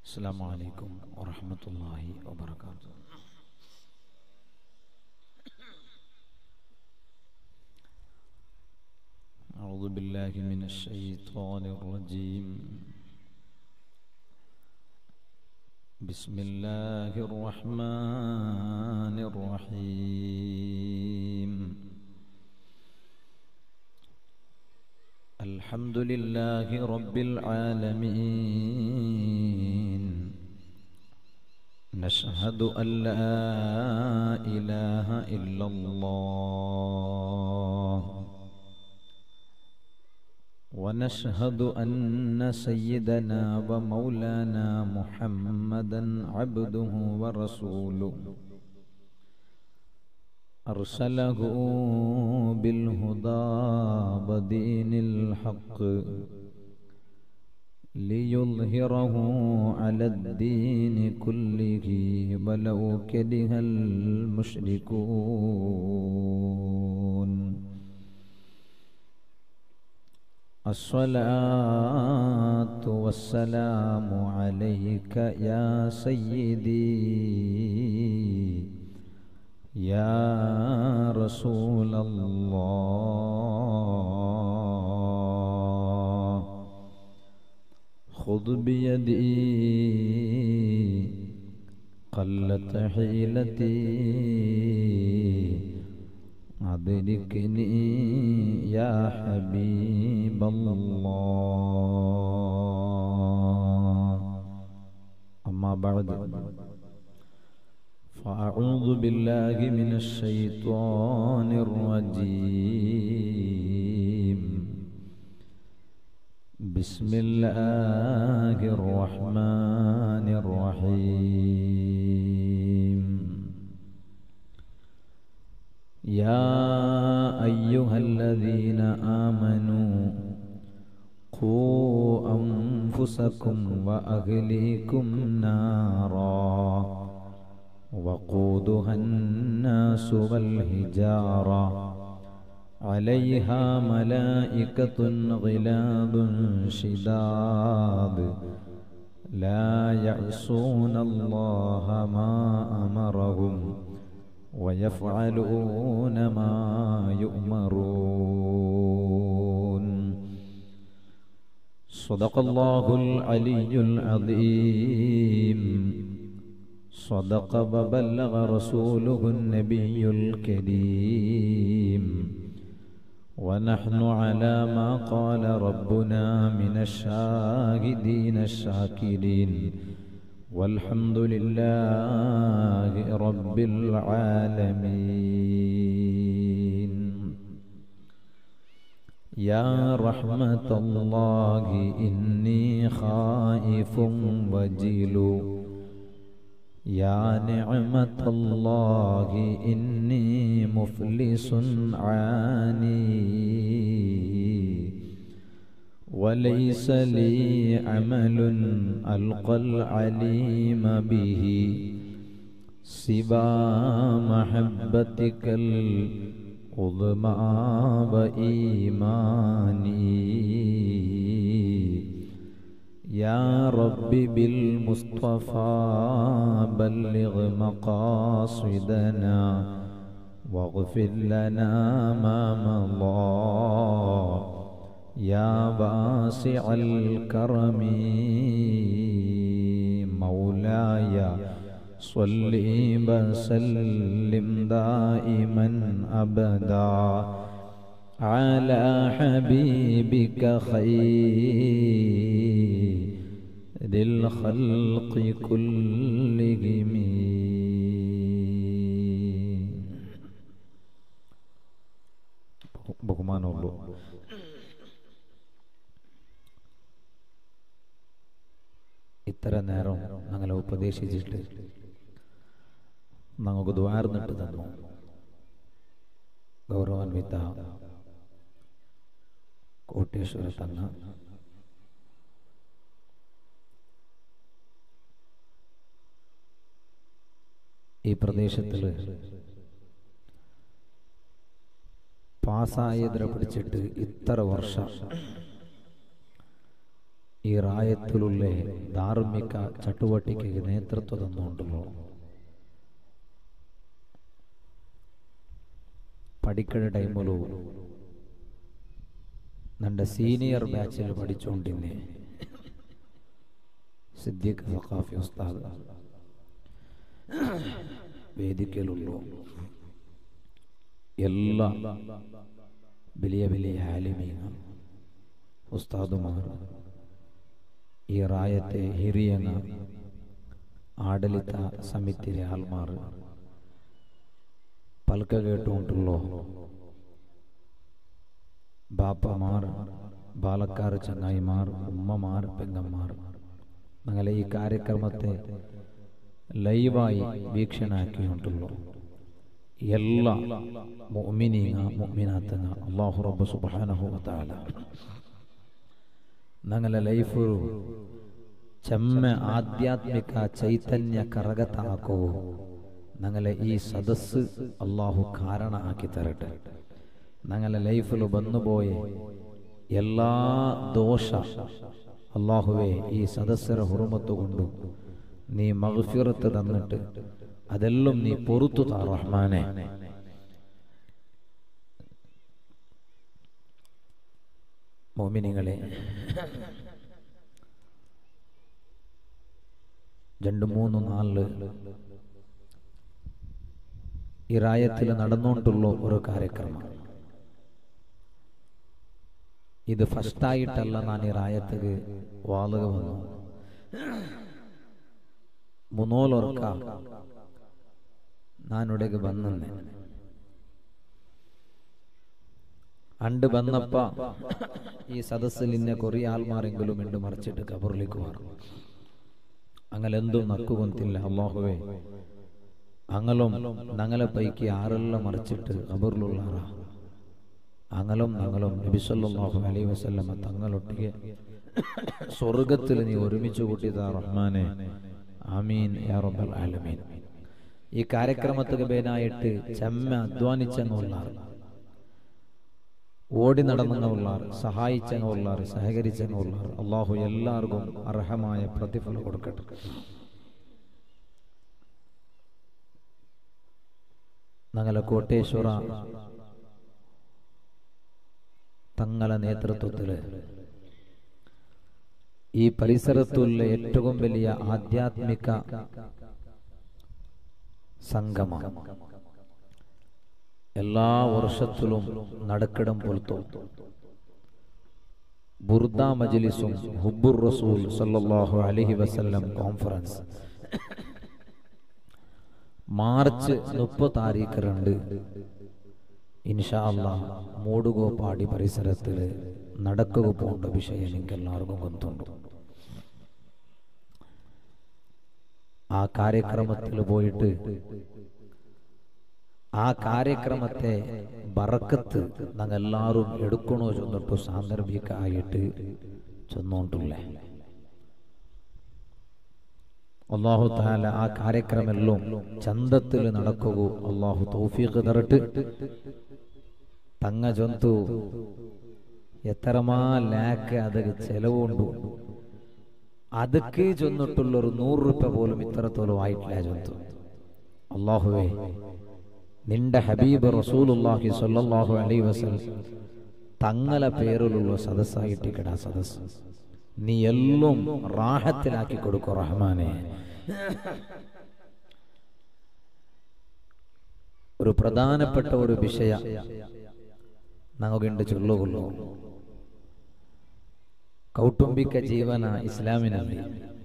السلام عليكم ورحمة الله وبركاته أعوذ بالله من الشيطان الرجيم بسم الله الرحمن الرحيم الحمد لله رب العالمين نشهد أن لا إله إلا الله ونشهد أن سيدنا ومولانا محمدا عبده ورسوله أرسله بالهدى ودين الحق ليظهره على الدين كله ولو كره المشركون الصلاة والسلام عليك يا سيدي يا رسول الله خذ بيدي قلت حيلتي أدركني يا حبيب الله أما بعد فأعوذ بالله من الشيطان الرجيم بسم الله الرحمن الرحيم يا أيها الذين آمنوا قوا أنفسكم وأهليكم نارا وقودها الناس والهجارة عليها ملائكة غلاظ شداد لا يعصون الله ما أمرهم ويفعلون ما يؤمرون صدق الله العلي العظيم صدق وبلغ رسوله النبي الكريم ونحن على ما قال ربنا من الشاهدين الشاكرين والحمد لله رب العالمين يا رحمة الله إني خائف وجيل يا نعمة الله إني مفلس عاني وليس لي عمل ألقى العليم به سوى محبتك العظمى وإيماني يا رب بالمصطفى بلغ مقاصدنا واغفر لنا ما مضى يا واسع الكرم مولاي صل وسلم دائما ابدا على حبيبك خير الخلق كلهم ബഹുമാനമുള്ളൂ ഇത്ര നേരം ഞങ്ങളെ ഉപദേശിച്ചിട്ട് ഞങ്ങൾക്ക് ദ്വാർന്നിട്ട് തന്നു ഗൗരവാൻവിത്ത കോട്ടേശ്വര തങ്ങ ഈ പ്രദേശത്തിൽ പാസ്സായതിനെ പിടിച്ചിട്ട് ഇത്ര വർഷം ಈ ರಾಯತ್ತಿಲುಳ್ಳೆ ಧಾರ್ಮಿಕ ಚಟುವಟಿಕೆಗೆ ನೇತೃತ್ವ തന്നുകൊണ്ടുള്ളൂ പഠിക്കുന്ന ടൈമിലു ನನ್ನ സീനിയർ ബാച്ചിൽ പഠിച്ചുകൊണ്ടിന്നെ സിദ്ദീഖ് സഖാഫി ഉസ്താദ് വേദിക്കലുള്ളൂ എല്ലാ വലിയ വലിയ ആലിമീന ഉസ്താദുമാർ ഈ റായത്തെ ಹಿರಿಯನ ಆಡಳಿತ ಸಮಿತಿಯ ಆಲ್ಮಾರ್ പൽക്ക കേട്ടുകൊണ്ടുള്ളോ ബാപ്പമാർ ബാലക്കാർ ചങ്ങായിമാർ ഉമ്മമാർ പെങ്ങന്മാർ ഞങ്ങളെ ഈ കാര്യക്രമത്തെ ലൈവായി വീക്ഷണാക്കിയിട്ടുള്ളൂ എല്ലാ മുഅ്മിനീങ്ങ മുഅ്മിനാത്തങ്ങ അല്ലാഹു റബ്ബ് സുബ്ഹാനഹു വതആല ഞങ്ങളെ ലൈഫ് ചെമ്മ ആധ്യാത്മിക ചൈതന്യ കറകത്താക്കോ ഞങ്ങളെ ഈ സദസ് അള്ളാഹു കാരണ ആക്കി തരട്ടെ ഞങ്ങളെ ലൈഫിൽ വന്നുപോയ എല്ലാ ദോഷ അള്ളാഹുവെ ഈ സദസ്സര ഹുറുമത്ത് കൊണ്ടു നീ മഗ്ഫിറത്ത് തന്നിട്ട് അതെല്ലാം നീ പൊറത്തു താ റഹ്മാനെ മോമിനികളെ രണ്ട് മൂന്ന് നാല് ഈ റായത്തിൽ നടന്നുകൊണ്ടുള്ള ഒരു കാര്യക്രമം ഇത് ഫസ്റ്റായിട്ടല്ല ഞാൻ ഈ റായത്തിക്ക് വാളുക വന്നു മുന്നോലൊർക്ക ഞാനിവിടേക്ക് വന്നെ അണ്ട് വന്നപ്പ ഈ സദസ്സിൽ ഇന്നെ കുറേ ആൾമാരെങ്കിലും ഉണ്ട് മറിച്ചിട്ട് കബറിലേക്ക് മാറും അങ്ങനെ എന്തും നക്കുകൊന്നില്ല അള്ളാഹുവേ അങ്ങലും ഞങ്ങളെ പൈക്ക് ആരെല്ലാം മറിച്ചിട്ട് കബറിലുള്ള അങ്ങലും ഞങ്ങളും നബിസല്ലാഹു അലൈ വസല്ലമ തങ്ങളൊട്ടിಗೆ സ്വർഗത്തിൽ നീ ഒരുമിച്ച് കൂട്ടിയതാ റഹ്മാനെ ആമീൻ യാ റബ്ബൽ ആലമീൻ ഈ കാര്യക്രമത്തിന് പേനായിട്ട് ചെമ്മ അധ്വാനിച്ചങ്ങുള്ളാർ ഓടി നടന്നങ്ങുള്ളാർ സഹായിച്ചങ്ങുള്ളാർ സഹകരിച്ചങ്ങുള്ളാർ അള്ളാഹു എല്ലാവർക്കും അർഹമായ പ്രതിഫലം കൊടുക്കട്ടെ ഞങ്ങളെ കോട്ടേശ്വര തങ്ങളെ നേതൃത്വത്തില് ഈ പരിസരത്തുള്ള ഏറ്റവും വലിയ ആധ്യാത്മിക സംഗമം എല്ലാ വർഷത്തിലും നടക്കിടം പോലത്തും ബുർദ മജ്ലിസും ഹുബുർ റസൂൽ സല്ലല്ലാഹു അലൈഹി വസല്ലം കോൺഫറൻസ് മാർച്ച് മുപ്പത് താരീഖ് രണ്ട് ഇൻഷാ അല്ലാ മൂടുകോപ്പാടി പരിസരത്തിൽ നടക്കുക പോകേണ്ട വിഷയം എനിക്ക് എല്ലാവർക്കും ಗೊತ್ತುಂಟು ആ കാര്യക്രമത്തിൽ പോയിട്ട് ആ കാര്യക്രമത്തെ ബറക്കത്ത് ഞങ്ങൾ എല്ലാവരും എടുക്കണോ ചെന്നിട്ടു സാന്ദർഭികമായിട്ട് ചെന്നോണ്ടുള്ളേ അള്ളാഹു താല ആ കാര്യക്രമെല്ലാം ചന്തത്തിൽ നടക്കുക അള്ളാഹു തൗഫീഖ് തരട്ട് തങ്ങ ജന്തു എത്രമാ ലാക്ക് ಅದಕ್ಕೆ ചെലവുണ്ട് ಅದಕ್ಕೆ ചെന്നിട്ടുള്ളൊരു നൂറ് രൂപ പോലും ഇത്രത്തോളം ആയിട്ടില്ല ജന്തു അള്ളാഹുവേ നിന്റെ ഹബീബ് റസൂലുള്ളാഹി സ്വല്ലല്ലാഹു അലൈഹി വസല്ലം തങ്ങളെ പേരിലുള്ള സദസ്സായിട്ടിക്കട സദസ് നീ എല്ലാം റാഹത്തിലാക്കി കൊടുക്കു റഹ്മാനെ ഒരു പ്രധാനപ്പെട്ട ഒരു വിഷയ നമുക്കുണ്ട് ചൊല്ലുകൊള്ളു ಕೌಟುಂಬಿಕ ಜೀವನ ಇಸ್ಲಾಮಿನಲ್ಲಿ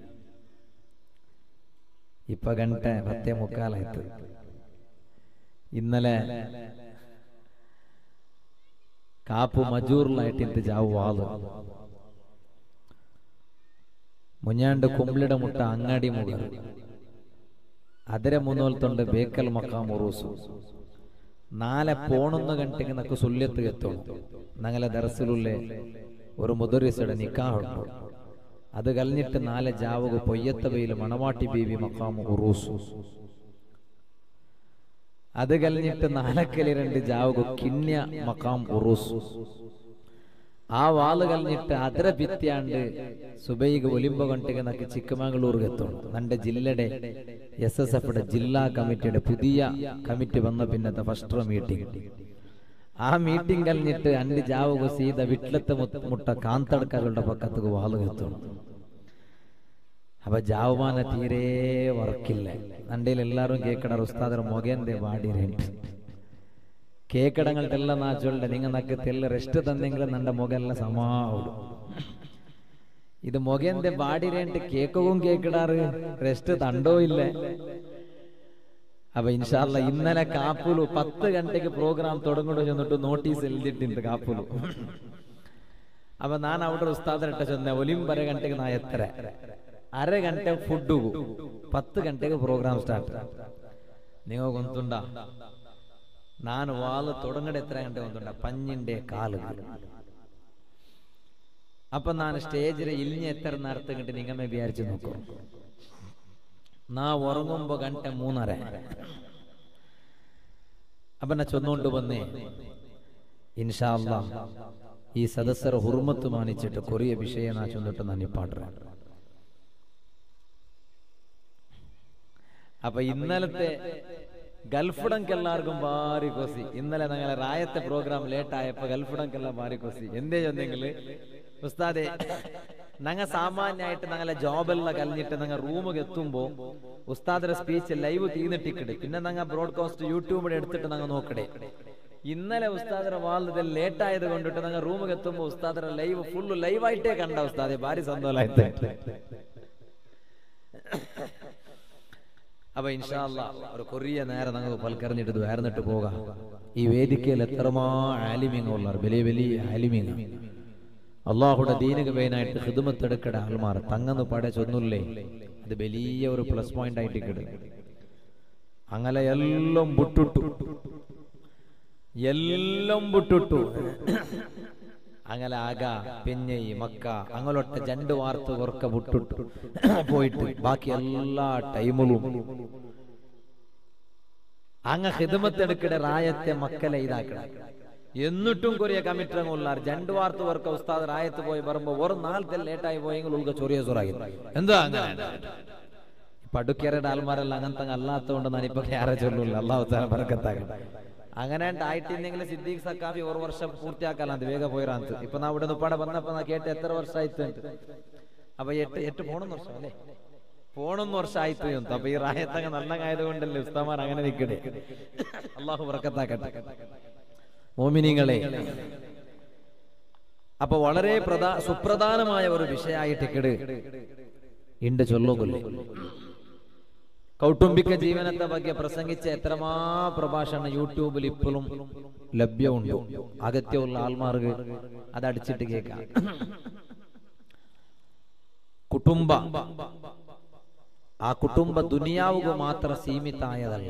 ಇಪ್ಪ ಗಂಟೆ ಹತ್ತೆ ಮುಕ್ಕಾಲಾಯ್ತು ഇന്നലെ കാപ്പ് മജൂറിലായിട്ട് ജാവ് വാത് മുഞ്ഞാണ്ട് കുമ്പിളിട മുട്ട അങ്ങാടി മുകൾ ಅದರ ಮುನ್ನೋಲ್ತೊಂಡು ಬೇಕಲ್ ಮಕ್ಕ ಮುರುಸು നാളെ പോണൊന്ന് ഗಂಟೆಗೆ നക്ക് സുല്യത്ത് എത്തും ഞങ്ങളെ ദർസിലുള്ളേ ഒരു മുദറിസയുടെ നിക്കാഹുണ്ട് അത് കഴിഞ്ഞിട്ട് നാളെ ജാവുക പൊയ്യത്തവയിൽ മണവാട്ടി ബീവി മക്കാമു ഉറൂസു അത് കഴിഞ്ഞിട്ട് നാലക്കലി രണ്ട് ജാവുക കിണ്യ മക്കാം ഉറൂസ് ആ വാല് കഴിഞ്ഞിട്ട് ಅದರ ಭಿತ್ಯಾಂಡ್ സുബൈഗ് ഒലിമ്പ ಗಂಟೆಗೆ ನಕ್ಕೆ ಚಿಕ್ಕಮಗಳೂರಿಗೆ എത്തണം നന്റെ ജില്ലയുടെ എസ് എസ് എഫ് ജില്ലാ കമ്മിറ്റിയുടെ പുതിയ കമ്മിറ്റി വന്ന പിന്നത്തെ ഫസ്റ്റ് മീറ്റിംഗ് ആ മീറ്റിംഗ് കഴിഞ്ഞിട്ട് അണ്ട് ജാവുക സീത വിട്ലത്തെ മുത്ത- മുട്ട കാന്തടക്കകളുടെ പക്കത്തേക്ക് വാല് എത്തണം അപ്പൊ ജാവുമാന തീരെ വർക്കില്ല നണ്ടയിൽ എല്ലാരും കേക്കട ഉസ്താദർ മൊകേന്റെ ಬಾಡಿರೇಂಟ್ ಕೇಕಡಗಳ್ದೆಲ್ಲ ನಾ ಚೊಲ್ಲೆ ನಿಂಗ ನಕ್ಕ ತೆಲ್ಲ ರೆಸ್ಟ್ ತಂದೆಂಗ್ಲ ನಂಡ ಮೊಗೆಲ್ಲ ಸಮಾವುಡು ഇത് മൊകന്റെ ബാഡിരേണ്ട് കേക്കവും കേക്കിടാറ് റെസ്റ്റ് തണ്ടോ ഇല്ല അപ്പൊ ഇൻഷാല്ല ഇന്നലെ കാപ്പുലു പത്ത് ഗಂಟೆಗೆ പ്രോഗ്രാം തുടങ്ങുന്നു ചെന്നിട്ട് നോട്ടീസ് എഴുതിയിട്ടുണ്ട് കാപ്പുലു അപ്പൊ ഞാൻ അവിടെ ഉസ്താദരട്ട ചെന്ന ഒലിമ്പര ಗಂಟೆಗೆ ನಾ ಎತ್ತರ ಅര ಗಂಟೆ ಫುಡ್ ಪತ್ತು ಗಂಟೆಗೆ ಪ್ರೋಗ್ರಾಮ್ ಸ್ಟಾರ್ಟ್ ನೀವು ಗೊಂತುಂಡ ನಾನು ವಾಲು തുടങ്ങടെ എത്ര ಗಂಟೆ ಗೊಂತುಂಡ പഞ്ഞിന്റെ കാല് അപ്പൊ ನಾನು സ്റ്റേജിൽ ഇലിഞ്ഞ എത്ര നേരത്തെ കണ്ട് നിങ്ങമെ വിചാരിച്ചു നോക്കൂ നാ ഉറങ്ങുമ്പോ ഗಂಟೆ മൂന്നര അപ്പൊ ഞാൻ ചൊന്നുകൊണ്ട് വന്നേ ഇൻഷാ അല്ലാ ഈ സദസ്സರ ಹುರ್ಮತ್ತು ಮಾನಿച്ചിട്ട് ಕೊರಿಯ ವಿಷಯ ನಾ ಚೊಂದಿಟ್ಟು ನಾನು ನಿಪ್ಪಾಡ್ರೆ അപ്പൊ ഇന്നലത്തെ ഗൾഫിടങ്ക് എല്ലാവർക്കും ഭാരി കൊസി ഇന്നലെ ഞങ്ങളെ റായത്തെ പ്രോഗ്രാം ലേറ്റ് ആയപ്പോ ഗൾഫിടങ്കെല്ലാം ഭാരി കൊസി എന്തേ ചൊന്നെങ്കില് ഉസ്താദെ ഞങ്ങ സാമാന്യമായിട്ട് ഞങ്ങളെ ജോബെല്ലാം കഴിഞ്ഞിട്ട് ഞങ്ങൾ റൂമിൽ എത്തുമ്പോ ഉസ്താദിന്റെ സ്പീച്ച് ലൈവ് തീർന്നിട്ടിക്കട് പിന്നെ ഞങ്ങൾ ബ്രോഡ്കാസ്റ്റ് യൂട്യൂബിൽ എടുത്തിട്ട് ഞങ്ങൾ നോക്കടേ ഇന്നലെ ഉസ്താദിന്റെ വാളിൽ ലേറ്റ് ആയത് കൊണ്ടിട്ട് ഞങ്ങൾ റൂമിൽ എത്തുമ്പോ ഉസ്താദിന്റെ ലൈവ് ഫുള്ള് ലൈവായിട്ടേ കണ്ട ഉസ്താദെ ഭാരി സന്തോഷമായിട്ട് അപ്പൊ ഇൻഷാല്ല ഒരു കൊറിയ നേരം നമുക്ക് പൽക്കറിഞ്ഞിട്ട് വേർന്നിട്ട് പോകാം ഈ വേദിക്കയിൽ എത്രമാ ആലിമ്യങ്ങളുള്ളവർ വലിയ വലിയ ആലിമ്യങ്ങൾ അള്ളാഹുടെ ദീനക വേനായിട്ട് ഹിദുമത്തെടുക്കട ആൾമാർ തങ്ങന്ന് പട ചൊന്നില്ലേ അത് വലിയ ഒരു പ്ലസ് പോയിന്റ് ആയിട്ട് കിടും അങ്ങനെ എല്ലാം ബുട്ടുട്ടു എല്ലാം ബുട്ടുട്ടു അങ്ങനെ ആക പെഞ്ഞൈ മക്ക അങ്ങനൊട്ട ജണ്ട് വാർത്ത കൊറക്ക വിട്ടിട്ടു പോയിട്ട് ബാക്കി എല്ലാ ടൈമിലും അങ്ങ ഹിദമത്തെടുക്കടെ റായത്തെ മക്കളെ ഇതാക്കണം എന്നിട്ടും കൊറിയ കമ്മിറ്റങ്ങുള്ളാർ ജണ്ട് വാർത്ത വർക്ക ഉസ്താദ് റായത്ത് പോയി പറയുമ്പോ ഒരു നാളത്തെ ലേറ്റായി പോയെങ്കിൽ ഉൾക്ക ചൊറിയ ചൊറായി എന്താ അങ്ങനെ പടുക്കേറയുടെ ആൾമാരെല്ലാം അങ്ങനത്തെ അല്ലാത്തതുകൊണ്ട് ഞാനിപ്പോ ക്യാരെ ചൊല്ലൂല്ല അള്ളാഹു താല പറക്കത്താകട്ടെ അങ്ങനെ ആയിട്ടില്ലെങ്കിൽ സിദ്ദീഖ് സക്കാഫി ഒരു വർഷം പൂർത്തിയാക്കാലാന്ത് വേഗം പോയിറാന്ത് ഇപ്പൊ നാ ഇവിടെ നിപ്പാടെ വന്നപ്പോ നാ കേട്ട് എത്ര വർഷം ആയിട്ട് അപ്പൊ എട്ട് എട്ട് പോണെന്ന് വർഷം അല്ലേ പോണെന്ന് വർഷം ആയിട്ട് ഉണ്ട് അപ്പൊ ഈ റായത്തങ്ങ് നല്ലങ്ങായത് കൊണ്ടല്ലേ ഉസ്താമാർ അങ്ങനെ നിൽക്കണേ അള്ളാഹു പറക്കത്താക്കട്ടെ മോമിനിങ്ങളെ അപ്പൊ വളരെ പ്രധാ സുപ്രധാനമായ ഒരു വിഷയമായിട്ട് ഇക്കട് ഇണ്ട് ചൊല്ലുകൊല്ലേ കൗട്ടുംബിക ജീവനത്തെ ಬಗ್ಗೆ പ്രസംഗിച്ച എത്രമാ പ്രഭാഷണം യൂട്യൂബിൽ ഇപ്പോഴും ലഭ്യമുണ്ട് അകത്യമുള്ള ആൾമാർക്ക് അത് അടിച്ചിട്ട് കേൾക്കാം കുടുംബ ആ കുടുംബ ദുനിയാവുക മാത്രം സീമിതായതല്ല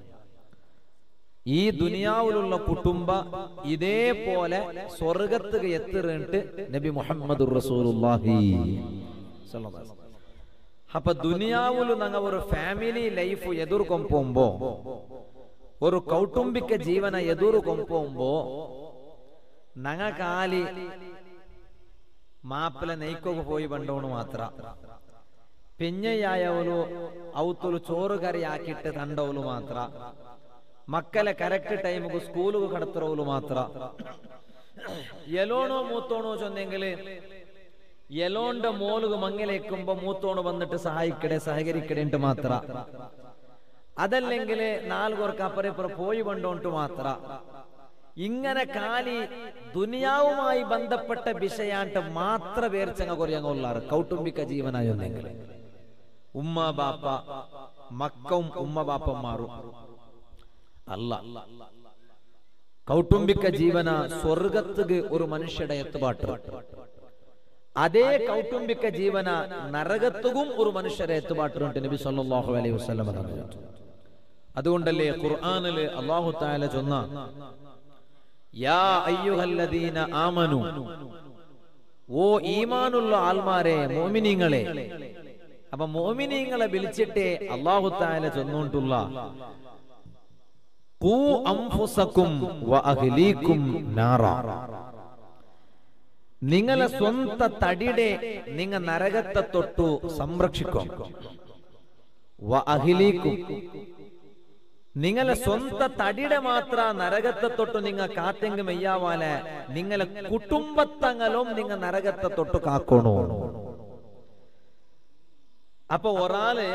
ഈ ദുനിയാവിലുള്ള കുടുംബ ഇതേപോലെ സ്വർഗത്തുക എത്തിറിട്ട് നബി മുഹമ്മദ് റസൂലുള്ളാഹി സ്വല്ലല്ലാഹു അലൈഹി വസല്ലം. അപ്പൊ ദുനിയാവില് ഞങ്ങ ഒരു ಫ್ಯಾಮಿಲಿ ಲೈಫ್ ಎದುರುಕೊಂಪೊಂಬೋ ഒരു കൗട്ടുംബിക ജീവന എതിർക്കൊമ്പോ നങ്ങ കാലി മാപ്പിള നെയ്ക്കൊക്കെ പോയി പണ്ടോണ് മാത്ര പെഞ്ഞയായവലു ഔത്തുಲು ചോറ് കറി ಹಾಕಿಟ್ಟು ತಂಡವಲು ಮಾತ್ರ ಮಕ್ಕಳ ಕರೆಕ್ಟ್ ಟೈಮ್ಗೂ ಸ್ಕೂಲ್ಗೂ ಕಡತಿರೋಲು ಮಾತ್ರ ಎಲೋಣೋ ಮೂത്തോണോ ചൊന്നെങ്കില് എലോണ്ട മോലുക മങ്ങലേക്കുമ്പോ മൂത്തോണ് വന്നിട്ട് സഹായിക്കടെ സഹകരിക്കടേണ്ട് മാത്ര അതല്ലെങ്കിൽ നാലുകൊർക്ക് അപ്പുറം ഇപ്പുറം പോയി കൊണ്ടോണ്ട് മാത്ര ഇങ്ങനെ കാലി ദുനിയാവുമായി ബന്ധപ്പെട്ട വിഷയാണ്ട് മാത്ര പേർച്ചങ്ങ കൊറിയങ്ങുള്ളാറ് കൗട്ടുംബിക ജീവനായൊന്നെങ്കിൽ ഉമ്മ ബാപ്പ മക്കം ഉമ്മ ബാപ്പന്മാറും അല്ല കൗട്ടുംബിക ജീവന സ്വർഗത്തുക്ക് ഒരു മനുഷ്യയുടെ എത്തുപാട്ട് അതേ കൗട്ടുംബിക ജീവന നരകത്തുകും ഒരു മനുഷ്യരെ എത്തുപാട്ടുണ്ട് നബി സല്ലല്ലാഹു അലൈഹി വസല്ലം പറഞ്ഞു അതുകൊണ്ടല്ലേ ഖുർആനില് അല്ലാഹു തആല ചൊന്ന യാ അയ്യുഹല്ലദീന ആമനു ഓ ഈമാനുള്ള ആൽമാരെ മോമിനിങ്ങളെ അപ്പൊ മോമിനിങ്ങളെ വിളിച്ചിട്ടേ അല്ലാഹു തആല ചൊന്നുകൊണ്ടുള്ള ഖൂ അൻഫുസകും വ അഹ്ലീകും നാറ നിങ്ങളെ സ്വന്ത തടിയുടെ നിങ്ങ നരകത്തെ തൊട്ടു സംരക്ഷിക്കും വ അഹിലീക്കും നിങ്ങളെ സ്വന്ത തടിയുടെ മാത്ര നരകത്തെ തൊട്ട് നിങ്ങ കാത്തെങ്ക് മെയ്യാവാലെ നിങ്ങളെ കുടുംബത്തങ്ങളും നിങ്ങ നരകത്തെ തൊട്ട് കാക്കണോ അപ്പൊ ഒരാള്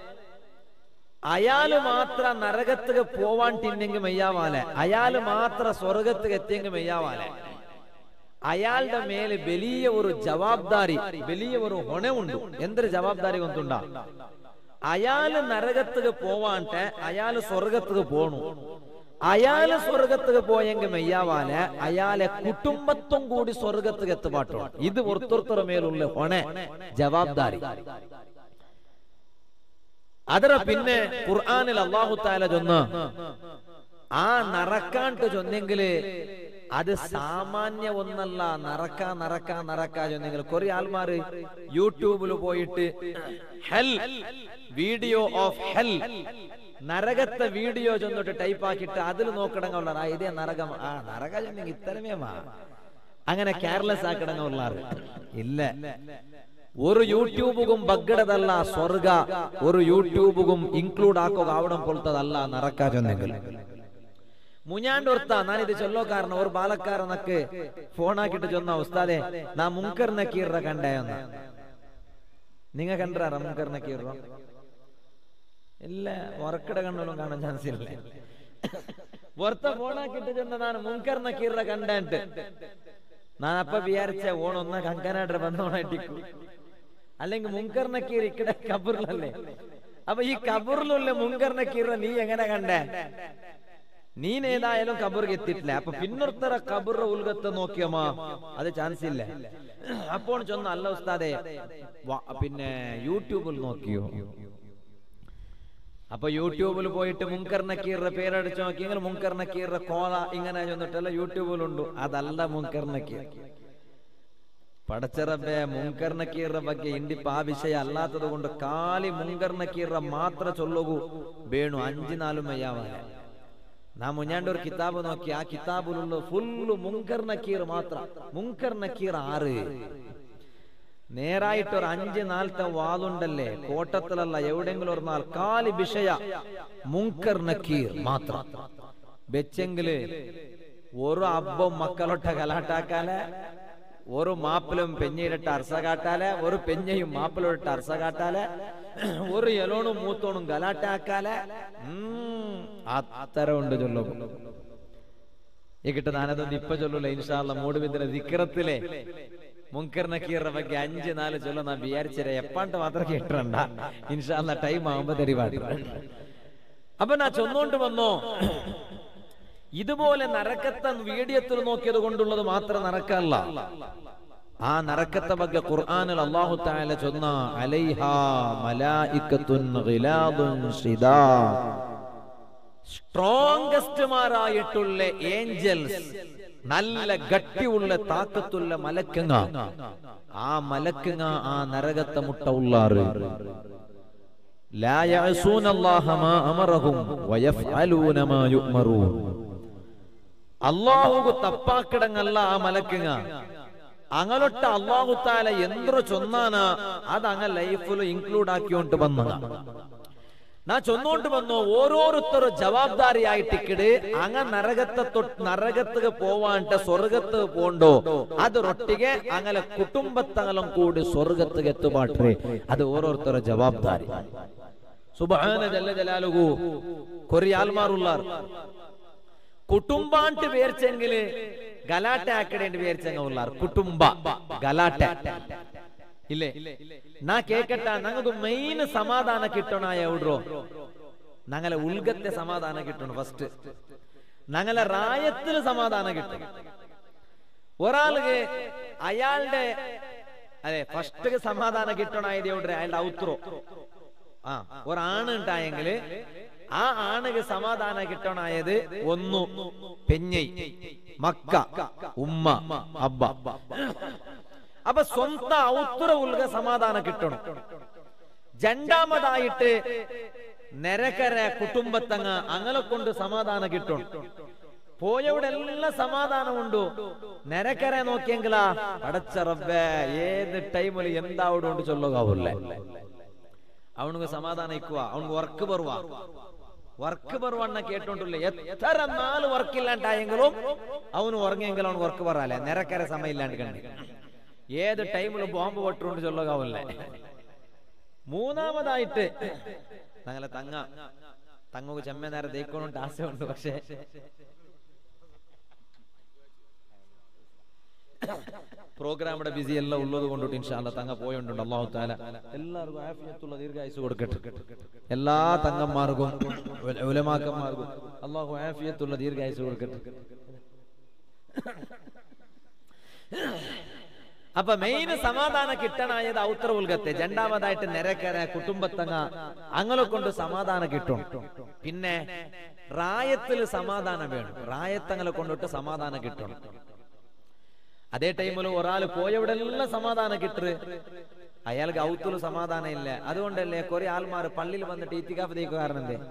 അയാള് മാത്ര നരകത്തുക പോവാൻ തിന്നെങ്കിൽ മെയ്യാവാലെ അയാള് മാത്ര സ്വർഗത്തുക എത്തിയെങ്കിൽ മെയ്യാവാലെ അയാളുടെ മേലെ വലിയ ഒരു ജവാബ്ദാരി വലിയ ഒരു ഹൊണമുണ്ട് എന്തൊരു ജവാബ്ദാരി കൊണ്ടുണ്ടാ അയാള് നരകത്തുക പോവാണ്ടെ അയാള് സ്വർഗത്തുക പോണു അയാള് സ്വർഗത്തുക പോയെങ്കിൽ മെയ്യാവാലെ അയാളെ കുടുംബത്തും കൂടി സ്വർഗത്തുക എത്തുപാട്ടോ ഇത് ഒരുത്തൊരുത്തരുടെ മേലുള്ള ഹൊണ ജവാബ്ദാരി ಅದರ പിന്നെ ഖുർആനിൽ അള്ളാഹു താല ചൊന്ന് ആ നറക്കാണ്ട് ചൊന്നെങ്കില് അത് സാമാന്യ ഒന്നല്ല നറക്ക നറക്ക നറക്ക ചൊന്നെങ്കിൽ കുറെ ആൾമാര് യൂട്യൂബിൽ പോയിട്ട് ഹെൽ വീഡിയോ ഓഫ് ഹെൽ നരകത്തെ വീഡിയോ ചെന്നിട്ട് ടൈപ്പ് ആക്കിയിട്ട് അതിൽ നോക്കടങ്ങുള്ള ആ ഇതേ നരകം ആ നരക ചെന്നെങ്കിൽ ഇത്തരമേ മാ അങ്ങനെ കെയർലെസ് ആക്കടങ്ങുള്ളാറ് ഇല്ല ഒരു യൂട്യൂബും ബഗ്ഗടതല്ല സ്വർഗ ഒരു യൂട്യൂബും ഇൻക്ലൂഡ് ആക്കുക ആവണം പോലത്തതല്ല നറക്ക ചൊന്നെങ്കിൽ മുഞ്ഞാണ്ട് ഓർത്ത ഞാനിത് ചൊല്ലോ കാരണം ഒരു ബാലക്കാരനക്ക് ഫോണാക്കിട്ട് ചൊന്ന ഉസ്താദെ നാ മുങ്കർ നക്കീറ കണ്ടേന്ന നിങ്ങ കണ്ടാറ മുങ്കർ നക്കീറ ഇല്ല ഉറക്കിട കണ്ണൊന്നും കാണാൻ ചാൻസ് ഇല്ല പുറത്ത ഫോണാക്കിട്ട് ചെന്ന ನಾನು മുങ്കർ നക്കീറ കണ്ടിട്ട് ನಾನು ಅಪ್ಪ ವಿಚಾರಿച്ച ಓಣೊನ್ನ ಕಂಕನಾಡ್ರ ಬಂದೋಣಿಟ್ಟಿಕ್ಕು അല്ലെങ്കിൽ മുങ്കർ നക്കീർ ഇക്കടെ കബറിലല്ലേ അപ്പൊ ഈ കബറിലുള്ള മുങ്കർ നക്കീറിനെ നീ എങ്ങനെ കണ്ടേ നീനേതായാലും കബർക്ക് എത്തിയിട്ടില്ല അപ്പൊ പിന്നൊരുത്തര കബറിന്റെ ഉൽഗത്തെ നോക്കിയമാ അത് ചാൻസ് ഇല്ല അപ്പോൾ ചൊന്ന അല്ല ഉസ്താദെ വ- പിന്നെ യൂട്യൂബിൽ നോക്കിയോ അപ്പൊ യൂട്യൂബിൽ പോയിട്ട് മുങ്കർ നക്കീറിന്റെ പേരടിച്ച് നോക്കിയെങ്കിൽ മുങ്കർ നക്കീറിന്റെ കോള ഇങ്ങനെ ചെന്നിട്ടല്ല യൂട്യൂബിലുണ്ട് അതല്ല മുങ്കർ നക്കീർ പടച്ചറബെ മുങ്കർ നക്കീറിന്റെ ಬಗ್ಗೆ ಇಂಡಿಪ್ಪ ಆ ವಿಷಯ ಅಲ್ಲಾತದ കൊണ്ട് ಖಾಲಿ മുങ്കർ നക്കീറ മാത്ര ചൊല്ലുകൂ ಬೇಣು അഞ്ചു നാലും മയ്യാവാല നാ മുഞ്ഞാണ്ട് ഒരു കിതാബ് നോക്കി ആ കിതാബിലുള്ള ഫുള്ള് മുങ്കർ നക്കീർ മാത്ര മുങ്കർ നക്കീർ ആറ് നേരായിട്ട് ഒരു അഞ്ച് നാലത്തെ വാതുണ്ടല്ലേ കോട്ടത്തിലല്ല എവിടെങ്കിലും ഒരു നാൾ കാലി വിഷയ മുങ്കർ നക്കീർ മാത്രം വെച്ചെങ്കില് ഒരു അബ്ബം മക്കളൊട്ട കലാട്ടാക്കാലെ ഒരു മാപ്പിലും പെഞ്ഞയിലിട്ട് അർസ കാട്ടാലെ ഒരു പെഞ്ഞയും മാപ്പിലോട്ട് അർസ കാട്ടാലെ ഒരു എലോണും മൂത്തോണും ഗലാട്ടാക്കാലെ ഉം, അത്തരം ഉണ്ട് ചൊല്ലും ಈಗಿಟ್ಟು ನಾನದೊಂದು ಇಪ್ಪ ಚೊಲ್ಲುಲ್ಲ ಇನ್ಶಾಲ್ಲ ಮೂಡುಬಿದ್ದರೆ ದಿಕ್ಕರತ್ತಿಲೆ മുങ്കർ നക്കീറിന്റെ ಬಗ್ಗೆ അഞ്ച് നാല് ചൊല്ല നാ വിചാരിച്ചേ എപ്പാണ്ട് മാത്രം കേട്ടിരണ്ട ഇൻഷാല്ല ടൈം ആവുമ്പോ തെരുവാട്ട് അപ്പൊ നാ ചൊന്നോണ്ട് വന്നോ ഇതുപോലെ നരക്കത്തെ വീഡിയത്തിൽ നോക്കിയത് കൊണ്ടുള്ളത് മാത്രം നരക്കല്ല ആ നരക്കത്തെ ಬಗ್ಗೆ ഖുർആനിൽ അല്ലാഹു തആല ചൊന്ന അലൈഹാ മലായികത്തുൻ ഗിലാദുൻ ഷിദാ സ്ട്രോങ്കസ്റ്റ്മാരായിട്ടുള്ള ഏഞ്ചൽസ് നല്ല ഗട്ടിയുള്ള താക്കത്തുള്ള മലക്കങ്ങ ആ മലക്കങ്ങ ആ നരകത്തെ മുട്ട ഉള്ളാറ് لا يعصون الله ما أمرهم ويفعلون ما يؤمرون അള്ളാഹു തപ്പാക്കിടങ്ങല്ല ആ മലക്കുങ്ങ അങ്ങലൊട്ട അള്ളാഹു താല എന്തൊരു ചൊന്നാന അത് അങ്ങ ലൈഫിൽ ഇൻക്ലൂഡ് ആക്കിയോണ്ട് വന്നതാ ನಾ ಚೊನ್ನೋಂಟು ಬಂದು ಓರೋರುತ್ತರು ಜವಾಬ್ದಾರಿ ಆಯ್ತಿಕ್ಕಿಡು ಅಂಗ ನರಗತ್ತ ತೊಟ್ ನರಗತ್ತಿಗೆ ಪೋವಾಂಟ ಸ್ವರ್ಗತ್ತಿಗೆ ಪೋಂಡು ಅದರೊಟ್ಟಿಗೆ ಅಂಗಲ ಕುಟುಂಬತ್ತಗಲಂ ಕೂಡಿ ಸ್ವರ್ಗತ್ತಿಗೆ ಎತ್ತುಬಾಟ್ರಿ ಅದು ಓರೋರುತ್ತರ ಜವಾಬ್ದಾರಿ ಸುಬಹಾನ ಜಲ್ಲ ಜಲಾಲುಗು ಕೊರಿ ಆಲ್ಮಾರುಲ್ಲಾರ್ കുടുംബാണ്ട് പേർച്ചെങ്കില് ഗലാട്ട ആക്കടേണ്ടി പേർച്ചെങ്ക ഉള്ളാർ കുടുംബ ഗലാട്ട ഇല്ലേ ನಾ ಕೇಕಟ್ಟ ನಂಗದು ಮೈನ್ ಸಮಾಧಾನ ಕಿಟ್ಟೋಣ ಎವ್ಡ್ರು ഞങ്ങളെ ഉൽഗത്തെ സമാധാനം കിട്ടണം ഫസ്റ്റ് ഞങ്ങളെ റായത്തിൽ സമാധാനം കിട്ടും ഒരാൾക്ക് അയാളുടെ അതെ ഫസ്റ്റ് സമാധാനം കിട്ടണായത് എവിടെ അയാളുടെ ഔത്രോ ആ ഒരാണ് ഉണ്ടായെങ്കില് ആ ആണിന് സമാധാനം കിട്ടണായത് ഒന്നു പെഞ്ഞൈ മക്ക ഉമ്മ അബ്ബ അപ്പൊ സ്വന്തം ഔത്തുറ ഉൽക സമാധാനം കിട്ടണം രണ്ടാമതായിട്ട് നെരക്കര കുടുംബത്തങ്ങ അങ്ങനെ കൊണ്ട് സമാധാനം കിട്ടണം പോയവിടെ എല്ലാം സമാധാനമുണ്ടു ನೆರೆಕರೆ ನೋಕಿಯಂಗಿಲ್ಲ ಅಡಚ ರಬ್ಬೆ ಏದ್ ಟೈಮಲ್ಲಿ ಎಂದಾವಡು ಉಂಟು ಚೊಲ್ಲೋಗಾವುಲ್ಲ ಅವನಿಗೆ ಸಮಾಧಾನ ಇಕ್ಕುವ ಅವನಿಗೆ ವರ್ಕ್ ಬರುವ ವರ್ಕ್ ಬರುವಣ್ಣ ಕೇಟುಂಟುಲ್ಲ ಎತ್ತರ ನಾಲು ವರ್ಕ್ ಇಲ್ಲ ಅಂಟಾയെങ്കിലും ಅವನು ഉറങ്ങിയെങ്കിൽ അവൻ വർക്ക് പറയാല്ലേ നിരക്കര സമയം ഇല്ലാണ്ട് കണ്ടി ഏത് ടൈമിലും ബോംബ് പൊട്ടുകൊണ്ട് ചൊല്ലുകാവില്ലേ മൂന്നാമതായിട്ട് ഞങ്ങളെ തങ്ങ തങ്ങക്ക് ചെമ്മ നേരെ ദൈക്കോണ്ട് ആശയുണ്ട് പക്ഷേ പ്രോഗ്രാമിന്റെ ബിസി എല്ലാം ഉള്ളത് കൊണ്ടിട്ട് ഇൻഷാല്ല തങ്ങ പോയോണ്ടുണ്ട് അള്ളാഹു താല എല്ലാവർക്കും ആഫിയത്തുള്ള ദീർഘായുസ് കൊടുക്കട്ടെ എല്ലാ തങ്ങന്മാർക്കും ഉല- ഉലമാക്കന്മാർക്കും അള്ളാഹു ആഫിയത്തുള്ള ദീർഘായുസ് കൊടുക്കട്ടെ അപ്പൊ മെയിൻ സമാധാന കിട്ടണായത് ഔത്ര ഉൽഗത്തെ രണ്ടാമതായിട്ട് നിരക്കര കുടുംബത്തങ്ങ അങ്ങനെ കൊണ്ട് സമാധാനം കിട്ടും പിന്നെ റായത്തിൽ സമാധാനം വേണം റായത്തങ്ങളെ കൊണ്ടിട്ട് സമാധാനം കിട്ടണം അതേ ടൈമിൽ ഒരാൾ പോയവിടെ എല്ലാം സമാധാനം കിട്ടറ് അയാൾക്ക് ഔത്തുല് സമാധാനം ഇല്ല അതുകൊണ്ടല്ലേ കുറെ ആൾമാർ പള്ളിയിൽ വന്നിട്ട് ഇത്തിക്കാഫ് തേക്കുക കാരണം എന്തേ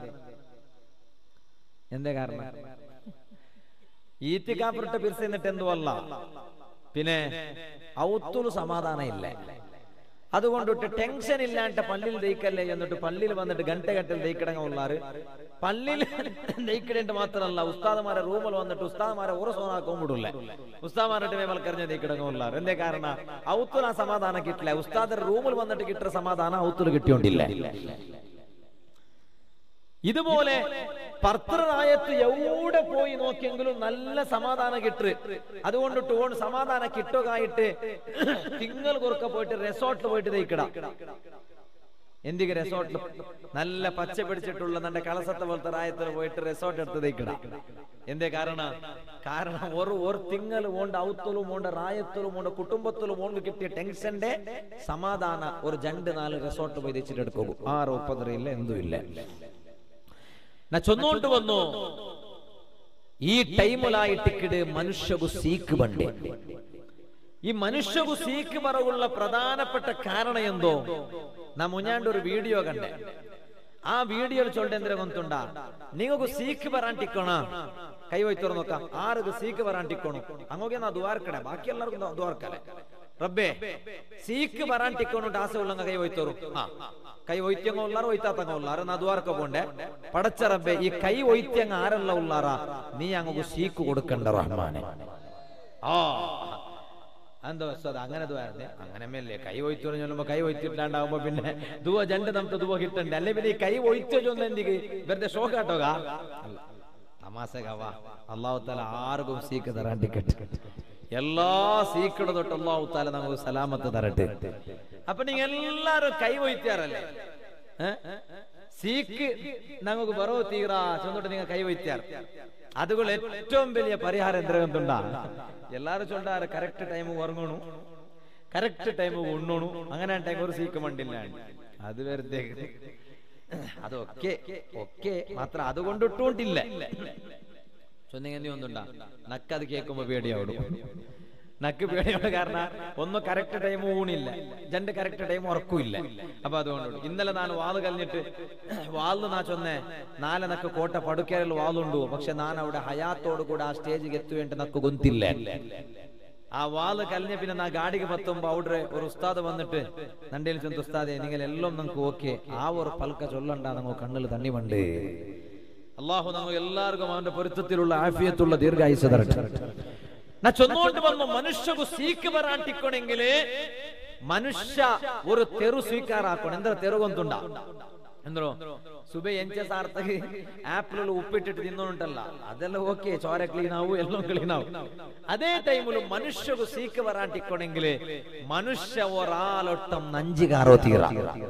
എന്തേ കാരണം ഈത്തിക്കാപ്പിട്ട് പിരിച്ചിട്ട് എന്തുവല്ല പിന്നെ ഔത്തുല് സമാധാനം ഇല്ല അതുകൊണ്ടിട്ട് ടെൻഷൻ ഇല്ലാണ്ട് പള്ളിയിൽ ദയിക്കല്ലേ എന്നിട്ട് പള്ളിയിൽ വന്നിട്ട് ഗണ്ടകെട്ടിൽ ദയിക്കിടങ്ങ ഉള്ളാറ് പള്ളിയിൽ ദയിക്കിടേണ്ട മാത്രമല്ല ഉസ്താദമാരെ റൂമിൽ വന്നിട്ട് ഉസ്താദമാരെ ഒരു സോനാക്കും വിടില്ല ഉസ്താദമാരുടെ മേമൽക്കറിഞ്ഞ ദയിക്കിടങ്ങ ഉള്ളാറ് എന്തേ കാരണം ഔത്തുൽ ആ സമാധാനം കിട്ടില്ല ഉസ്താദർ റൂമിൽ വന്നിട്ട് കിട്ടുന്ന സമാധാനം ഔത്തുൽ കിട്ടിയോണ്ടില്ല ഇതുപോലെ പർത്തറായത്ത് എവിടെ പോയി നോക്കിയെങ്കിലും നല്ല സമാധാനം കിട്ട് അതുകൊണ്ടിട്ട് ഓൺ സമാധാനം കിട്ടുകയായിട്ട് തിങ്കൾ കുറുക്ക പോയിട്ട് റിസോർട്ടിൽ പോയിട്ട് തയ്ക്കട എന്തിക്ക് റിസോർട്ടിൽ നല്ല പച്ച പിടിച്ചിട്ടുള്ള നല്ല കളസത്തെ പോലത്തെ റായത്തിൽ പോയിട്ട് റിസോർട്ട് എടുത്ത് തയ്ക്കട എന്തേ കാരണം കാരണം ഒരു ഒരു തിങ്ങൽ ഓണ്ട് ഔത്തലും ഓണ്ട് റായത്തിലും ഓണ്ട് കുടുംബത്തിലും ഓണ്ട് കിട്ടിയ ടെൻഷന്റെ സമാധാന ഒരു രണ്ട് നാല് റിസോർട്ട് പോയി തെച്ചിട്ട് എടുക്കും ആറ് ഒപ്പതറിയില്ല എന്തുമില്ല ನಾ ಚೊನ್ನೋಂಟು ವന്നു ಈ ಟೈಮುಲಾಯಿಟ್ಟಿಕ್ಕಿಡು ಮನುಷ್ಯಗು ಸೀಕ್ ಬಂಡೆ ഈ മനുഷ്യകു സീക്ക് പറവുള്ള പ്രധാനപ്പെട്ട കാരണം എന്തോ നാ മുഞ്ഞാണ്ട് ഒരു വീഡിയോ കണ്ടേ ആ വീഡിയോ ചൊല്ലെ എന്തിനാ കൊന്തുണ്ട നിങ്ങൾക്ക് സീക്ക് പറയാണ്ടിക്കോണ കൈ വയ്ത്തോറ് നോക്കാം ആർക്ക് സീക്ക് പറയാണ്ടിക്കോണു അങ്ങോട്ട് നാ ദ്വാർക്കടെ ബാക്കി എല്ലാവർക്കും ദ്വാർക്കലെ റബ്ബേ സീക്ക് പറയാണ്ടിക്കോണു ആസ ഉള്ളങ്ങ കൈ വയ്ത്തോറും ആ കൈ ഒയ്ത്യങ്ങ ഉള്ളാറ് ഒയ്ത്താത്തങ്ങ ഉള്ളാറ് നാ ദ്വാർക്ക പോണ്ടേ പടച്ച റബ്ബേ ഈ കൈ ഒയ്ത്യങ്ങ ആരല്ല ഉള്ളാറാ നീ അങ്ങക്ക് സീക്ക് കൊടുക്കണ്ട റഹ്മാനെ ആ എന്തോ അത് അങ്ങനെ ദ്വാരത്തെ അങ്ങനെ മേലേ കൈ ഒയ്ത്തു ചൊല്ലുമ്പോ കൈ ഒയ്ത്തിട്ടാണ്ടാവുമ്പോ പിന്നെ ദുവ ജണ്ട് നമുക്ക് ദുവ കിട്ടണ്ടേ അല്ലെ പിന്നെ ഈ കൈ ഒയ്ത്തു ചൊന്ന എന്തിക്ക് വെറുതെ ഷോക്ക് ആട്ടോക തമാസകവാ അള്ളാഹു താല ആർക്കും സീക്ക് തരാണ്ടിക്കട്ടെ എല്ലാ സീക്കട തൊട്ട് അള്ളാഹു താല നമുക്ക് സലാമത്ത് തരട്ടെ അപ്പൊ നിങ്ങൾ എല്ലാരും കൈ ഒയ്ത്താറല്ലേ സീക്ക് നമുക്ക് ബറവ് തീറാ ചെന്നിട്ട് നിങ്ങൾ കൈ ഒയ്ത്താർ അതുകൾ ഏറ്റവും വലിയ പരിഹാരം എന്തിനാ എല്ലാരും ചൊല്ലാറ് കറക്റ്റ് ടൈം ഉറങ്ങണു കറക്റ്റ് ടൈം ഉണ്ണണു അങ്ങനെ ടൈം ഒരു സീക്ക് മണ്ടില്ല അത് വെറുതെ അതൊക്കെ ഒക്കെ മാത്രം അതുകൊണ്ട് ഇട്ടുകൊണ്ടില്ല ചൊന്നിങ്ങനെ ഒന്നുണ്ടാ നക്കത് കേൾക്കുമ്പോ പേടിയാവിടും നക്ക് പേടിയുള്ള കാരണം ഒന്ന് കറക്റ്റ് ടൈം ഊണില്ല രണ്ട് കറക്റ്റ് ടൈം ഉറക്കില്ല അപ്പൊ അതുകൊണ്ട് ഇന്നലെ ഞാൻ വാള് കലിഞ്ഞിട്ട് വാളിന് നാ ചൊന്നേ നാളെ നക്ക് കോട്ട പടുക്കേറിൽ വാളുണ്ടു പക്ഷെ ഞാൻ അവിടെ ഹയാത്തോട് കൂടെ ആ സ്റ്റേജിൽ എത്തുവേണ്ട നക്ക് ഗൊന്തില്ല ആ വാള് കലിഞ്ഞ പിന്നെ നാ ഗാഡിക്ക് പത്തുമ്പോ അവിടെ ഒരു ഉസ്താദ് വന്നിട്ട് നണ്ടയിൽ ചെന്ന് ഉസ്താദെ നിങ്ങൾ എല്ലാം നമുക്ക് ഓക്കെ ആ ഒരു പൽക്ക ചൊല്ലണ്ട നമ്മ കണ്ണിൽ തണ്ണി വണ്ട് അള്ളാഹു നമുക്ക് എല്ലാവർക്കും അവന്റെ പൊരുത്തത്തിലുള്ള ആഫിയത്തുള്ള ദീർഘായുസ് തരട്ടെ ನಾ ಚೊನ್ನೋಂಡು ಬಂದು ಮನುಷ್ಯಗೂ ಸೀಕ್ ಬರಾಂಟಿಕ್ಕೊಣೆಂಗಿಲೆ ಮನುಷ್ಯ ഒരു തെറു സ്വീಕಾರ ಹಾಕೋಣ ಎಂದ್ರೆ ತೆರುಗೊಂತುಂಡ ಎಂದ್ರು ಸುಬೆ ಎಂಚ ಸಾರ್ತಗೆ ಆಪಲ್ ಉಪ್ಪಿಟ್ಟಿಟ್ಟು ತಿನ್ನೋಂಟಲ್ಲ ಅದೆಲ್ಲ ಓಕೆ ചോര ക്ലീൻ ആവും എല്ലാം ക്ലീൻ ആവും അതേ ടൈമിൽ മനുഷ്യకు സീക്ക് വരാണ്ടിക്കൊണെങ്കിൽ മനുഷ്യ ഒരാളൊട്ടം നഞ്ചികാറോ തീറ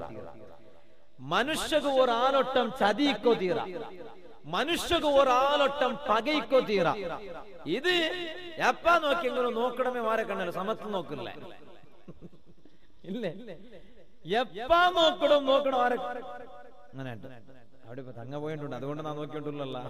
മനുഷ്യക്ക് ഒരാളൊട്ടം ചതിക്കോ തീറ മനുഷ്യക്ക് ഒരാളൊട്ടം പകയ്ക്കോ തീറ ഇത് എപ്പാ നോക്കിയെങ്കിലും നോക്കണമേ മാരെ കണ്ണല്ലോ സമത്ത് നോക്കില്ല ഇല്ലേ എപ്പാ നോക്കണം നോക്കണം ആരെ അങ്ങനെ ഉണ്ട്. അവിടെ ഇപ്പൊ തങ്ങ പോയിട്ടുണ്ട് അതുകൊണ്ട് നാ നോക്കിയിട്ടുള്ളല്ല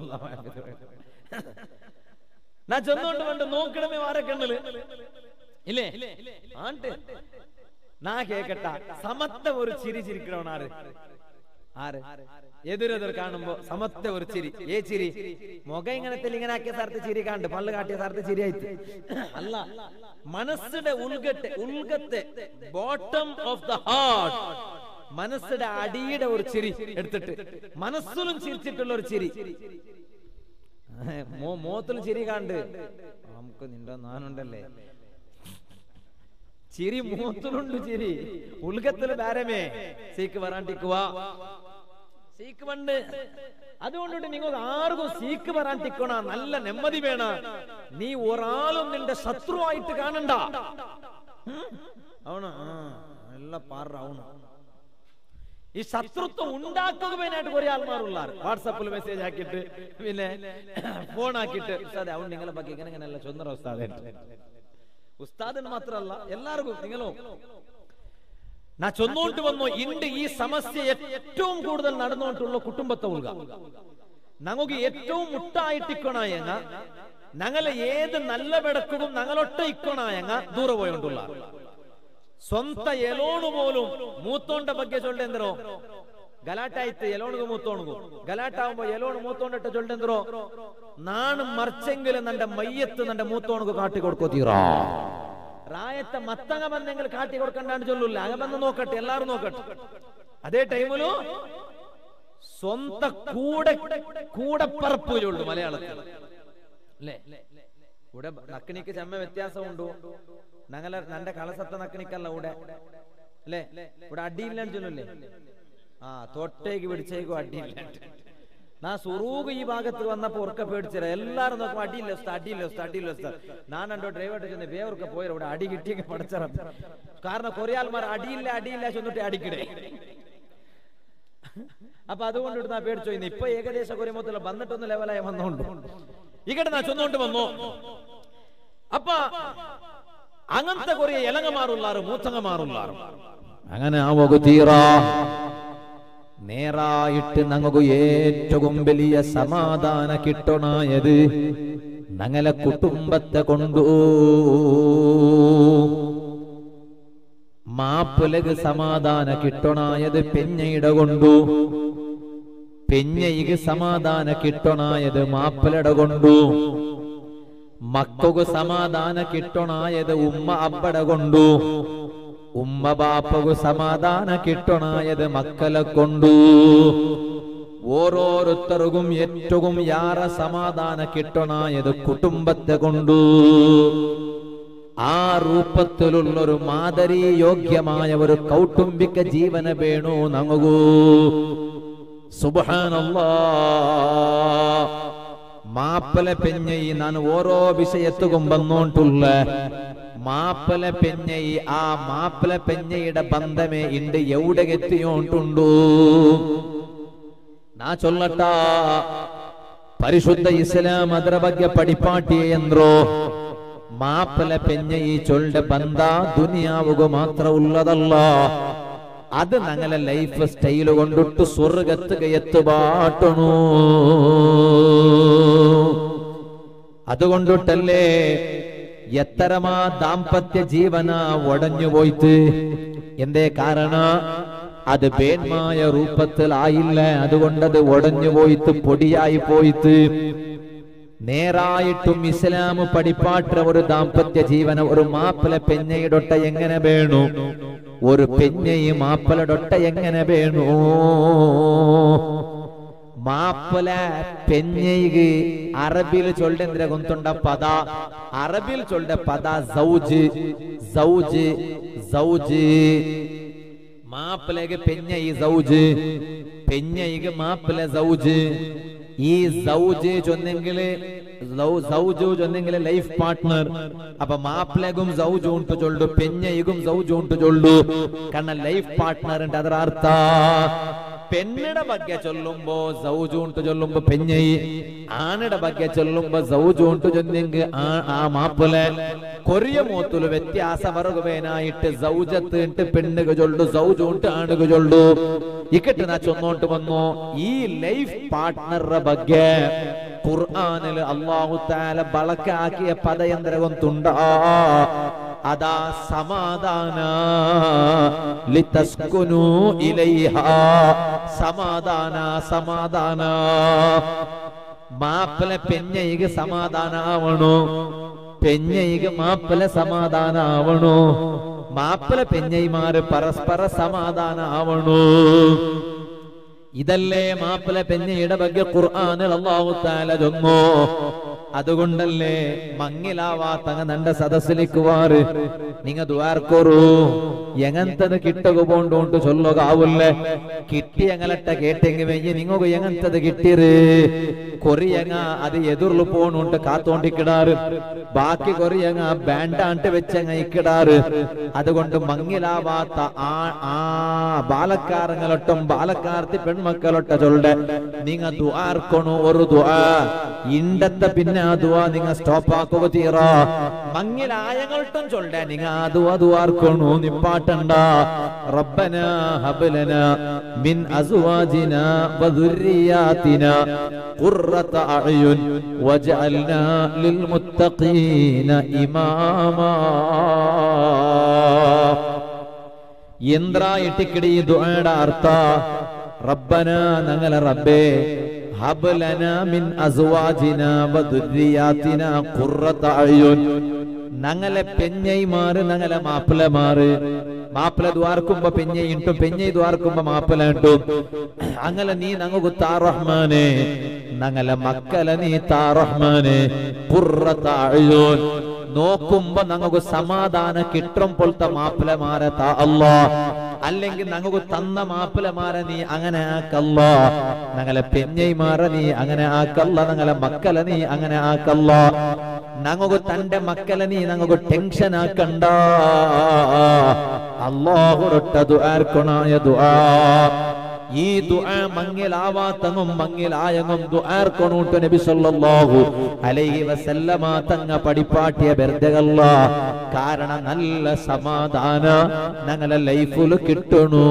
നാ ചെന്നോണ്ട് വേണ്ട നോക്കണമേ മാരെ കണ്ണില് ഇല്ലേ ആണ്ട് നാ കേക്കട്ട സമത്വം ഒരു ചിരി ചിരിക്കണവനാറ് ആര് എതിരെതിർ കാണുമ്പോ സമത്തെ ഒരു ചിരി ഏ ചിരി മുഖം ഇങ്ങനെ ഇങ്ങനെ ആക്കിയ സ്ഥലത്ത് ചിരി കാണുണ്ട് പള്ളു കാട്ടിയ സ്ഥലത്ത് ചിരി ആയിട്ട് അല്ല മനസ്സിന്റെ ഉൾഗത്തെ ഉൾഗത്തെ ബോട്ടം ഓഫ് ദ ഹാർട്ട് മനസ്സിന്റെ അടിയുടെ ഒരു ചിരി എടുത്തിട്ട് മനസ്സിലും ചിരിച്ചിട്ടുള്ള ഒരു ചിരി മോ മോത്തിലും ചിരി കാണ്ട് നമുക്ക് നിന്റെ നാനുണ്ടല്ലേ ചിരി മൂത്തിലുണ്ട് ചിരി ഉൽഗത്തിൽ ബാരമേ സീക്ക് വരാണ്ടിക്കുക സീക്ക് പണ്ട് അതുകൊണ്ടിട്ട് നിങ്ങൾ ആർക്കും സീക്ക് വരാണ്ടിക്കണ നല്ല നെമ്മതി വേണ നീ ഒരാളും നിന്റെ ശത്രുവായിട്ട് കാണണ്ട ഉം? അവണ ആ നല്ല പാറ അവണ ഈ ശത്രുത്വം ഉണ്ടാക്കുകയായിട്ട് കുറെ ആൾമാരുള്ളാർ വാട്സാപ്പിൽ മെസ്സേജ് ആക്കിയിട്ട് പിന്നെ ഫോൺ ആക്കിയിട്ട് ഉസ്താദെ അവൻ നിങ്ങളെ ಬಗ್ಗೆ ഇങ്ങനെ ഇങ്ങനെയല്ല ചൊന്നറ ഉസ്താദെ ഉസ്താദിന് മാത്രമല്ല എല്ലാവർക്കും നിങ്ങളും ನಾ ಚೊನ್ನೋಂಟು വന്നു ಇಂದು ಈ ಸಮಸ್ಯೆ ഏറ്റവും കൂടുതൽ നടന്നുകൊണ്ടുള്ള കുടുംബത്തെ ഉൾക ഞങ്ങൾക്ക് ഏറ്റവും മുട്ടായിട്ടിക്കണായങ്ങ ഞങ്ങളെ ഏത് നല്ല ಬೆಡಕುം ഞങ്ങളൊട്ട ഇക്കണായങ്ങ ദൂരെ പോയോണ്ടുള്ള ಸ್ವಂತ ಎಲೋಣು പോലും മൂത്തോണ്ട ಬಗ್ಗೆ ചൊല്ലെന്തರೋ ಗಲಾಟೆ ಆಯ್ತು ಎಲೋಣಿಗೂ ಮೂത്തോಣಿಗೂ ಗಲಾಟೆ ಆಗುമ്പോ ಎಲೋಣು ಮೂത്തോണ്ടിട്ട് ചൊല്ലെന്തರೋ ನಾನು മറിച്ചെങ്കിലും ನನ್ನ മയ്യത്ത് ನನ್ನ മൂത്തോണിಗೂ കാട്ടി കൊടുക്കോತೀರಾ റായത്തെ മത്തങ്ങ ബന്ധങ്ങൾ കാട്ടി കൊടുക്കണ്ടാണ്ട് ചൊല്ലൂല്ല അക ബന്ധം നോക്കട്ടെ എല്ലാരും നോക്കട്ടെ അതേ ടൈമിലു സ്വന്ത കൂടെ കൂടപ്പറപ്പ് ചൊല്ലു മലയാളത്തിൽ അല്ലേ ഇവിടെ നക്കിനിക്ക് ചെമ്മ വ്യത്യാസമുണ്ടോ ഞങ്ങളെ നന്റെ കളസത്തെ നക്കിനിക്കല്ല ഇവിടെ അല്ലേ ഇവിടെ അടിയില്ലാണ്ട് ചൊല്ലല്ലേ ആ തൊട്ടേക്ക് പിടിച്ചേക്കും അടിയില്ല നാ സുറൂഗ് ഈ ഭാഗത്ത് വന്നപ്പോ ഉറക്ക പേടിച്ചില്ല എല്ലാരും നോക്കുമ്പോ അടിയില്ല ഉസ്താ, അടിയില്ല ഉസ്താ, അടിയില്ല ഉസ്താ. ഞാൻ എന്തോ ഡ്രൈവർ ചെന്ന് വേവർക്ക് പോയത് ഇവിടെ അടി കിട്ടിയെങ്കിൽ പഠിച്ചറ കാരണം കുറെ ആൾമാർ അടിയില്ല അടിയില്ല ചെന്നിട്ട് അടിക്കടേ അപ്പൊ അതുകൊണ്ട് ഇവിടുന്ന് ആ പേടിച്ചു പോയി ഇപ്പൊ ഏകദേശം കുരമത്തില്ല വന്നിട്ടൊന്ന് ലെവലായി വന്നോണ്ട് ഇവിടെ നാ ചൊന്നോണ്ട് വന്നു അപ്പ അങ്ങനത്തെ കുറെ ഇലങ്ങമാറുള്ളാറ് മൂത്തങ്ങമാറുള്ളാറ് അങ്ങനെ ആവകു തീറാ നേരായിട്ട് ഞങ്ങൾക്ക് ഏറ്റവും വലിയ സമാധാന കിട്ടണായത് ഞങ്ങളെ കുടുംബത്തെ കൊണ്ടു മാപ്പിലക്ക് സമാധാന കിട്ടണായത് പെഞ്ഞയുടെ കൊണ്ടു പെഞ്ഞയ്ക്ക് സമാധാന കിട്ടണായത് മാപ്പിലട കൊണ്ടു മക്കൾക്ക് സമാധാന കിട്ടണായത് ഉമ്മ അബ്ബട കൊണ്ടു ഉമ്മ ബാപ്പകു സമാധാന കിട്ടണായത് മക്കളെ കൊണ്ടു ഓരോരുത്തർക്കും ഏറ്റവും യാറ സമാധാന കിട്ടണായത് കുടുംബത്തെ കൊണ്ടു ആ രൂപത്തിലുള്ളൊരു മാതരി യോഗ്യമായ ഒരു കൗട്ടുംബിക ജീവന വേണു നങ്ങൂ സുബാനല്ലാ മാപ്പല പെഞ്ഞയി ನಾನು ഓരോ വിഷയത്തും വന്നോണ്ടുള്ള മാപ്പല പെഞ്ഞയി ആ മാപ്പല പെഞ്ഞയുടെ ബന്ധമേ ഇണ്ട് എവിടെ എത്തിയോണ്ടുണ്ടു ನಾ ಚೊಲ್ಲಟ ಪರಿಶುದ್ಧ ಇಸ್ಲಾಂ ಅದರ ಬಗ್ಗೆ ಪಡಿಪಾಟಿ ಎಂದ್ರು ಮಾಪಲ ಪೆഞ്ഞ ഈ ചൊല്ലെ ബന്ധ ദുനിയാവുക മാത്ര ഉള്ളതല്ല അത് ഞങ്ങളെ ലൈഫ് സ്റ്റൈല് കൊണ്ടിട്ട് സ്വർഗത്ത് എത്തുപാട്ടണു അതുകൊണ്ടിട്ടല്ലേ എത്തരമാ ദാമ്പത്യ ജീവന ഒടഞ്ഞു പോയിട്ട് എന്തേ കാരണ അത് പേന്മായ രൂപത്തിലായില്ല അതുകൊണ്ടത് ഒടഞ്ഞു പോയിട്ട് പൊടിയായി പോയിട്ട് നേരായിട്ടും ഇസ്ലാം പഠിപ്പാട്ട ഒരു ദാമ്പത്യ ജീവന ഒരു മാപ്പിള പെഞ്ഞയിടൊട്ട എങ്ങനെ വേണു ഒരു പെഞ്ഞയി മാപ്പിളടൊട്ട എങ്ങനെ വേണു മാപ്പല പെഞ്ഞയിക്ക് അറബിൽ ചൊല്ലുന്ന ഗൊന്തുണ്ട പദ അറബിൽ ചൊല്ല പദ സൗജ് സൗജ് സൗജ് മാപ്പിളക്ക് പെഞ്ഞയി സൗജ് പെഞ്ഞയിക്ക് മാപ്പിള സൗജ് ഈ സൗജ് ചൊന്നെങ്കില് സൗജു ചൊന്നെങ്കില് ലൈഫ് പാർട്ട്ണർ അപ്പൊ മാപ്പിളകും സൗജു ഉಂಟು ചൊല്ലു പെഞ്ഞയിക്കും സൗജു ഉಂಟು ചൊല്ലു കാരണം ലൈഫ് പാർട്ട്ണർ ഉണ്ട് ಅದರ ಅರ್ಥ പെണ്ണിടെ ಬಗ್ಗೆ ചൊല്ലുമ്പോ സൗജു ഉಂಟು ചൊല്ലുമ്പോ പെഞ്ഞയി ആണിടെ ಬಗ್ಗೆ ചൊല്ലുമ്പോ സൗജു ഉಂಟು ചൊന്നെങ്കിൽ ആ മാപ്പിള കൊറിയ മൂത്തുല് വ്യത്യാസ വറുകുവേനായിട്ട് സൗജത്ത് ഇട്ട് പെണ്ണുക ചൊല്ലു സൗജു ഉಂಟು ആണുക ചൊല്ലു ഇക്കട്ട് നാ ചൊന്നോട്ട് വന്നു ഈ ലൈഫ് പാർട്ട്ണറുടെ ಬಗ್ಗೆ ഖുർആനിൽ അള്ളാഹു താല ಬಳಕೆ ಪದ ಎಂದರೆ ಒಂದುಂಡ അതാ സമാധാന ലിതസ്കുനു ഇലൈഹ സമാധാന സമാധാന മാപ്പിള പെഞ്ഞയിക സമാധാന ആവണോ പെഞ്ഞയിക മാപ്പിള സമാധാന ആവണോ മാപ്പിള പെഞ്ഞൈമാര് പരസ്പര സമാധാന ആവണോ ഇതല്ലേ മാപ്പിള പെഞ്ഞയുടെ ಬಗ್ಗೆ ഖുർആനിൽ അല്ലാഹു തആല ചൊന്നു അതുകൊണ്ടല്ലേ മങ്ങിലാവാത്തങ്ങ നണ്ട സദസ്സിലിക്കുവാറ് നിങ്ങ ദ്വാർക്കൊരു എങ്ങനത്തത് കിട്ടുക പോണ്ടോണ്ട് ചൊല്ലുക ആവുല്ലേ കിട്ടി എങ്ങലട്ട കേട്ടെങ്കി വെഞ്ഞ് നിങ്ങക്ക് എങ്ങനത്തത് കിട്ടിറ് കൊറിയങ്ങ അത് എതിർಲು പോണുണ്ട് കാത്തോണ്ടിക്കിടാറ് ബാക്കി കൊറിയങ്ങ ബാൻഡാണ്ട് വെച്ചങ്ങ ഇക്കിടാറ് അതുകൊണ്ട് മങ്ങിലാവാത്ത ആ ആ ബാലക്കാരങ്ങളൊട്ടും ബാലക്കാർത്തി പെൺമക്കളൊട്ട ചൊല്ലെ നിങ്ങ ദ്വാർക്കൊണു ഒരു ദ്വാ ഇണ്ടത്തെ പിന്നെ ആ ദുആ നിങ്ങ സ്റ്റോപ്പ് ആക്കുക തീറ മങ്ങിലായങ്ങൾട്ടും ചൊല്ലെ നിങ്ങ ആ ദുആ ദുആർക്കൊണു നിപ്പാട്ടണ്ട റബ്ബന ഹബ്ലന മിൻ അസ്വാജിന വദുർരിയാതിന ഖുർറത അഅയുൻ വജഅൽനാ ലിൽമുത്തഖീന ഇമാമാ എന്തായിട്ടിക്കടി ഈ ദുആയുടെ അർത്ഥ റബ്ബന ഞങ്ങളെ റബ്ബേ ഹബ് ലനാ മിൻ അസ്വാജിന വദുർരിയാതിന ഖുർറത അയുൻ ഞങ്ങളെ പെഞ്ഞൈമാറ് ഞങ്ങളെ മാപ്പിളമാറ് മാപ്പിള ദ്വാർക്കുമ്പോ പെഞ്ഞയിട്ടും പെഞ്ഞൈ ദ്വാർക്കുമ്പോ മാപ്പിള ഇട്ടും അങ്ങനെ നീ ഞങ്ങൾക്ക് താ റഹ്മാനെ ഞങ്ങളെ മക്കളെ നീ താ റഹ്മാനെ ഖുർറത അയുൻ നോക്കുമ്പോ ഞങ്ങൾക്ക് സമാധാനം കിട്ടും പോലത്തെ മാപ്പിളമാരെ താ അല്ലാ അല്ലെങ്കിൽ ഞങ്ങൾക്ക് തന്ന മാപ്പിളമാരെ നീ അങ്ങനെ ആക്കല്ല ഞങ്ങളെ പെഞ്ഞൈമാരെ നീ അങ്ങനെ ആക്കല്ല ഞങ്ങളെ മക്കളെ നീ അങ്ങനെ ആക്കല്ല ഞങ്ങൾക്ക് തന്റെ മക്കളെ നീ ഞങ്ങൾക്ക് ടെൻഷൻ ആക്കണ്ട അള്ളാഹുറൊട്ട ദുആർക്കുണായ ദുആ ഈ ദുആ മങ്ങിലാവാത്തങ്ങും മങ്ങിലായങ്ങും ദുആർക്കൊണൂട്ട് നബി സല്ലല്ലാഹു അലൈഹി വസല്ലമ തങ്ങ പഠിപ്പാട്ടിയ ബെർദകല്ല കാരണം നല്ല സമാധാന ഞങ്ങളെ ലൈഫിൽ കിട്ടണു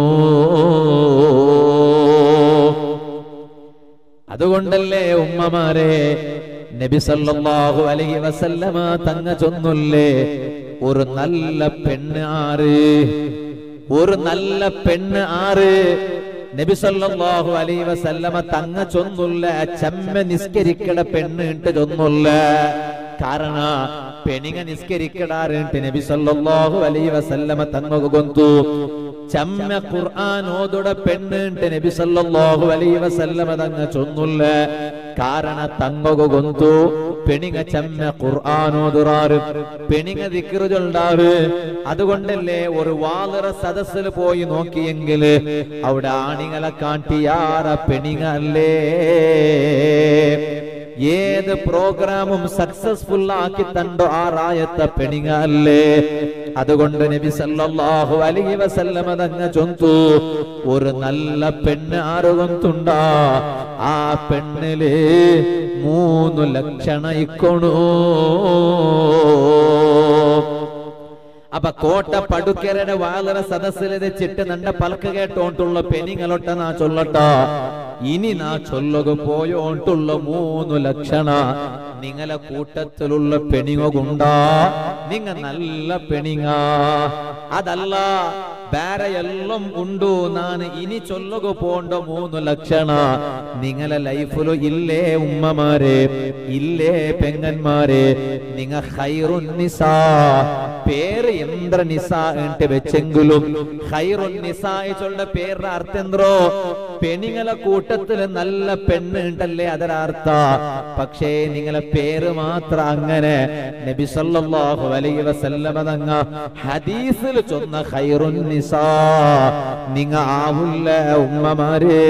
അതുകൊണ്ടല്ലേ ഉമ്മമാരെ നബി സല്ലല്ലാഹു അലൈഹി വസല്ലമ തങ്ങ ചൊന്നുല്ലേ ഒരു നല്ല പെണ്ണ് ആറ് ഒരു നല്ല പെണ്ണ് ആറ് നബി സല്ലല്ലാഹു അലൈഹി വസല്ലമ തങ്ങ ചൊന്നുല്ല ചമ്മ നിസ്കരിക്കട പെണ്ണ് ഇട്ട് ചൊന്നുല്ല കാരണ പെണിങ്ങ നിസ്കരിക്കടാറിട്ട് നബി സല്ലല്ലാഹു അലൈഹി വസല്ലമ തങ്ങ ഗൊന്തു ചമ്മ ഖുർആൻ ഓതുട പെണ്ണിട്ട് നബി സല്ലല്ലാഹു അലൈഹി വസല്ലമ തങ്ങ ചൊന്നുല്ല കാരണ തങ്ങക ഗൊന്തു പെണിങ്ങ ചമ്മ ഖുർആൻ ഓതുറാറ് പെണിങ്ങ ദിക്റ് ചൊല്ലാറ് അതുകൊണ്ടല്ലേ ഒരു വാലറ സദസ്സിൽ പോയി നോക്കിയെങ്കില് അവിടെ ആണിങ്ങളെ കാട്ടിയാറ പെണിങ്ങ അല്ലേ ഏത് പ്രോഗ്രാമും സക്സസ്ഫുൾ ആക്കി തണ്ടോ ആ റായത്തെ പെണിങ്ങ അല്ലേ അതുകൊണ്ട് നബി സല്ലല്ലാഹു അലൈഹി വസല്ലമ തങ്ങ ചൊന്തു ഒരു നല്ല പെണ്ണ് ആരോഗത്തുണ്ടാ ആ പെണ്ണില് മൂന്ന് ലക്ഷണ ഇക്കൊണു അപ്പൊ കോട്ട പടുക്കരയുടെ വാളറ സദസ്സിൽ വെച്ചിട്ട് നണ്ട പലക്ക് കേട്ടോണ്ടുള്ള പെനിങ്ങളൊട്ട നാ ചൊല്ലട്ട ഇനി നാ ചൊല്ലുക പോയോണ്ടുള്ള മൂന്ന് ലക്ഷണ നിങ്ങളെ കൂട്ടത്തിലുള്ള പെണിങ്ങുണ്ടാ നിങ്ങ നല്ല പെണിങ്ങ അതല്ല ಬೇರೆ എല്ലാം ഉണ്ടു ನಾನು ഇനി ചൊല്ലുക പോണ്ട മൂന്ന് ലക്ഷണ നിങ്ങളെ ലൈഫിലു ഇല്ലേ ഉമ്മമാരെ ഇല്ലേ പെങ്ങന്മാരെ നിങ്ങ ഖൈറുൻ നിസാ പേര് എന്ത്ര നിസാ എന്നിട്ട് വെച്ചെങ്കിലും ഖൈറുൻ നിസാ ചൊല്ല പേരുടെ അർത്ഥം എന്തോ പെണ്ണുങ്ങളെ കൂട്ടത്തില് നല്ല പെണ്ണ് ഉണ്ടല്ലേ അതര അർത്ഥ പക്ഷേ നിങ്ങളെ പേര് മാത്രം അങ്ങനെ നബി സല്ലല്ലാഹു അലൈഹി വസല്ലമ തങ്ങ ഹദീസിൽ ചൊന്ന ഖൈറുൻ നിസാ നിങ്ങ ആവുല്ല ഉമ്മമാരേ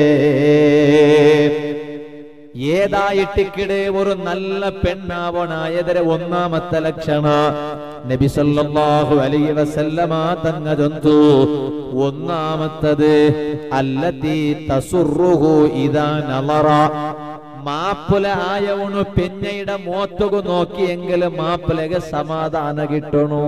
ഏതായിട്ടിക്കിടെ ഒരു നല്ല പെണ്ണാവണായതര ഒന്നാമത്തെ ലക്ഷണ നബി സല്ലല്ലാഹു അലൈഹി വസല്ലമ തങ്ങ ചൊന്തു ഒന്നാമത്തത് അല്ലത്തി തസുറുഹു ഇദാ നളറ മാപ്പിള ആയവണു പെഞ്ഞയുടെ മോത്തുകു നോക്കിയെങ്കിൽ മാപ്പിളಗೆ സമാധാന കിട്ടണു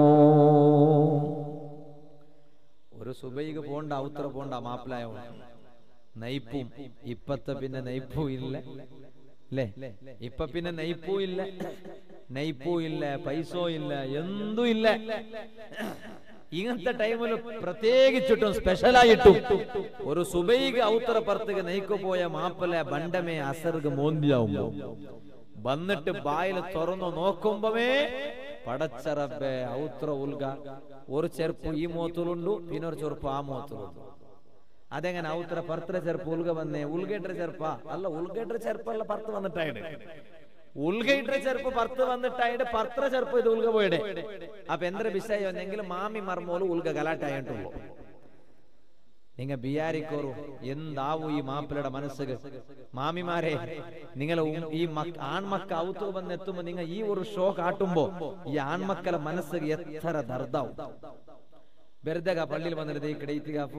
ഒരു സുബൈക്ക് പോണ്ട ഔത്ര പോണ്ട മാപ്പിളായവണു നയിപ്പും ഇപ്പത്തെ പിന്നെ നയിപ്പും ഇല്ല അല്ലേ ഇപ്പൊ പിന്നെ നയിപ്പും ഇല്ല നൈപ്പൂ ഇല്ല പൈസോ ഇല്ല എന്തും ഇല്ല ഇങ്ങനത്തെ ടൈമിൽ പ്രത്യേകിച്ചിട്ടും സ്പെഷ്യലായിട്ടും ഒരു സുബൈഗ് ഔത്തറ പുറത്തേക്ക് നെയ്ക്കു പോയ മാപ്പല ബണ്ടമേ അസർഗ് മോന്തിയാവുമ്പോ വന്നിട്ട് ബായിൽ തുറന്നു നോക്കുമ്പോമേ പടച്ചറബെ ഔത്ര ഉൽഗ ഒരു ചെറുപ്പ് ഈ മോത്തിലുണ്ടു പിന്നെ ഒരു ചെറുപ്പ് ആ മോത്തിലുണ്ട് അതെങ്ങനെ ഔത്ര പർത്ര ചെറുപ്പ് ഉൽഗ വന്നേ ഉൽഗേട്ട ചെറുപ്പ അല്ല ഉൽഗേട്ട ചെറുപ്പല്ല പർത്ത് വന്നിട്ടായിട്ട് ഉൽഗയിട്ട ചെറുപ്പ് പർത്ത് വന്നിട്ടായിട്ട് പർത്ര ചെറുപ്പ് ഇത് ഉൽഗ പോയിടെ അപ്പൊ എന്തൊരു വിഷയം എന്നെങ്കിൽ മാമി മർമോല് ഉൽഗ ഗലാട്ടായിട്ടുള്ളൂ നിങ്ങ ബിയാരിക്കോറു എന്താവൂ ഈ മാപ്പിളുടെ മനസ്സുകൾ മാമിമാരെ നിങ്ങൾ ഈ മക്ക ആൺമക്ക ഔത്തു വന്നെത്തുമ്പോ നിങ്ങൾ ഈ ഒരു ഷോ കാട്ടുമ്പോ ഈ ആൺമക്കളെ മനസ്സ് എത്ര ദർദാവും ബെർദക പള്ളിയിൽ വന്നിട്ട് ഈ കിടയിത്തികാപ്പു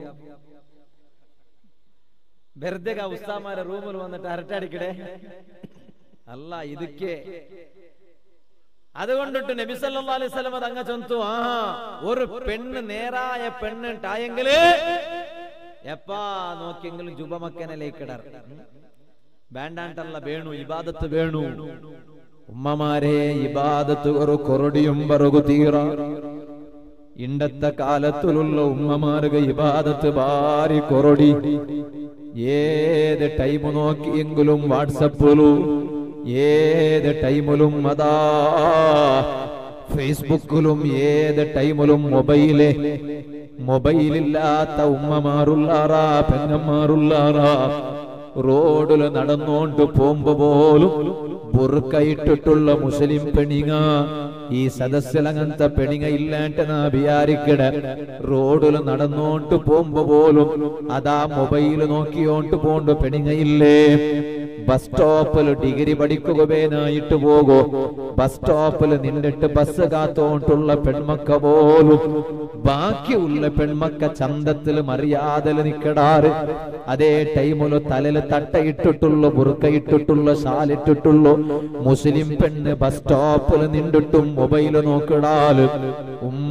ബെർദക ഉസ്താമാരെ റൂമിൽ വന്നിട്ട് അരട്ടടിക്കടേ അല്ല ഇതൊക്കെ അതുകൊണ്ടിട്ട് നബി സല്ലല്ലാഹു അലൈഹി വസല്ലം തങ്ങ ചൊന്തു ആ ഒരു പെണ്ണ് നേരായ പെണ്ണിട്ടായെങ്കില് എപ്പാ നോക്കിയെങ്കിലും ജുബമക്കനിലേക്കിടർ വേണ്ടാണ്ടല്ല വേണു ഇബാദത്ത് വേണു ഉമ്മമാരെ ഇബാദത്ത് ഒരു കൊറടിയും പറകു തീറ ഇണ്ടത്തെ കാലത്തിലുള്ള ഉമ്മമാർക്ക് ഇബാദത്ത് ഭാരി കൊറടി ഏത് ടൈം നോക്കിയെങ്കിലും വാട്സപ്പിലും ഏത് ടൈമിലും അതാ ഫേസ്ബുക്കിലും ഏത് ടൈമിലും മൊബൈല് മൊബൈലില്ലാത്ത ഉമ്മമാരുള്ളാറാ പെങ്ങന്മാരുള്ളാറാ റോഡിൽ നടന്നോണ്ട് പോകുമ്പോ പോലും ബുർക്കയിട്ടിട്ടുള്ള മുസ്ലിം പെണിങ്ങ ഈ സദസ്സിലങ്ങനത്തെ പെണിങ്ങ ഇല്ലാണ്ട് നാ വിചാരിക്കട റോഡിൽ നടന്നോണ്ട് പോകുമ്പോ പോലും അതാ മൊബൈൽ നോക്കിയോണ്ട് പോണ്ട് പെണിങ്ങയില്ലേ ബസ് സ്റ്റോപ്പിൽ ഡിഗ്രി പഠിക്കുകവേനായിട്ട് പോകോ ബസ് സ്റ്റോപ്പിൽ നിന്നിട്ട് ബസ് കാത്തോണ്ടുള്ള പെൺമക്ക പോലും ബാക്കിയുള്ള പെൺമക്ക ചന്തത്തിൽ മറിയാതെ നിക്കടാറ് അതേ ടൈമില് തലയിൽ തട്ടയിട്ടിട്ടുള്ള ബുറുക്കയിട്ടിട്ടുള്ള ഷാലിട്ടിട്ടുള്ള മുസ്ലിം പെണ്ണ് ബസ് സ്റ്റോപ്പിൽ നിന്നിട്ടും മൊബൈല് നോക്കിടാല് ഉമ്മ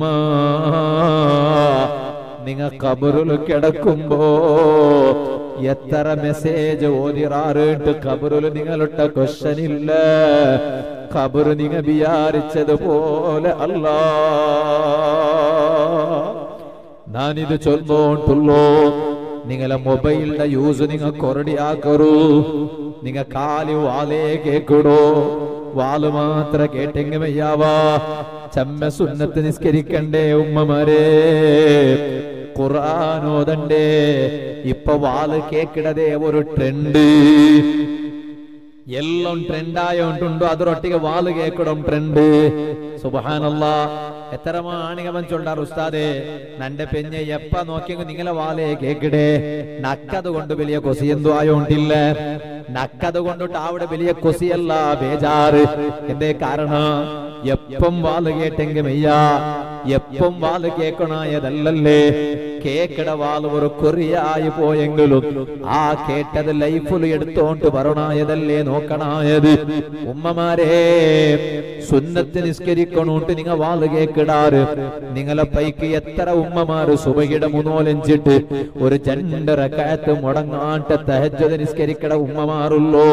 നിങ്ങ കബറിൽ കിടക്കുമ്പോ എത്ര മെസ്സേജ് ഓതിറാറിട്ട് കബറിൽ നിങ്ങളുടെ ക്വസ്റ്റൻ ഇല്ല കബറ് നിങ്ങ വിചാരിച്ചതുപോലെ അല്ല ഞാനിത് ചൊന്നോണ്ടുള്ളൂ നിങ്ങളെ മൊബൈലിന്റെ യൂസ് നിങ്ങൾ കൊറടിയാക്കറു നിങ്ങ കാല് വാലേ കേക്കിടോ വാല് മാത്ര കേട്ടെങ്കിൽ വയ്യാവാ ചമ്മ സുന്നത്ത് നിസ്കരിക്കണ്ടേ ഉമ്മമാരെ ഖുർആാനോദണ്ടേ ഇപ്പൊ വാല് കേക്കിടതേ ഒരു ട്രെൻഡ് എല്ലാം ട്രെൻഡ് ആയോണ്ടുണ്ടോ അതൊരൊട്ടിಗೆ വാല് കേക്കിടും ട്രെൻഡ് സുബഹാനല്ല എത്രമാ ആണികവൻ ചൊല്ലാർ ഉസ്താദേ നന്റെ പെഞ്ഞെ എപ്പ നോക്കിയെങ്കിൽ നിങ്ങളെ വാലേ കേക്കിടേ നക്കത് കൊണ്ട് വലിയ കൊസിയെന്തോ ആയോണ്ടില്ല നക്കത് കൊണ്ടിട്ട് അവിടെ വലിയ കൊസിയല്ല ബേജാറ് എന്തേ കാരണം എപ്പം വാല് കേട്ടെങ്കിൽ മെയ്യ എപ്പം വാല് കേക്കണായതല്ലല്ലേ കേക്കട വാല് ഒരു കൊറിയായി പോയെങ്കിലും ആ കേട്ടത് ലൈഫിൽ എടുത്തോണ്ട് വരണായതല്ലേ നോക്കണായത് ഉമ്മമാരെ സുന്നത്ത് നിസ്കരിക്കണോട്ട് നിങ്ങ വാല് കേക്കിടാറ് നിങ്ങളെ പൈക്ക് എത്ര ഉമ്മമാര് സുബഹിയുടെ മുന്നോലഞ്ചിട്ട് ഒരു രണ്ടര കാത്ത് മുടങ്ങാട്ട് തഹജ്ജത് നിസ്കരിക്കട ഉമ്മമാറുള്ളോ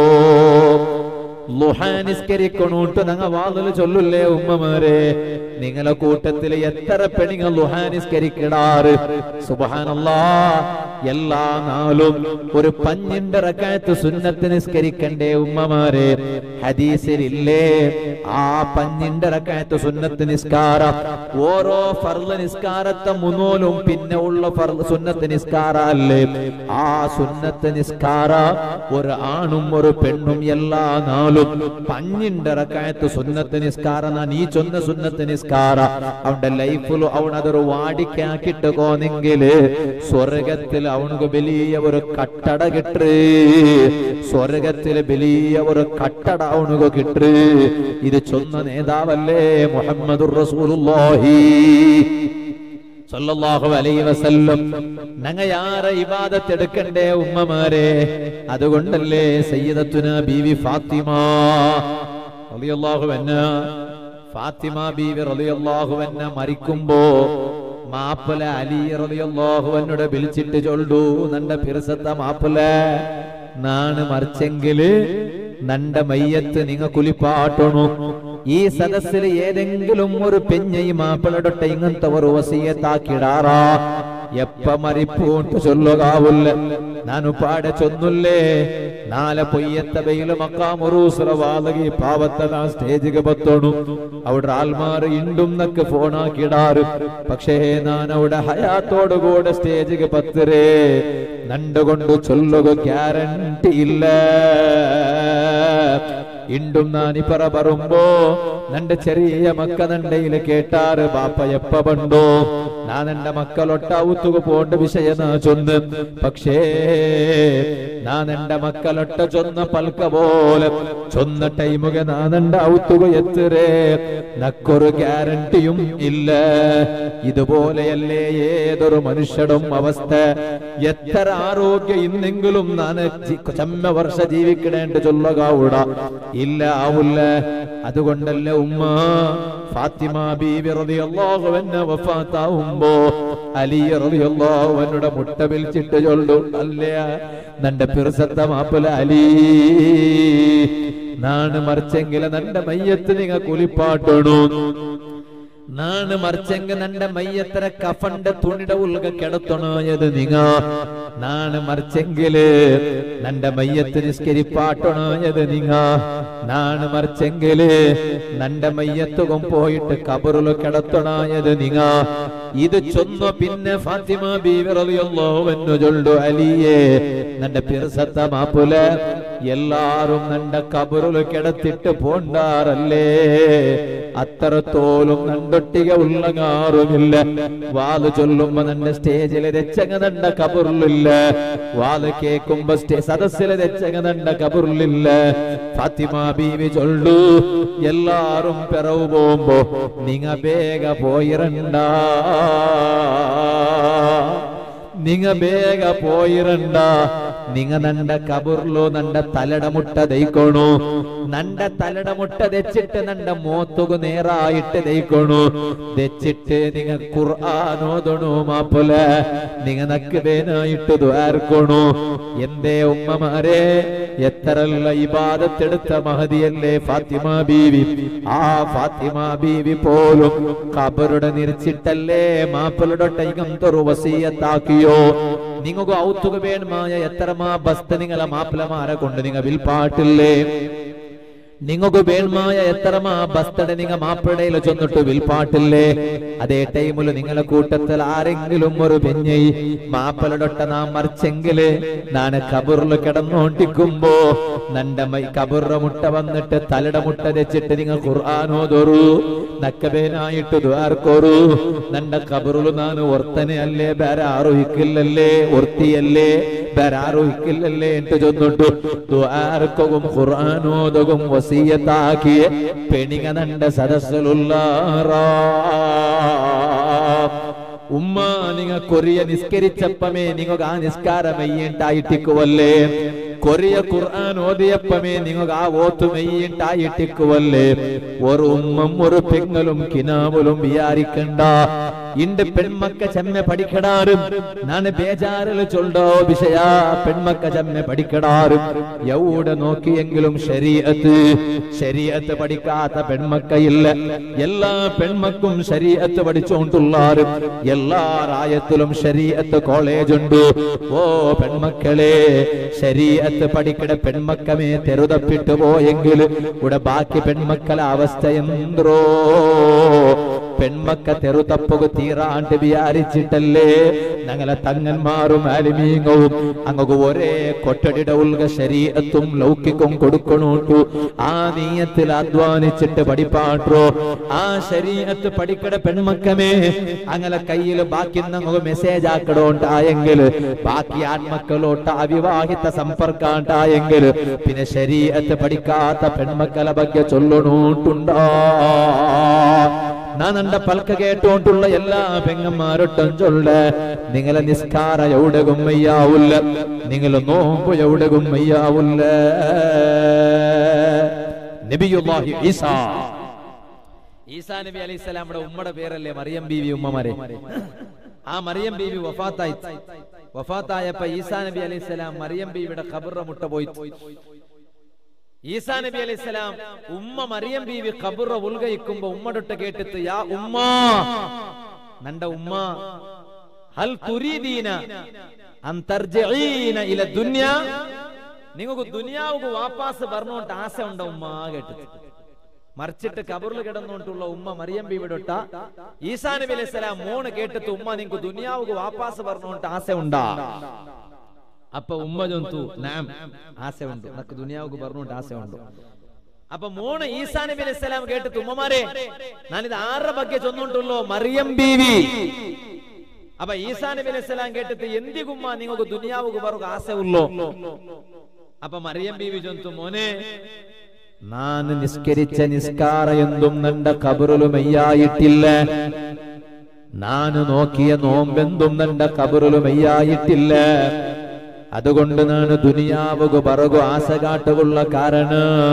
ലുഹാനിസ്കരിക്കണോട്ട് ഞങ്ങ വാതിൽ ചൊല്ലുല്ലേ ഉമ്മമാരെ നിങ്ങളെ കൂട്ടത്തിൽ എത്ര പെണിങ്ങൾ ലുഹാനിസ്കരിക്കിടാറ് സുബഹാനല്ലാ എല്ലാ നാളും ഒരു പഞ്ഞിന്റെ റക്കായത്ത് സുന്നത്ത് നിസ്കരിക്കണ്ടേ ഉമ്മമാരെ ഹദീസിലില്ലേ ആ പഞ്ഞിന്റെ റക്കായത്ത് സുന്നത്ത് നിസ്കാരം ഓരോ ഫർള് നിസ്കാരത്തെ മുന്നോലും പിന്നെ ഉള്ള ഫർള് സുന്നത്ത് നിസ്കാര അല്ലേ ആ സുന്നത്ത് നിസ്കാര ഒരു ആണും ഒരു പെണ്ണും എല്ലാ നാളും പഞ്ഞിന്റെ റക്കായത്ത് സുന്നത്ത് നിസ്കാര നീ ചൊന്ന സുന്നത്ത് നിസ്കാര അവന്റെ ലൈഫിൽ അവൻ അതൊരു വാടിക്കാക്കിട്ട് പോന്നെങ്കില് സ്വർഗത്തിൽ അവനക്ക് വലിയ ഒരു കട്ടട കിട്ട് സ്വർഗത്തിൽ വലിയ ഒരു കട്ടട അവനക്ക് കിട്ട് ഇത് ചൊന്ന നേതാവല്ലേ മുഹമ്മദുർ റസൂലുള്ളാഹി സല്ലല്ലാഹു അലൈഹി വസല്ലം ഞങ്ങ യാര ഇബാദത്ത് എടുക്കണ്ടേ ഉമ്മമാരെ അതുകൊണ്ടല്ലേ സയ്യിദത്തുന ബീവി ഫാത്തിമ റളിയല്ലാഹു അൻഹ ഫാത്തിമ ബീവി റളിയല്ലാഹു അൻഹ മരിക്കുമ്പോ മാപ്പല അലി റളിയല്ലാഹു അൻഹുടെ വിളിച്ചിട്ട് ചൊല്ലു നന്റെ പിറസത്ത മാപ്പല നാണ് മറിച്ചെങ്കില് നന്റെ മയ്യത്ത് നിങ്ങ കുലിപ്പാട്ടണു ഈ സദസ്സിൽ ഏതെങ്കിലും ഒരു പെഞ്ഞൈ മാപ്പിളടൊട്ടെ ഇങ്ങനത്തെ ഒരു വസീയത്താക്കിടാറാ എപ്പ മരിപ്പൂട്ട് ചൊല്ലുകാവില്ല ನಾನು ಪಾಡ ಚೊನ್ನುಲ್ಲೇ ನಾಲ ಪೊಯ್ಯತ್ತ ಬೈಲು ಮಕ್ಕಾಮುರೂಸರ ವಾಲಗಿ ಪಾವತ್ತನ സ്റ്റേജിಗೆ ಬತ್ತೋಣು അവിടെ ആൽമാർ ഇണ്ടും നക്ക് ഫോണാക്കിടാറ് പക്ഷേ ഞാൻ അവിടെ ഹയാത്തോടുകൂടെ സ്റ്റേജിಗೆ പത്തിരേ നണ്ടുകൊണ്ട് ചൊല്ലുക ഗ്യാരണ്ടി ഇല്ല ഇണ്ടും നാനിപ്പറ പറയുമ്പോ നന്റെ ചെറിയ മക്ക നണ്ടയില് കേട്ടാറ് ബാപ്പ എപ്പ പണ്ടോ ഞാൻ എന്റെ മക്കളൊട്ട ഔത്തുക പോണ്ട വിഷയ നാ ചൊന്ന് പക്ഷേ ഞാൻ എന്റെ മക്കളൊട്ട ചൊന്ന പൽക്ക പോലെ ചൊന്ന ടൈമുക ഞാൻ എന്റെ ഔത്തുക എത്തുരേ നക്കൊരു ഗ്യാരണ്ടിയും ഇല്ല ഇതുപോലെയല്ലേ ഏതൊരു മനുഷ്യടും അവസ്ഥ എത്ര ആരോഗ്യ ഇന്നെങ്കിലും ഞാൻ ചമ്മ വർഷ ജീവിക്കണേണ്ട ചൊല്ലുകാവൂട ഇല്ല ആവില്ല അതുകൊണ്ടല്ലേ ഉമ്മ ഫാത്തിമ ബീവി റളിയല്ലാഹു അൻഹ വഫാത്താവുമ്പോ അലി റളിയല്ലാഹു അൻഹുടെ മുട്ട വിളിച്ചിട്ട് ചൊല്ലു അല്ല നന്റെ പിറസത്ത മാപ്പല അലി നാണ് മറിച്ചെങ്കില നന്റെ മയ്യത്ത് നിങ്ങ കുലിപ്പാട്ടണു നാണ് മറിച്ചെങ്കിൽ നന്റെ മയ്യത്തര കഫന്റെ തുണിയുടെ ഉൾക കിടത്തണോയത് നിങ്ങ നാണ് മറിച്ചെങ്കില് നന്റെ മയ്യത്ത് നിസ്കരിപ്പാട്ടണോയത് നിങ്ങ നാണ് മറിച്ചെങ്കില് നന്റെ മയ്യത്തുകം പോയിട്ട് കബറില് കിടത്തണോയത് നിങ്ങ ഇത് ചൊന്നു പിന്നെ ഫാത്തിമ ബീവിറലിയല്ലോ എന്ന് ചൊല്ലു അലിയേ നന്റെ പിറസത്ത മാപ്പുല എല്ലാരും നന്റെ കബറില് കിടത്തിട്ട് പോണ്ടാറല്ലേ അത്രത്തോലും നണ്ടൊട്ടിക ഉള്ളങ്ങാറുമില്ല വാല് ചൊല്ലുമ്പോ നന്റെ സ്റ്റേജിലെ രച്ചങ്ങ നണ്ട കബറിലില്ല വാല് കേക്കുമ്പോ സ്റ്റേ സദസ്സിലെ രച്ചങ്ങ നണ്ട കബറിലില്ല ഫാത്തിമ ബീവി ചൊല്ലു എല്ലാരും പിറവ് പോകുമ്പോ നിങ്ങ ಬೇಗ പോയിരണ്ട നിങ്ങ ಬೇಗ പോയിരണ്ട നിങ്ങ നണ്ട കബുർലോ നണ്ട തലട മുട്ട ദയിക്കണു നണ്ട തലട മുട്ട തെച്ചിട്ട് നണ്ട മോത്തുകു നേരായിട്ട് ദയിക്കണു തെച്ചിട്ട് നിങ്ങ ഖുർആാനോദണു മാപ്പുല നിങ്ങ നക്ക് വേനായിട്ട് ദ്വാർക്കണു എന്തേ ഉമ്മമാരെ എത്രല്ല ഇബാദത്തെടുത്ത മഹതിയല്ലേ ഫാത്തിമ ബീവി ആ ഫാത്തിമ ബീവി പോലും കബറുടെ നിരിച്ചിട്ടല്ലേ മാപ്പളുടെ ടൈകം തൊറു വസീയത്താക്കിയോ നിങ്ങൾക്ക് ഔത്തുക വേണമായ എത്രമാ ബസ്ത നിങ്ങളെ മാപ്പിളമാരെ കൊണ്ട് നിങ്ങ വിൽപ്പാട്ടില്ലേ നിങ്ങൾക്ക് വേൺമായ എത്രമാ ബസ്തടെ നിങ്ങ മാപ്പിടയിൽ ചൊന്നിട്ട് വിൽപ്പാട്ടില്ലേ അതേ ടൈമില് നിങ്ങളെ കൂട്ടത്തിൽ ആരെങ്കിലും ഒരു പെഞ്ഞൈ മാപ്പലടൊട്ട നാം മറിച്ചെങ്കില് നാണ് കബറിൽ കിടന്നോണ്ടിക്കുമ്പോ നന്റെ മൈ കബറുടെ മുട്ട വന്നിട്ട് തലയുടെ മുട്ട വെച്ചിട്ട് നിങ്ങൾ ഖുർആാനോതൊറു നക്കബേനായിട്ട് ദ്വാർക്കോറു നന്റെ കബറിൽ നാന് ഒർത്തനെ അല്ലേ വേറെ ആരോഹിക്കില്ലല്ലേ ഒർത്തിയല്ലേ വേറെ ആരോഹിക്കില്ലല്ലേ എന്ന് ചൊന്നിട്ടു ദ്വാർക്കും ഖുർആാനോദകും വസീയത്താക്കിയ പെണിക നണ്ട സദസ്സിലുള്ളാറാ ഉമ്മ നിങ്ങ കൊറിയ നിസ്കരിച്ചപ്പമേ നിങ്ങൾക്ക് ആ നിസ്കാരം മെയ്യണ്ടായിട്ടിക്കുവല്ലേ കൊറിയ ഖുർആൻ ഓതിയപ്പമേ നിങ്ങൾക്ക് ആ ഓത്ത് മെയ്യണ്ടായിട്ടിക്കുവല്ലേ ഒരു ഉമ്മം ഒരു പെങ്ങളും കിനാവുലും വിചാരിക്കണ്ട ഇണ്ട് പെൺമക്ക ചെമ്മ പഠിക്കടാറും നാണ് ബേജാറില് ചൊല്ലോ വിഷയ പെൺമക്ക ചെമ്മ പഠിക്കടാറും എവിടെ നോക്കിയെങ്കിലും ശരീഅത്ത് ശരീഅത്ത് പഠിക്കാത്ത പെൺമക്കയില്ല എല്ലാ പെൺമക്കും ശരീഅത്ത് പഠിച്ചുകൊണ്ടുള്ളാരും എല്ലാ റായത്തിലും ശരീഅത്ത് കോളേജ് ഉണ്ട് ഓ പെൺമക്കളെ ശരീഅത്ത് പഠിക്കട പെൺമക്കമേ തെരുതപ്പിട്ട് പോയെങ്കിൽ ഇവിടെ ബാക്കി പെൺമക്കളെ അവസ്ഥ എന്തോ പെൺമക്ക തെറുതപ്പുക തീറാണ്ട് വിചാരിച്ചിട്ടല്ലേ ഞങ്ങളെ തങ്ങന്മാരും അലിമീങ്ങവും അങ്ങക്ക് ഒരേ കൊട്ടടിയുടെ ഉൾക ശരീരത്തും ലൗകിക്കും കൊടുക്കണോട്ടു ആ നീയത്തിൽ അധ്വാനിച്ചിട്ട് പഠിപ്പാട്ടോ ആ ശരീരത്ത് പഠിക്കട പെൺമക്കമേ അങ്ങനെ കയ്യിൽ ബാക്കി നമുക്ക് മെസ്സേജ് ആക്കണോണ്ടായെങ്കിൽ ബാക്കി ആൺമക്കളോട്ട് അവിവാഹിത സമ്പർക്കാണ്ടായെങ്കിൽ പിന്നെ ശരീരത്ത് പഠിക്കാത്ത പെൺമക്കളെ ಬಗ್ಗೆ ചൊല്ലണോട്ടുണ്ടോ ഞാൻ എന്റെ പൽക്ക കേട്ടോണ്ടുള്ള എല്ലാ പെങ്ങന്മാരൊട്ടും ചൊല്ല നിങ്ങളെ നിസ്കാര എവിടെ ഗുമ്മയ്യാവില്ല നിങ്ങളെ നോമ്പ് എവിടെ ഗുമ്മയ്യാവില്ല നബിയുല്ലാഹി ഈസാ ഈസാ നബി അലൈഹി സ്വലാമിയുടെ ഉമ്മയുടെ പേരല്ലേ മറിയം ബീവി ഉമ്മമാരെ ആ മറിയം ബീവി വഫാത്തായി വഫാത്തായപ്പോ ഈസാ നബി അലൈഹി സ്വലാം മറിയം ബീവിയുടെ ഖബറിന്റെ മുട്ട പോയി ഈസാ നബി അലൈഹി സ്വലാം ഉമ്മ മറിയം ബീവി ഖബറ ഉൽഗയിക്കുമ്പോ ഉമ്മടൊട്ട് കേട്ടിട്ട് യാ ഉമ്മ നന്റെ ഉമ്മ ഹൽ തുരീദീന അൻ തർജിഈന ഇല ദുനിയ നിങ്ങൾക്ക് ദുനിയാവുക്ക് വാപ്പാസ് പറഞ്ഞോണ്ട് ആശ ഉണ്ടോ ഉമ്മ കേട്ടിട്ട് മറിച്ചിട്ട് കബറിൽ കിടന്നുകൊണ്ടുള്ള ഉമ്മ മറിയം ബീവിടൊട്ട ഈസാ നബി അലൈഹി സ്വലാം മോണ് കേട്ടിട്ട് ഉമ്മ നിങ്ങൾക്ക് ദുനിയാവുക്ക് വാപ്പാസ് പറഞ്ഞോണ്ട് ആശ ഉണ്ടാ അപ്പൊ ഉമ്മ ചൊന്തു നാം ആശയുണ്ട് നക്ക് ദുനിയാവുക്ക് പറഞ്ഞോണ്ട് ആശയുണ്ട് അപ്പൊ മോണ് ഈസാ നബി അലൈഹി സ്വലാം കേട്ടിട്ട് ഉമ്മമാരെ ഞാനിത് ആരുടെ ಬಗ್ಗೆ ചൊന്നുകൊണ്ടുള്ളോ മറിയം ബീവി അപ്പൊ ഈസാ നബി അലൈഹി സ്വലാം കേട്ടിട്ട് എന്തികുമ്മ നിങ്ങൾക്ക് ദുനിയാവുക്ക് പറഞ്ഞു ആശ ഉള്ളോ അപ്പൊ മറിയം ബീവി ചൊന്തു മോനെ നാൻ നിസ്കരിച്ച നിസ്കാര എന്തും നന്റെ കബറിലുമയ്യായിട്ടില്ല നാന് നോക്കിയ നോമ്പെന്തും നന്റെ കബറിലുമയ്യായിട്ടില്ല അതുകൊണ്ട് നാണ് ദുനിയാവുക പറകു ആശ കാട്ടുകൊള്ള കാരണ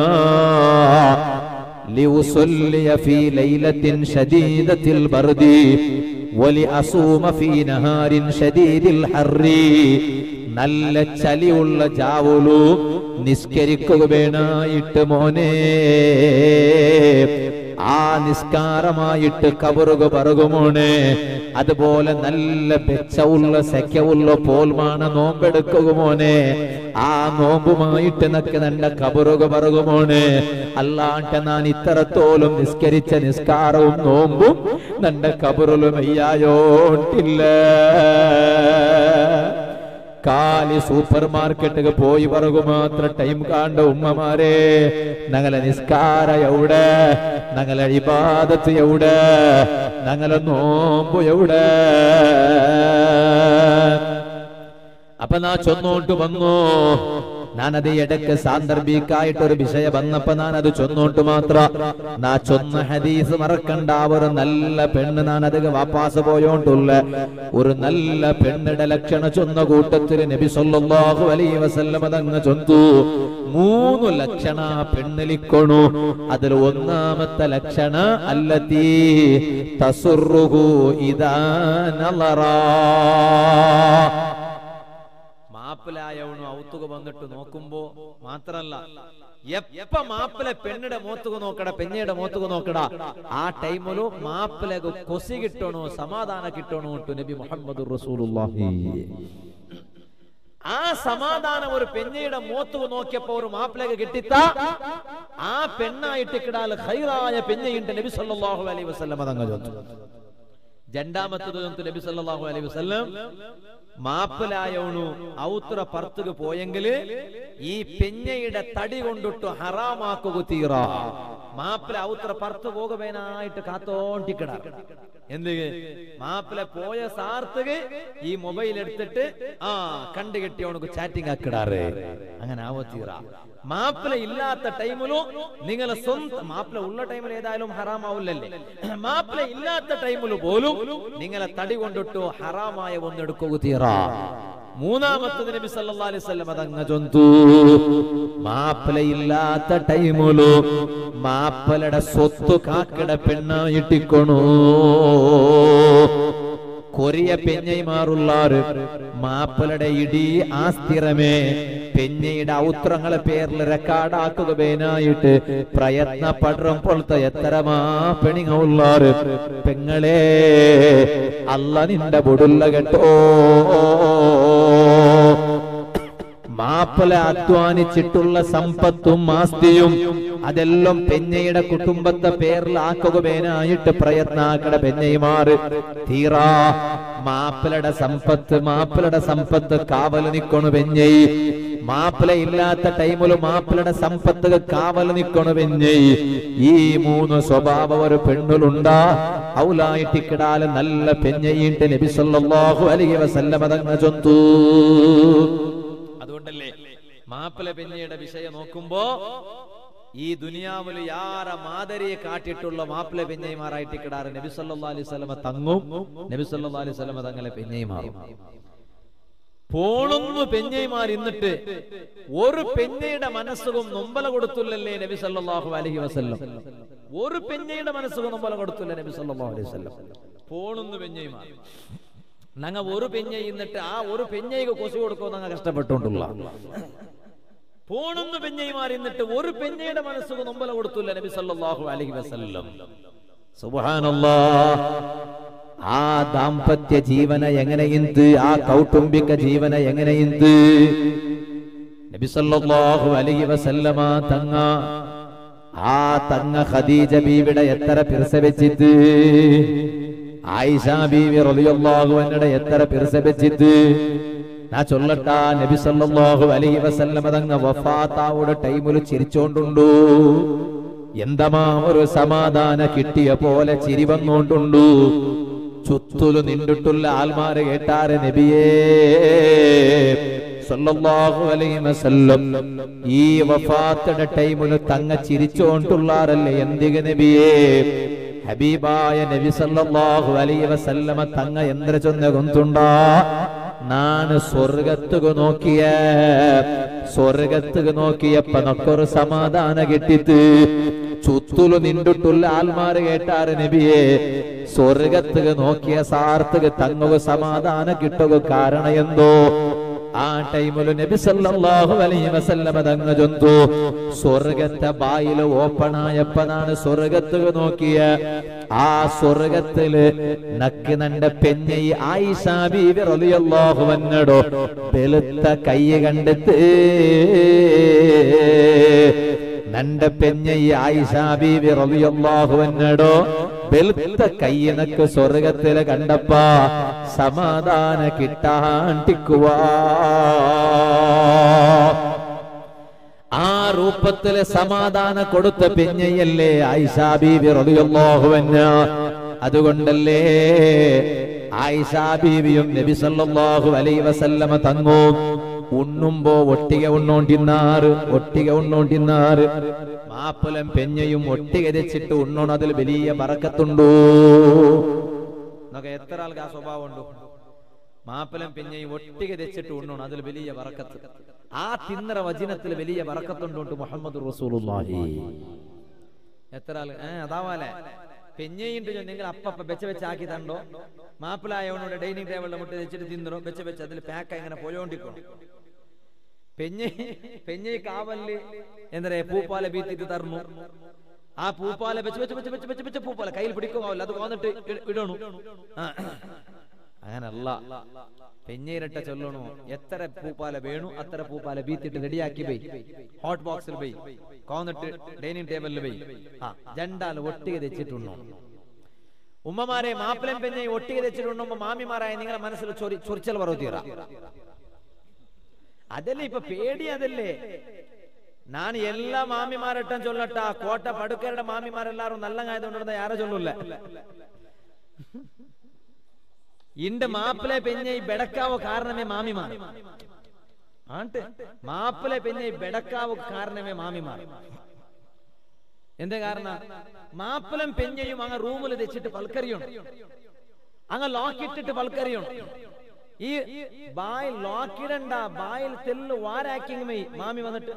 لأصلي في ليلة شديدة البرد ولأصوم في نهار شديد الحر നല്ല ചലിയുള്ള ജാവുലു നിസ്കരിക്കുക വേണായിട്ട് മോനെ ആ നിസ്കാരമായിട്ട് കബറുക പറകുമോനെ അതുപോലെ നല്ല ബെച്ചവുള്ള സെക്കവുള്ള പോൽമാണ് നോമ്പെടുക്കുക മോനെ ആ നോമ്പുമായിട്ട് നക്ക് നല്ല കബറുക പറകുമോനെ അല്ലാണ്ട് ഞാൻ ഇത്തരത്തോലും നിസ്കരിച്ച നിസ്കാരവും നോമ്പും നന്റെ കബറിലും അയ്യായോട്ടില്ല കാലി സൂപ്പർ മാർക്കറ്റിಗೆ പോയി പറകു മാത്ര ടൈം കാണ്ട ഉമ്മമാരെ ഞങ്ങളെ നിസ്കാര എവിടെ ഞങ്ങളെ ഇബാദത്ത് എവിടെ ഞങ്ങളെ നോമ്പ് എവിടെ അപ്പൊ നാ ചൊന്നോട്ട് വന്നു ഞാനത് ഇടയ്ക്ക് സാന്ദർഭികായിട്ട് ഒരു വിഷയം വന്നപ്പോ ഞാനത് ചൊന്നോട്ട് മാത്ര നാ ചൊന്ന ഹദീസ് മറക്കണ്ട ആ ഒരു നല്ല പെണ്ണ് ഞാൻ അത് വാപ്പാസ് പോയോണ്ടുള്ള ഒരു നല്ല പെണ്ണിടെ ലക്ഷണ ചൊന്ന കൂട്ടത്തിൽ നബി സല്ലല്ലാഹു അലൈഹി വസല്ലം അതങ്ങ് ചൊന്തു മൂന്ന് ലക്ഷണ പെണ്ണിലിക്കൊണു അതിൽ ഒന്നാമത്തെ ലക്ഷണ അല്ലതീ തസുറുഹു ഇദാ നളറാ മാപ്പിലായവണു ഔത്തുക വന്നിട്ട് നോക്കുമ്പോ മാത്രല്ല എപ്പ മാപ്പിലെ പെണ്ണിടെ മോത്തുക നോക്കട പെഞ്ഞയുടെ മോത്തുക നോക്കട ആ ടൈമിലു മാപ്പിലേക്ക് കൊസി കിട്ടണോ സമാധാന കിട്ടണോ ടു നബി മുഹമ്മദ് റസൂലുള്ളാഹി ആ സമാധാനം ഒരു പെഞ്ഞയുടെ മോത്തുക നോക്കിയപ്പോ ഒരു മാപ്പിലേക്ക് കിട്ടിത്ത ആ പെണ്ണായിട്ട് കിടാൽ ഹൈറായ പെഞ്ഞയുണ്ട് നബി സല്ലല്ലാഹു അലൈഹി വസല്ലം അതങ്ങ് ചൊന്നു രണ്ടാമത്തത് ചൊന്നു നബി സല്ലല്ലാഹു അലൈഹി വസല്ലം മാപ്പിലായവണു ഔത്ര പർത്തുക പോയെങ്കില് ഈ പെഞ്ഞയുടെ തടി കൊണ്ടിട്ട് ഹറാമാക്കുക തീറ മാപ്പില ഔത്ര പർത്ത് പോകുവേനായിട്ട് കാത്തോണ്ടിക്കട എന്ത് മാപ്പില പോയ സാർത്തുക ഈ മൊബൈൽ എടുത്തിട്ട് ആ കണ്ടു കെട്ടിയവണക്ക് ചാറ്റിംഗ് ആക്കിടാറ് അങ്ങനെ ആവോ തീറ മാപ്പിള ഇല്ലാത്ത ടൈമിലും നിങ്ങളെ സ്വന്തം മാപ്പിള ഉള്ള ടൈമിൽ ഏതായാലും ഹറാമാവില്ലല്ലേ മാപ്പിള ഇല്ലാത്ത ടൈമിൽ പോലും നിങ്ങളെ തടി കൊണ്ടിട്ടോ ഹറാമായ ഒന്നെടുക്കുക തീറ മൂന്നാമത്തത് നബി സല്ലല്ലാഹു അലൈഹി വസല്ലം അതങ്ങ് ചൊന്തു മാപ്പിളയില്ലാത്ത ടൈമിലു മാപ്പിളയുടെ സ്വത്ത് കാക്കട പെണ്ണായിട്ടിക്കൊണു കൊറിയ പെഞ്ഞൈമാറുള്ളാറ് മാപ്പിളയുടെ ഇടീ ആസ്തിരമേ പെഞ്ഞയുടെ ഔത്രങ്ങളെ പേരിൽ റെക്കോർഡാക്കുക പേനായിട്ട് പ്രയത്നപ്പെടും പോലത്തെ എത്തരമാ പെണിങ്ങുള്ളാറ് പെങ്ങളെ അല്ല നിന്റെ ബുടുള്ള കേട്ടോ മാപ്പിള അധ്വാനിച്ചിട്ടുള്ള സമ്പത്തും ആസ്തിയും അതെല്ലാം പെഞ്ഞയുടെ കുടുംബത്തെ പേരിലാക്കുക പേനായിട്ട് പ്രയത്നാക്കട പെഞ്ഞയുമാറ് തീറാ മാപ്പിളയുടെ സമ്പത്ത് മാപ്പിളയുടെ സമ്പത്ത് കാവൽ നിക്കണു പെഞ്ഞൈ മാപ്പിള ഇല്ലാത്ത ടൈമില് മാപ്പിളയുടെ സമ്പത്ത് കാവൽ നിക്കണു പെഞ്ഞൈ ഈ മൂന്ന് സ്വഭാവം ഒരു പെണ്ണിലുണ്ടാ ഔലായിട്ട് കിടാല് നല്ല പെഞ്ഞയിട്ട് നബി സല്ലല്ലാഹു അലൈഹി വസല്ലം അതങ്ങ് ചൊന്തു അതുകൊണ്ടല്ലേ മാപ്പിള പെഞ്ഞയുടെ വിഷയം നോക്കുമ്പോ ഈ ദുനിയാവില് യാര മാതരിയെ കാട്ടിയിട്ടുള്ള മാപ്പിള പെഞ്ഞൈമാറായിട്ട് കിടാറ് നബി സല്ലല്ലാഹു അലൈഹി വസല്ലമ തങ്ങും നബി സല്ലല്ലാഹു അലൈഹി വസല്ലമ തങ്ങളെ പെഞ്ഞൈമാറും പോണൊന്നു പെഞ്ഞൈമാർ ഇന്നിട്ട് ഒരു പെഞ്ഞയുടെ മനസ്സുകും നൊമ്പല കൊടുത്തില്ലല്ലേ നബി സല്ലല്ലാഹു അലൈഹി വസല്ലം ഒരു പെഞ്ഞയുടെ മനസ്സുകും നൊമ്പല കൊടുത്തില്ല നബി സല്ലല്ലാഹു അലൈഹി വസല്ലം പോണൊന്നു പെഞ്ഞൈമാർ ഞങ്ങ ഒരു പെഞ്ഞ ഇന്നിട്ട് ആ ഒരു പെഞ്ഞയ്ക്ക് കൊസു കൊടുക്കുമോ ഞങ്ങൾ കഷ്ടപ്പെട്ടുകൊണ്ടുള്ള പോണെന്ന് പെഞ്ഞൈമാർ എന്നിട്ട് ഒരു പെഞ്ഞയുടെ മനസ്സുക്ക് നൊമ്പല കൊടുത്തില്ല നബി സല്ലല്ലാഹു അലൈഹി വസല്ലം സുബ്ഹാനല്ലാ ആ ദാമ്പത്യ ജീവന എങ്ങനെയിന്ത് ആ കൗട്ടുംബിക ജീവന എങ്ങനെയിന്ത് നബി സല്ലല്ലാഹു അലൈഹി വസല്ലമ തങ്ങ ആ തങ്ങ ഖദീജ ബീവിയുടെ എത്ര പ്രസവിച്ചിട്ട് ആയിഷ ബീവി റളിയല്ലാഹു അൻഹയുടെ എത്ര പ്രസവിച്ചിട്ട് ഞാൻ ചൊല്ലട്ട നബി സല്ലല്ലാഹു അലൈഹി വസല്ലമ തങ്ങ വഫാത്താവുടെ ടൈമിൽ ചിരിച്ചോണ്ടുണ്ടു എന്തമാ ഒരു സമാധാന കിട്ടിയ പോലെ ചിരി വന്നോണ്ടുണ്ടു ചുത്തുലു നിണ്ടിട്ടുള്ള ആൽമാര് കേട്ടാറ് നബിയേ സല്ലല്ലാഹു അലൈഹി വസല്ലം ഈ വഫാത്തിന്റെ ടൈമിൽ തങ്ങ ചിരിച്ചോണ്ടുള്ളാറല്ലേ എന്തിക നബിയേ ഹബീബായ നബി സല്ലല്ലാഹു അലൈഹി വസല്ലമ തങ്ങ എന്ത്ര ചൊന്ന കൊന്തുണ്ടാ നാണ് സ്വർഗത്തുക നോക്കിയ സ്വർഗത്തുക നോക്കിയപ്പ നക്കൊരു സമാധാന കിട്ടിത്ത് ചുത്തുലു നിണ്ടിട്ടുള്ള ആൽമാര് കേട്ടാറ് നബിയെ സ്വർഗത്തുക നോക്കിയ സാർത്തുക തങ്ങുക സമാധാന കിട്ടുക കാരണ എന്തോ ആ ടൈമില് നബി സല്ലല്ലാഹു അലൈഹി വസല്ലമ തങ്ങ ചൊന്തു സ്വർഗത്തെ ബായില് ഓപ്പൺ ആയപ്പനാണ് സ്വർഗത്തുക നോക്കിയ ആ സ്വർഗത്തില് നക്ക് നന്റെ പെഞ്ഞൈ ആയിഷ ബീവി റളിയല്ലാഹു അൻഹടോ വെളുത്ത കൈ കണ്ടെത്ത് നന്റെ പെഞ്ഞൈ ആയിഷ ബീവി റളിയല്ലാഹു അൻഹടോ വെളുത്ത കയ്യനക്ക് സ്വർഗത്തില് കണ്ടപ്പ സമാധാന കിട്ടാണ്ടിക്കുവാ ആ രൂപത്തില് സമാധാന കൊടുത്ത പെഞ്ഞയല്ലേ ആയിഷാ ബീവി റളിയല്ലാഹു അൻഹ അതുകൊണ്ടല്ലേ ആയിഷാ ബീവിയും നബി സല്ലല്ലാഹു അലൈഹി വസല്ലമ തങ്ങോ ഉണ്ണുമ്പോ ഒട്ടിക ഉണ്ണോണ്ടിന്നാറ് ഒട്ടിക ഉണ്ണോണ്ടിന്നാറ് മാപ്പലം പെഞ്ഞയും ഒട്ടിക രച്ചിട്ട് ഉണ്ണോണം അതിൽ വലിയ പറക്കത്തുണ്ടോ എന്നൊക്കെ എത്ര ആൾക്ക് ആ സ്വഭാവം ഉണ്ടോ മാപ്പലം പെഞ്ഞയും ഒട്ടിക രച്ചിട്ട് ഉണ്ണോണം അതിൽ വലിയ പറക്കത്ത് ആ തിന്നറ വചനത്തിൽ വലിയ പറക്കത്തുണ്ടോണ്ട് മുഹമ്മദ് റസൂലുള്ളാഹി എത്ര ആൾ ഏ അതാവാലെ പെഞ്ഞയിണ്ട് നിങ്ങൾ അപ്പപ്പ വെച്ച വെച്ച് ആക്കി തണ്ടോ മാപ്പിളായവനോട് ഡൈനിങ് ടേബിളിൽ മുട്ട് വെച്ചിട്ട് തിന്നറോ വെച്ച് വെച്ച് അതിൽ പാക്ക ഇങ്ങനെ പോയോണ്ടിക്കണം പെഞ്ഞ പെഞ്ഞൈ കാവല് എന്താ പൂപ്പാല ബീത്തിട്ട് തർന്നു ആ പൂപ്പാല വെച്ച് വെച്ച് വെച്ച് വെച്ച് വെച്ച് വെച്ച് പൂപ്പാല കയ്യിൽ പിടിക്കുമാവില്ല അത് വന്നിട്ട് ഇടണു ആ. അങ്ങനല്ല പെഞ്ഞയിരട്ട ചൊല്ലണു എത്ര പൂപ്പാല വേണു അത്ര പൂപ്പാല ബീത്തിട്ട് റെഡിയാക്കി പോയി ഹോട്ട് ബോക്സിൽ പോയി കോന്നിട്ട് ഡൈനിങ് ടേബിളിൽ പോയി ആ ജണ്ടാൽ ഒട്ടിക തെച്ചിട്ടുണ്ടോ ഉമ്മമാരെ മാപ്പിളൻ പെഞ്ഞை ഒട്ടിക തെച്ചിട്ടുണ്ടോ മാമിമാരായ നിങ്ങളെ മനസ്സിൽ ചൊറി ചൊറിച്ചൽ പറവ് തീരാ അതല്ലേ ഇപ്പൊ പേടി അതല്ലേ ഞാൻ എല്ലാ മാമിമാരട്ടം ചൊല്ലട്ട കോട്ട പടുക്കരുടെ മാമിമാരെല്ലാരും നല്ല ആയതുകൊണ്ടിരുന്ന ಯಾರ ചൊല്ലൂല്ല ഇന്റെ മാപ്പിളെ പെഞ്ഞை ബെടക്കാവോ കാരണമേ മാമിമാർ ആണ്ട് മാപ്പിളെ പെഞ്ഞை ബെടക്കാവോ കാരണമേ മാമിമാർ എന്തേ കാരണം മാപ്പിളം പെഞ്ഞയും അങ്ങ് റൂമിൽ വെച്ചിട്ട് പൽക്കരിയാണ് അങ്ങ് ലോക്കിട്ടിട്ട് പൽക്കരിയാണ് ഈ ബായിൽ ലോക്കിടണ്ട ബായിൽ തെല്ല് വാരാക്കിങ്ങമേ മാമി വന്നിട്ട്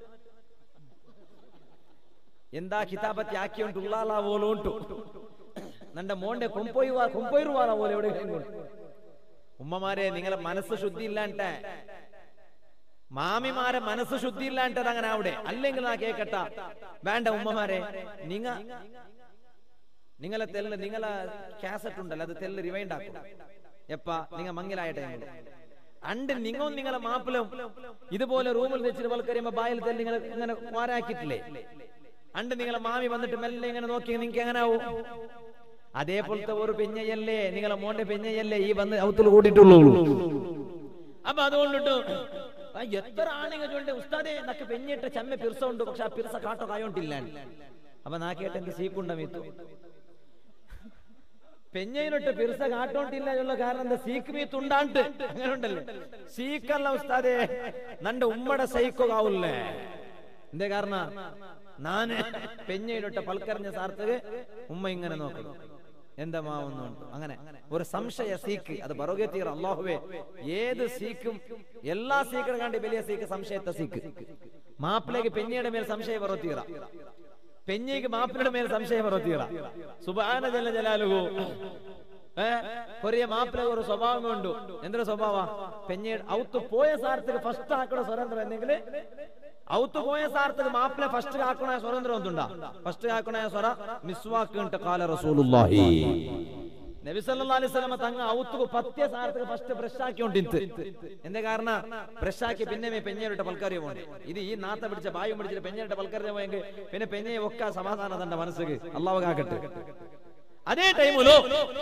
എന്താ ಕಿತಾಬತ್ತಿ ಹಾಕಿ ಉಂಟು ಉಳ್ಳಾಲ ಓಲು ಉಂಟು ನನ್ನ മോന്റെ കൊമ്പോയുവാ കൊമ്പോയിരുവാല പോലെ എവിടെ ഉമ്മമാരെ നിങ്ങളെ മനസ്സ് ശുദ്ധി ഇല്ലാണ്ട മാമിമാരെ മനസ്സ് ശുദ്ധി ഇല്ലാണ്ടത് അങ്ങനെ അവിടെ അല്ലെങ്കിൽ നാ കേക്കട്ട വേണ്ട ഉമ്മമാരെ നിങ്ങ നിങ്ങളെ തെല്ല് നിങ്ങളെ കാസറ്റ് ഉണ്ടല്ലോ അത് തെല്ല് റിവൈൻഡ് ആക്കും എപ്പ നിങ്ങ മങ്ങിലായ ടൈമിൽ അണ്ട് നിങ്ങളും നിങ്ങളെ മാപ്പിളും ഇതുപോലെ റൂമിൽ വെച്ചിട്ട് വൽക്കരിയുമ്പോ ബായിൽ തെല്ല് നിങ്ങൾ ഇങ്ങനെ വാരാക്കിയിട്ടില്ലേ അണ്ട് നിങ്ങളെ മാമി വന്നിട്ട് മെല്ലെ ഇങ്ങനെ നോക്കി നിങ്ങൾക്ക് എങ്ങനെ ആവും അതേപോലത്തെ ഒരു പെഞ്ഞയല്ലേ നിങ്ങളെ മോന്റെ പെഞ്ഞയല്ലേ ഈ വന്ന് ഔത്തിൽ കൂട്ടിയിട്ടുള്ളൂ അപ്പൊ അതുകൊണ്ടിട്ട് ആ എത്ര ആണെങ്കിൽ ചൊല്ലെ ഉസ്താദെ നക്ക് പെഞ്ഞിട്ട് ചമ്മ പിർസ ഉണ്ട് പക്ഷെ ആ പിർസ കാട്ടോ കായോണ്ടില്ല അപ്പൊ നാ കേട്ട എന്ത് സീക്കുണ്ട മീത്തു പെഞ്ഞയിനൊട്ട് പിർസ കാട്ടോണ്ടില്ല എന്നുള്ള കാരണം എന്താ സീക്ക് മീത്ത് ഉണ്ടാണ്ട് അങ്ങനെ ഉണ്ടല്ലേ സീക്കല്ല ഉസ്താദെ നന്റെ ഉമ്മടെ സൈക്കോകാവൂല്ലേ എന്തേ കാരണ നാന് പെഞ്ഞയിലൊട്ട പൽക്കറിഞ്ഞ സാർത്തത് ഉമ്മ ഇങ്ങനെ നോക്കണം എന്താ മാവുന്നുണ്ട് അങ്ങനെ ഒരു സംശയ സീക്ക് അത് ബറോഗെ തീർ അള്ളാഹുവേ ഏത് സീക്കും എല്ലാ സീക്കിനെ കണ്ടി വലിയ സീക്ക് സംശയത്തെ സീക്ക് മാപ്പിളേക്ക് പെഞ്ഞയുടെ മേൽ സംശയം പറോ തീറ പെഞ്ഞയ്ക്ക് മാപ്പിളയുടെ മേൽ സംശയം പറോ തീറ സുബാന ജല ജലാലുഹു ഏ കൊറിയ മാപ്പിള ഒരു സ്വഭാവം ഉണ്ടു എന്തൊരു സ്വഭാവ പെഞ്ഞയുടെ ഔത്ത് പോയ സാർത്തക്ക് ഫസ്റ്റ് ആക്കണ സ്വരന്തരം എന്തെങ്കിൽ ಔತು ಕೋಯ ಸಾರ್ತದ ಮಾಪ್ಲೆ ಫಸ್ಟ್ ಹಾಕೋಣ ಸ್ವರಂದ್ರ ಒಂದುಂಡ ಫಸ್ಟ್ ಹಾಕೋಣ ಸ್ವರ ಮಿಸ್ವಾಕ್ ಅಂತ ಕಾಲ ರಸೂಲುಲ್ಲಾಹಿ നബി സല്ലല്ലാഹു അലൈഹി വസല്ലം തങ്ങ ഔത്തുക്ക് പത്യ സാരത്തുക്ക് ഫസ്റ്റ് ബ്രഷ് ആക്കി കൊണ്ടിന്ത് എന്റെ കാരണ ബ്രഷ് ആക്കി പിന്നെ മേ പെഞ്ഞേരിട്ട പൽക്കാരി പോണ്ട് ഇത് ഈ നാത്ത പിടിച്ച ബായും പിടിച്ചിട്ട് പെഞ്ഞേരിട്ട പൽക്കാരി പോയെങ്കിൽ പിന്നെ പെഞ്ഞയെ ഒക്ക സമാധാനം തന്റെ മനസ്സിക്ക് അള്ളാഹു കാക്കട്ടെ അതേ ടൈമിലോ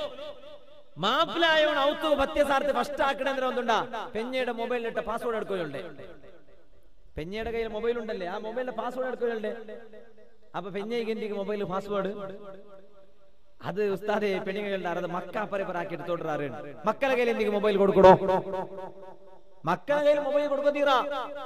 മാപ്പിലായോൺ ഔത്തുക്ക് പത്യ സാരത്ത് ഫസ്റ്റ് ആക്കണെന്ന് ഒന്നുണ്ടാ പെഞ്ഞയുടെ മൊബൈലിലിട്ട പാസ്വേഡ് എടുക്കുകയുണ്ട് പെഞ്ഞയുടെ കയ്യിൽ മൊബൈൽ ഉണ്ടല്ലേ ആ മൊബൈലിന്റെ പാസ്വേഡ് എടുക്കുകയുണ്ട് അപ്പൊ പെഞ്ഞയ്ക്ക് എനിക്ക് മൊബൈൽ പാസ്വേഡ് അത് ഉസ്താദെ പെണ്ണുങ്ങളുടെ അത് മക്ക പരപ്പരാക്കി എടുത്തോണ്ടാറ് മക്കളെ കയ്യിൽ എന്തെങ്കിലും മൊബൈൽ കൊടുക്കണോ മക്കളെ കയ്യിൽ മൊബൈൽ കൊടുക്കോ തീറാ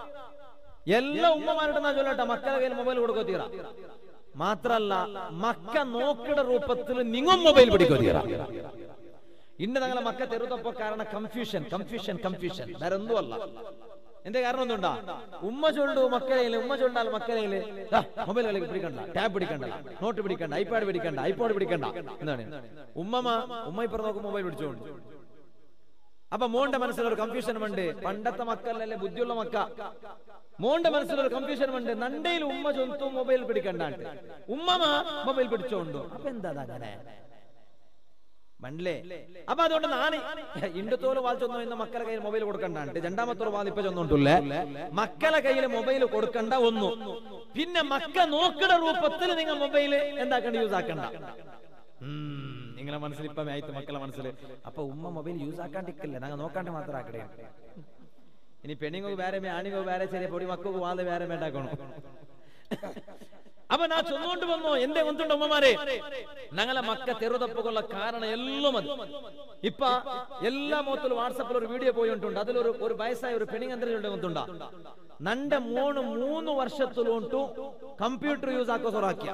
എല്ലാ ഉമ്മമാരുടെ ചൊല്ലട്ടെ മക്കളെ കയ്യിൽ മൊബൈൽ കൊടുക്കോ തീറാ മാത്രല്ല മക്ക നോക്കിയുടെ രൂപത്തിൽ നിങ്ങും മൊബൈൽ പിടിക്കോ തീറാ ഇന്ന് ഞങ്ങളെ മക്ക തെരുതപ്പോ കാരണം കൺഫ്യൂഷൻ കൺഫ്യൂഷൻ കൺഫ്യൂഷൻ വേറെ ഒന്നുമല്ല എന്റെ കാരണം ഒന്നുണ്ടാ ഉമ്മ ചൊല്ലു മക്കളയില് ഉമ്മ ചൊല്ലാൽ മക്കളയില് മൊബൈൽ കളി പിടിക്കണ്ട ടാബ് പിടിക്കണ്ട നോട്ട് പിടിക്കണ്ട ഐപാഡ് പിടിക്കണ്ട ഐപോഡ് പിടിക്കണ്ട എന്താണ് ഉമ്മമ്മ ഉമ്മ ഇപ്പുറം നോക്കും മൊബൈൽ പിടിച്ചോണ്ട് അപ്പൊ മോന്റെ മനസ്സിലൊരു കൺഫ്യൂഷൻ ഉണ്ട് പണ്ടത്തെ മക്കളല്ലേ ബുദ്ധിയുള്ള മക്ക മോന്റെ മനസ്സിലൊരു കൺഫ്യൂഷൻ ഉണ്ട് നണ്ടയിൽ ഉമ്മ ചൊന്തു മൊബൈൽ പിടിക്കണ്ടാണ്ട് ഉമ്മമ്മ മൊബൈൽ പിടിച്ചോണ്ടു അപ്പൊ എന്താ അങ്ങനെ മണ്ടല്ലേ അപ്പൊ അതുകൊണ്ട് നാണ് ഇണ്ടത്തോല് വാൽ ചൊന്നു ഇന്ന് മക്കളെ കയ്യിൽ മൊബൈൽ കൊടുക്കണ്ടാണ്ട് രണ്ടാമത്തോട് വാൽ ഇപ്പൊ ചൊന്നോണ്ടല്ലേ മക്കളെ കയ്യിൽ മൊബൈൽ കൊടുക്കണ്ട ഒന്നു പിന്നെ മക്ക നോക്കണ രൂപത്തിൽ നിങ്ങൾ മൊബൈൽ എന്താക്കണ്ട യൂസ് ആക്കണ്ട ഉം, നിങ്ങളെ മനസ്സിൽ ഇപ്പൊ ആയിട്ട് മക്കളെ മനസ്സിൽ അപ്പൊ ഉമ്മ മൊബൈൽ യൂസ് ആക്കാണ്ടിരിക്കില്ല ഞങ്ങൾ നോക്കാണ്ട് മാത്രം ആക്കടേ ഇനി പെണ്ണിങ്ങൾക്ക് വേറെ ആണിങ്ങൾക്ക് വേറെ ചെറിയ പൊടി മക്കൾക്ക് വാത് വേറെ വേണ്ടാക്കണം അപ്പൊ നാ ചൊന്നുകൊണ്ട് വന്നു എന്റെ ഒന്നുണ്ട് ഉമ്മമാരെ ഞങ്ങളെ മക്ക തെറുതപ്പുകളുള്ള കാരണം എല്ലാം അത് ഇപ്പ എല്ലാ മുഖത്തിലും വാട്സപ്പിൽ ഒരു വീഡിയോ പോയിട്ടുണ്ട് അതിലൊരു ഒരു വയസ്സായ ഒരു പെണ്ണിങ്ങന്ത്രിയുടെ ഒന്നുണ്ടാ നന്റെ മോണ് മൂന്ന് വർഷത്തിലുണ്ടു കമ്പ്യൂട്ടർ യൂസ് ആക്കോ സൊറാക്കിയ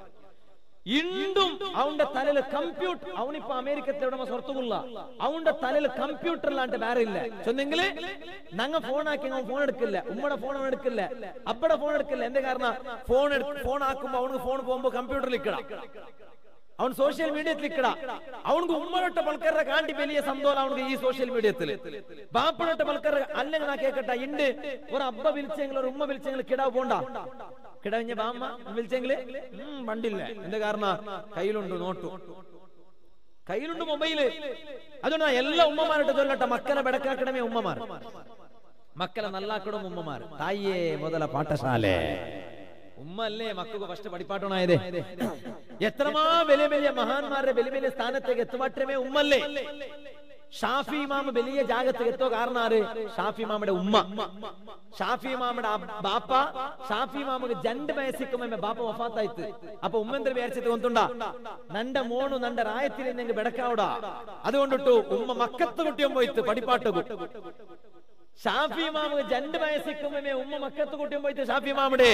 ഇണ്ടും അവന്റെ തലയിൽ കമ്പ്യൂട്ടർ അവനിപ്പോ അമേരിക്കത്തെ എവിടെ സ്വർത്തുമുള്ള അവന്റെ തലയിൽ കമ്പ്യൂട്ടർ അല്ലാണ്ട് വേറെ ഇല്ല ചെന്നെങ്കില് ഞങ്ങ ഫോൺ ആക്കി അവൻ ഫോൺ എടുക്കില്ല ഉമ്മയുടെ ഫോൺ അവൻ എടുക്കില്ല അപ്പടെ ഫോൺ എടുക്കില്ല എന്റെ കാരണം ഫോൺ ഫോൺ ആക്കുമ്പോ അവനക്ക് ഫോൺ പോകുമ്പോ കമ്പ്യൂട്ടറിൽ ഇക്കടാ അവൻ സോഷ്യൽ മീഡിയത്തിൽ ഇക്കട അവനക്ക് ഉമ്മഴൊട്ട പൽക്കരുടെ കാണ്ടി വലിയ സന്തോഷം അവനക്ക് ഈ സോഷ്യൽ മീഡിയത്തിൽ ബാപ്പഴൊട്ട പൽക്കർ അല്ലെങ്കിൽ നാ കേക്കട്ട ഇണ്ട് ഒരു അബ്ബ വിളിച്ചെങ്കിൽ ഒരു ഉമ്മ വിളിച്ചെങ്കിൽ കിടാവ് പോണ്ട കിടവിഞ്ഞ ബാമ്മ വിളിച്ചെങ്കിൽ വണ്ടില്ല എന്ത് കാരണം കയ്യിലുണ്ട് നോട്ടു കയ്യിലുണ്ട് മൊബൈല് അതുകൊണ്ട് എല്ലാ ഉമ്മമാരുടെ ചൊല്ലട്ടെ മക്കളെ ബെടക്കാക്കണമേ ഉമ്മമാർ മക്കളെ നല്ലാക്കണം ഉമ്മമാർ തായേ മുതല പാഠശാല ഉമ്മ അല്ലേ മക്കൾക്ക് ഫസ്റ്റ് പഠിപ്പാട്ടണായതേ എത്രമാ വലിയ വലിയ മഹാന്മാരുടെ വലിയ വലിയ സ്ഥാനത്തേക്ക് എത്തുമാറ്റമേ ഉമ്മല്ലേ ഷാഫി ഇമാമ വലിയ ജാഗത്തേക്ക് എത്തോ കാരണം ആര് ഷാഫി ഇമാമയുടെ ഉമ്മ ഷാഫി ഇമാമയുടെ അബ്- ബാപ്പ ഷാഫി ഇമാമക്ക് രണ്ട് വയസ്സിക്കുമ്പോ ബാപ്പ വഫാത്തായിട്ട് അപ്പൊ ഉമ്മ എന്തൊരു വിചാരിച്ചിട്ട് കൊണ്ടുണ്ടാ നന്റെ മോണു നന്റെ റായത്തിൽ നിന്നെങ്കിൽ ബെടക്കാവിടാ അതുകൊണ്ടിട്ടു ഉമ്മ മക്കത്ത് കുട്ടിയും പോയിട്ട് പഠിപ്പാട്ടു ഷാഫി ഇമാമക്ക് രണ്ട് വയസ്സിക്കുമ്പോ ഉമ്മ മക്കത്ത് കുട്ടിയും പോയിട്ട് ഷാഫി ഇമാമുടെ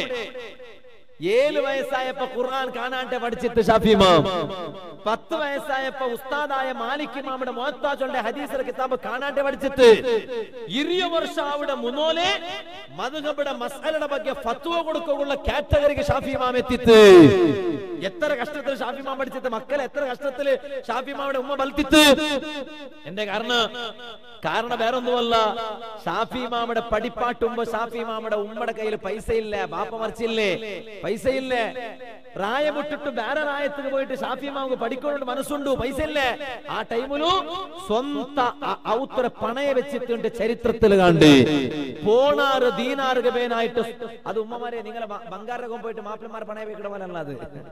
ഏഴ് വയസ്സായപ്പോ ഖുർആൻ കാണാണ്ട് പഠിച്ചിട്ട് ഷാഫി ഇമാം പത്ത് വയസ്സായപ്പോ ഉസ്താദായ മാലിക് ഇമാമുടെ മോഹത്താജുടെ ഹദീസിലെ കിതാബ് കാണാണ്ട് പഠിച്ചിട്ട് ഇരിയ വർഷം അവിടെ മുന്നോലെ മധുഹബിയുടെ മസാലയുടെ ಬಗ್ಗೆ ഫത്വ കൊടുക്കുള്ള കാറ്റഗറിക്ക് ഷാഫി ഇമാം എത്തിത്ത് എത്ര കഷ്ടത്തിൽ ഷാഫി ഇമാം പഠിച്ചിട്ട് മക്കളെ എത്ര കഷ്ടത്തിൽ ഷാഫി ഇമാമുടെ ഉമ്മ ബൽത്തിത്ത് എന്റെ കാരണം കാരണം വേറെ ഒന്നുമല്ല ഷാഫി ഇമാമുടെ പഠിപ്പാട്ടുമ്പോ ഷാഫി ഇമാമുടെ ഉമ്മയുടെ കയ്യിൽ പൈസ ഇല്ല ബാപ്പ മറിച്ചില്ലേ പൈസ ഇല്ലേ പ്രായമുട്ടിട്ട് വേറെ പ്രായത്തിന് പോയിട്ട് ഷാഫി ഇമാമുക്ക് പഠിക്കൊണ്ട് മനസ്സുണ്ടു പൈസ ഇല്ലേ ആ ടൈമിലു സ്വന്ത അ- ഔത്തര പണയ വെച്ചിട്ടുണ്ട് ചരിത്രത്തിൽ കണ്ട് പോണാറ് ദീനാറ് ഗബേനായിട്ട് അത് ഉമ്മമാരെ നിങ്ങളെ ബ- ബംഗാരകം പോയിട്ട് മാപ്പിളമാർ പണയ വെക്കണ പോലെ അല്ല അത്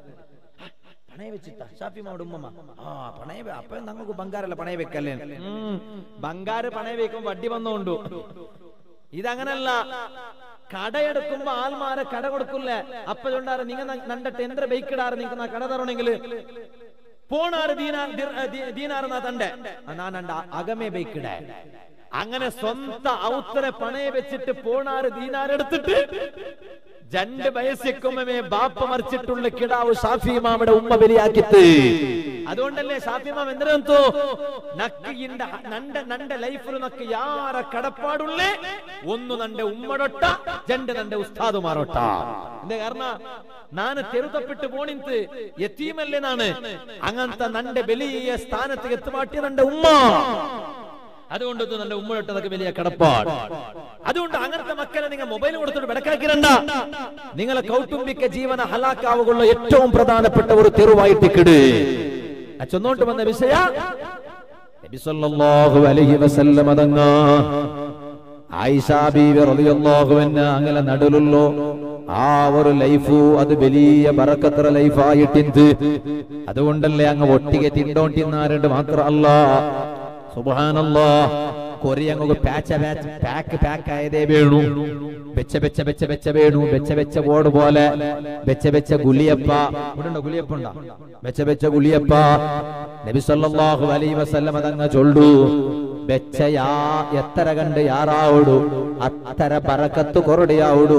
പണയ വെച്ചിട്ടാ ഷാഫി മാവിടെ ഉമ്മമ്മ ആ പണയ വെ- അപ്പൊ നമുക്ക് ബംഗാരല്ല പണയ വെക്കല്ലേ ഉം. ബംഗാര് പണയ വെക്കുമ്പോ വട്ടി വന്നോണ്ടു ഇതങ്ങനല്ല കടയെടുക്കുമ്പോ ആൾമാരെ കട കൊടുക്കില്ലേ അപ്പൊ ചൊണ്ടാറ് നിങ്ങ നണ്ടട്ട് എന്ത്ര ബൈക്കിടാറ് നിങ്ങക്ക് നാ കട തരണമെങ്കിൽ പോണാറ് ദീനാർ ദിർ- ദീ- ദീനാർ നാ തന്റെ നാനണ്ട അകമേ ബൈക്കിടേ അങ്ങനെ സ്വന്ത ഔത്തരെ പണയെ വെച്ചിട്ട് പോണാറ് ദീനാർ എടുത്തിട്ട് രണ്ട് വയസ്സിക്കുമ്പേ ബാപ്പ മറിച്ചിട്ടുള്ള കിടാവ് ഷാഫി മാമയുടെ ഉമ്മ ബലിയാക്കിത്ത് അതുകൊണ്ടല്ലേ ഷാഫി മാം എന്തിനു നക്ക് ഇണ്ട നണ്ട നണ്ട ലൈഫിൽ നക്ക് യാര കടപ്പാടുള്ളേ ഒന്ന് നന്റെ ഉമ്മടൊട്ട രണ്ട് നന്റെ ഉസ്താദുമാരൊട്ട എന്താ കാരണം ನಾನು ತೆರುತಪ್ಪಿಟ್ಟು പോണിന്ത് എത്തീമല്ലേ നാണ് അങ്ങനത്തെ നന്റെ വലിയ സ്ഥാനത്ത് എത്തുമാട്ടിയ നന്റെ ഉമ്മ അതുകൊണ്ട് ഇത് നല്ല ഉമ്മയിട്ടതൊക്കെ വലിയ കിടപ്പാട് അതുകൊണ്ട് അങ്ങനത്തെ മക്കളെ നിങ്ങൾ മൊബൈൽ കൊടുത്തിട്ട് വിടക്കാക്കിരണ്ട നിങ്ങളെ കൗട്ടുംബിക്ക ജീവന ഹലാക്കാവുള്ള ഏറ്റവും പ്രധാനപ്പെട്ട ഒരു തെരുവായിട്ട് കിട് ആ ചൊന്നോട്ട് വന്ന വിഷയ നബി സല്ലല്ലാഹു അലൈഹി വസല്ലം അതങ്ങ ആയിഷ ബീവി റളിയല്ലാഹു അൻഹ അങ്ങനെ നടുലുള്ളോ ആ ഒരു ലൈഫു അത് വലിയ ബറക്കത്ര ലൈഫായിട്ടിന്ത് അതുകൊണ്ടല്ലേ അങ്ങ് ഒട്ടിಗೆ തിണ്ടോണ്ടിന്നാരുണ്ട് മാത്രമല്ല സുബ്ഹാനല്ലാ കൊറി അങ്ങ് പാച്ച പാച്ച് പാക്ക് പാക്ക് ആയതേ വേണു വെച്ച വെച്ച വെച്ച വെച്ച വേണു വെച്ച വെച്ച ബോർഡ് പോലെ വെച്ച വെച്ച ഗുളിയപ്പ ഇവിടെ ഉണ്ടോ ഗുളിയപ്പ ഉണ്ടോ വെച്ച വെച്ച ഗുളിയപ്പ നബി സല്ലല്ലാഹു അലൈഹി വസല്ലം അതങ്ങ് ചൊല്ലു വെച്ച യാ എത്ര കണ്ട് യാറാവുടു അത്തര ബറക്കത്ത് കൊറടിയാവുടു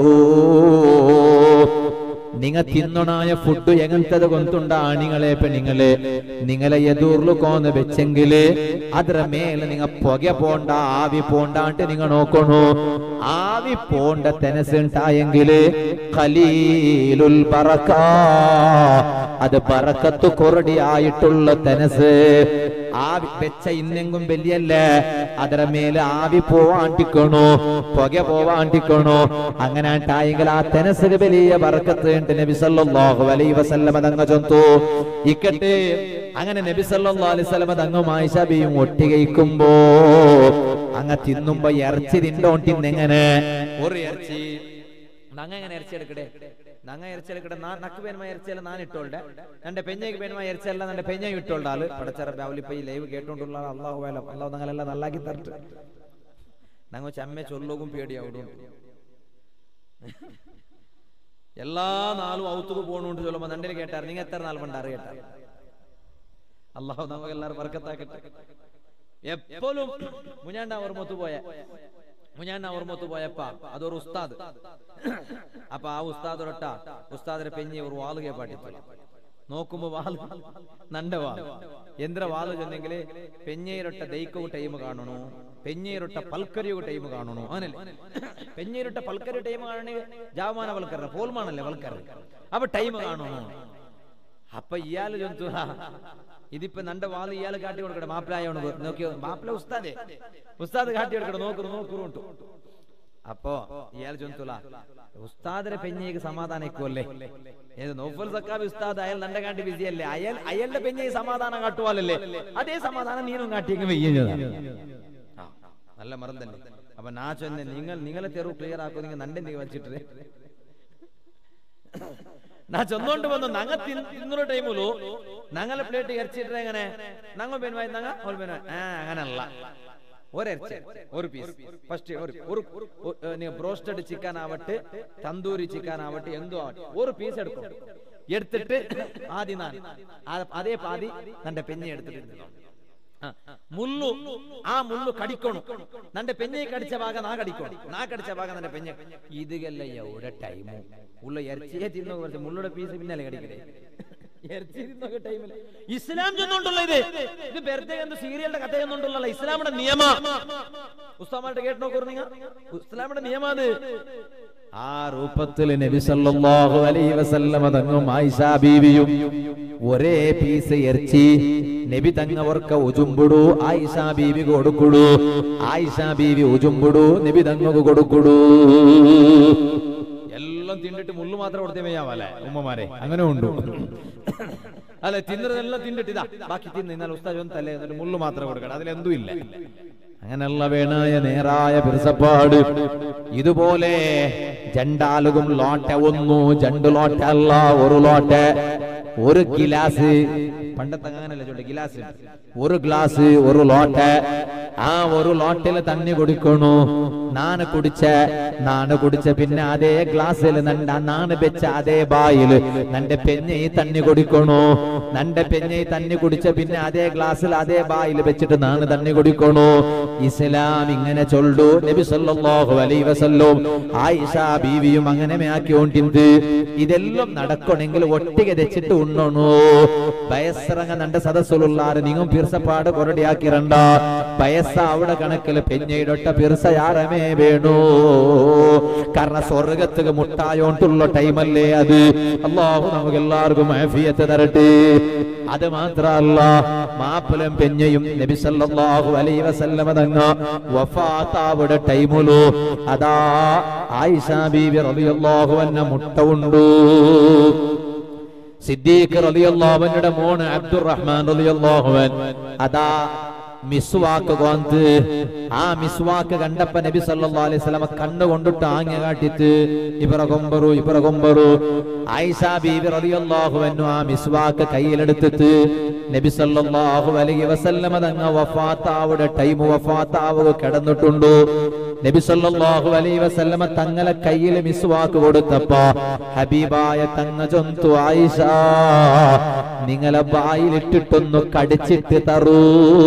നിങ്ങ തിന്നണായ ഫുഡ് എങ്ങനത്തത് കൊണ്ടുണ്ടാ നിങ്ങളെ പെണ്ണുങ്ങളെ നിങ്ങളെ എതിർಲು കോന്ന് വെച്ചെങ്കില് ಅದರ ಮೇಲೆ നിങ്ങ പൊക പോണ്ട ആവി പോണ്ടാണ്ട് നിങ്ങ നോക്കണു ആവി പോണ്ട തെനസുണ്ടായെങ്കില് ഖലീലുൽ ബറക്ക അത് ബറക്കത്ത് കൊറടിയായിട്ടുള്ള തെനസ് ആവി വെച്ച ഇന്നെങ്കും വലിയല്ലേ ಅದರ ಮೇಲೆ ആവി പോവാണ്ടിക്കണോ പൊക പോവാണ്ടിക്കണോ അങ്ങനെ ഉണ്ടായെങ്കിൽ ആ തെനസിന് വലിയ ബറക്കത്ത് ഉണ്ട് നബി സല്ലല്ലാഹു അലൈഹി വസല്ലമ തങ്ങ ചൊന്തു ഇക്കട്ടെ അങ്ങനെ നബി സല്ലല്ലാഹു അലൈഹി വസല്ലമ തങ്ങും ആയിഷ ബിയും ഒട്ടികയിക്കുമ്പോ അങ്ങ തിന്നുമ്പോ ഇറച്ചി തിണ്ടോണ്ടിന്നെങ്ങനെ ഒരു ഇറച്ചി നങ്ങ എങ്ങനെ ഇറച്ചി എടുക്കടേ നങ്ങ ഇറച്ചി എടുക്കട്ടെ നക്ക് പേനുമായി ഇറച്ചിയല്ല ഞാൻ ഇട്ടോളുടെ എന്റെ പെഞ്ഞയ്ക്ക് പേനുമായി ഇറച്ചിയല്ല എന്റെ പെഞ്ഞ ഇട്ടോളുടെ ആള് പടച്ചറ രാവിലെ ഈ ലൈവ് കേട്ടോണ്ടുള്ള ആൾ അള്ളാഹു വേലം അള്ളാഹു ഞങ്ങളെല്ലാം നല്ലാക്കി തരട്ടെ ഞങ്ങൾ ചമ്മ ചൊല്ലോകും പേടിയാവും എല്ലാ നാളും ഔത്തുക്ക് പോകണോണ്ട് ചൊല്ലുമ്പോ നണ്ടിൽ കേട്ടാർ നിങ്ങൾ എത്ര നാൾ പണ്ട് അറിയട്ടാ അള്ളാഹു നമുക്ക് എല്ലാവരും വർക്കത്താക്കട്ടെ എപ്പോഴും മുഞ്ഞാണ്ട ഓർമ്മത്ത് പോയ മുഞ്ഞാണ്ട ഓർമ്മത്ത് പോയപ്പ അതൊരു ഉസ്താദ് അപ്പൊ ആ ഉസ്താദൊരൊട്ട ഉസ്താദിനെ പെഞ്ഞി ഒരു വാളുകയെ പാട്ടിത്തു നോക്കുമ്പോ വാല് നന്റെ വാല് എന്ത്ര വാല് ചെന്നെങ്കില് പെഞ്ഞേരൊട്ട ദൈക്കവും ടൈം കാണണു പെഞ്ഞേരൊട്ട പൽക്കരിയും ടൈം കാണണു അങ്ങനല്ലേ പെഞ്ഞേരൊട്ട പൽക്കരി ടൈം കാണണേ ജാവമാന പൽക്കര പോൽമാണല്ലേ പൽക്കര അപ്പൊ ടൈം കാണണു അപ്പൊ ഇയാള് ചൊന്തു ഇതിപ്പോ നന്റെ വാല് ഇയാള് കാട്ടി കൊടുക്കട്ടെ മാപ്പിളായോണ് നോക്കിയോ മാപ്പിള ഉസ്താദേ ഉസ്താദ് കാട്ടി കൊടുക്കട്ടെ നോക്കു നോക്കുറുണ്ടു അപ്പോ ഇയാൾ ചൊന്തുല ഉസ്താദിനെ പെഞ്ഞയ്ക്ക് സമാധാനിക്കുമല്ലേ ഏത് നൗഫൽ സക്കാബ് ഉസ്താദ് അയാൾ നന്റെ കാട്ടി ബിസി അല്ലേ അയാൾ അയാളുടെ പെഞ്ഞയ്ക്ക് സമാധാനം കാട്ടുവാലല്ലേ അതേ സമാധാനം നീനും കാട്ടിയെങ്കിൽ വെയ്യുന്നതാണ് നല്ല മറന്നല്ലേ അപ്പൊ നാ ചൊന്നെ നിങ്ങൾ നിങ്ങളെ തെരുവ് ക്ലിയർ ആക്കോ നിങ്ങൾ നന്റെ നീ വച്ചിട്ട് ನಾ ಚಂದೋಂಡು ಬಂದು ನಂಗ ತಿನ್ನೋ ಟೈಮುಲು ನಂಗಲ ಪ್ಲೇಟ್ ಎರ್ಚಿಟ್ರೆ എങ്ങനെ ನಂಗ ಬೆನ್ವಾಯ್ ನಂಗ ಅವ್ರ ಬೆನ್ವಾಯ್ ആ അങ്ങനല്ല ഒരു ഇറച്ചി ഒരു പീസ് ഫസ്റ്റ് ഒരു ഒരു നീ ബ്രോസ്റ്റഡ് ചിക്കൻ ആവട്ടെ തന്തൂരി ചിക്കൻ ആവട്ടെ എന്തോ ആവട്ടെ ഒരു പീസ് എടുക്കും എടുത്തിട്ട് ആദ്യം ഞാൻ അതേ പാതി നന്റെ പെഞ്ഞി എടുത്തിട്ട് മുള്ളു ആ മുള്ളു കടിക്കണം നന്റെ പെഞ്ഞെ കടിച്ച ഭാഗം നാ കടിക്കണം നാ കടിച്ച ഭാഗം നന്റെ പെഞ്ഞ ഇതുകല്ല എവിടെ ടൈമു ഉള്ള ഇറച്ചിയെ തിന്നു കുറച്ച് മുള്ളുടെ പീസ് പിന്നല്ലേ കടിക്കണേ ഇറച്ചി തിന്നൊക്കെ ടൈമില് ഇസ്ലാം ചെന്നുകൊണ്ടുള്ള ഇത് ഇത് വെറുതെ എന്ത് സീരിയലിന്റെ കഥ ചെന്നുകൊണ്ടുള്ള ഇസ്ലാമിന്റെ നിയമ ഉസ്താമായിട്ട് കേട്ട് നോക്കൂ നിങ്ങൾ ഇസ്ലാമിന്റെ നിയമം അത് ആ രൂപത്തിൽ നബി സല്ലല്ലാഹു അലൈഹി വസല്ലമ തങ്ങും ആയിഷ ബീവിയും ഒരേ പീസ് ഇറച്ചി നബി തങ്ങവർക്ക് ഉജുമ്പുടു ആയിഷ ബീവി കൊടുക്കുടു ആയിഷ ബീവി ഉജുമ്പുടു നബി തങ്ങക്ക് കൊടുക്കുടു എല്ലാം തിന്നിട്ട് മുള്ളു മാത്രം കൊടുത്തേ വയ്യാവല്ലേ ഉമ്മമാരെ അങ്ങനെ ഉണ്ടു അല്ലെ തിന്നതെല്ലാം തിന്നിട്ട് ഇതാ ബാക്കി തിന്ന് എന്നാൽ ഉസ്താദ് ഒന്ന് തല്ലേ എന്നിട്ട് മുള്ളു മാത്രം കൊടുക്കണം അതിലെന്തും ഇല്ല അങ്ങനെയുള്ള വേണായ നേരായ പിറസപ്പാട് ഇതുപോലെ ജണ്ടാലുകും ലോട്ട ഒന്നു ജണ്ടു ലോട്ട അല്ല ഒരു ലോട്ട ഒരു ഗിലാസ് പണ്ടത്തെ അങ്ങനല്ല ചൊല്ലി ഗിലാസ് ഒരു ഗ്ലാസ് ഒരു ലോട്ട ആ ഒരു ലോട്ടിൽ തണ്ണി കുടിക്കണു നാണ് കുടിച്ച നാണ് കുടിച്ച പിന്നെ അതേ ഗ്ലാസ്സിൽ നണ്ട നാണ് വെച്ച അതേ ബായില് നന്റെ പെഞ്ഞ ഈ തണ്ണി കുടിക്കണു നന്റെ പെഞ്ഞ ഈ തണ്ണി കുടിച്ച പിന്നെ അതേ ഗ്ലാസ്സിൽ അതേ ബായിൽ വെച്ചിട്ട് നാണ് തണ്ണി കുടിക്കണു ഇസ്ലാം ഇങ്ങനെ ചൊല്ലു നബി സല്ലല്ലാഹു അലൈഹി വസല്ലം ആയിഷ ബീവിയും അങ്ങനെ ആക്കിയോണ്ടിന്ത് ഇതെല്ലാം നടക്കണമെങ്കിൽ ഒട്ടിಗೆ തെച്ചിട്ട് ഉണ്ണണു വയസ്സിറങ്ങ നന്റെ സദസ്സുള്ള നിങ്ങൾ പീർസപ്പാട് കൊറടിയാക്കിരണ്ട വയസ് വയസ്സാവിടെ കണക്കിൽ പെഞ്ഞയിടൊട്ട പിർസയാരമേ വേണു കാരണം സ്വർഗത്തുക്ക് മുട്ടായോണ്ടുള്ള ടൈമല്ലേ അത് അള്ളാഹു നമുക്ക് എല്ലാവർക്കും ആഫിയത്ത് തരട്ടെ അത് മാത്രല്ല മാപ്പിലും പെഞ്ഞയും നബി സല്ലല്ലാഹു അലൈഹി വസല്ലമ തങ്ങ വഫാത്താവിടെ ടൈമുലു അതാ ആയിഷ ബീവി റളിയല്ലാഹു അൻഹ മുട്ട ഉണ്ടു സിദ്ദീഖ് റളിയല്ലാഹുവിന്റെ മോണ് അബ്ദുറഹ്മാൻ റളിയല്ലാഹുവൻ അതാ മിസ്വാക്ക് കോന്ത് ആ മിസ്വാക്ക് കണ്ടപ്പ നബി സല്ലല്ലാഹു അലൈഹി വസല്ലമ കണ്ണു കൊണ്ടിട്ട് ആങ്ങ കാട്ടിട്ട് ഇവറ കൊമ്പറു ഇവറ കൊമ്പറു ആയിഷ ബീബി റളിയല്ലാഹു അൻഹു ആ മിസ്വാക്ക് കയ്യിലെടുത്തിട്ട് നബി സല്ലല്ലാഹു അലൈഹി വസല്ലമ തങ്ങ വഫാത്താവുടെ ടൈം വഫാത്താവുക കിടന്നിട്ടുണ്ടോ നബി സല്ലല്ലാഹു അലൈഹി വസല്ലമ തങ്ങളെ കയ്യിൽ മിസ്വാക്ക് കൊടുത്തപ്പോ ഹബീബായ തങ്ങ ചൊന്തു ആയിഷ നിങ്ങളെ വായിലിട്ടിട്ടൊന്നു കടിച്ചിട്ട് തറൂ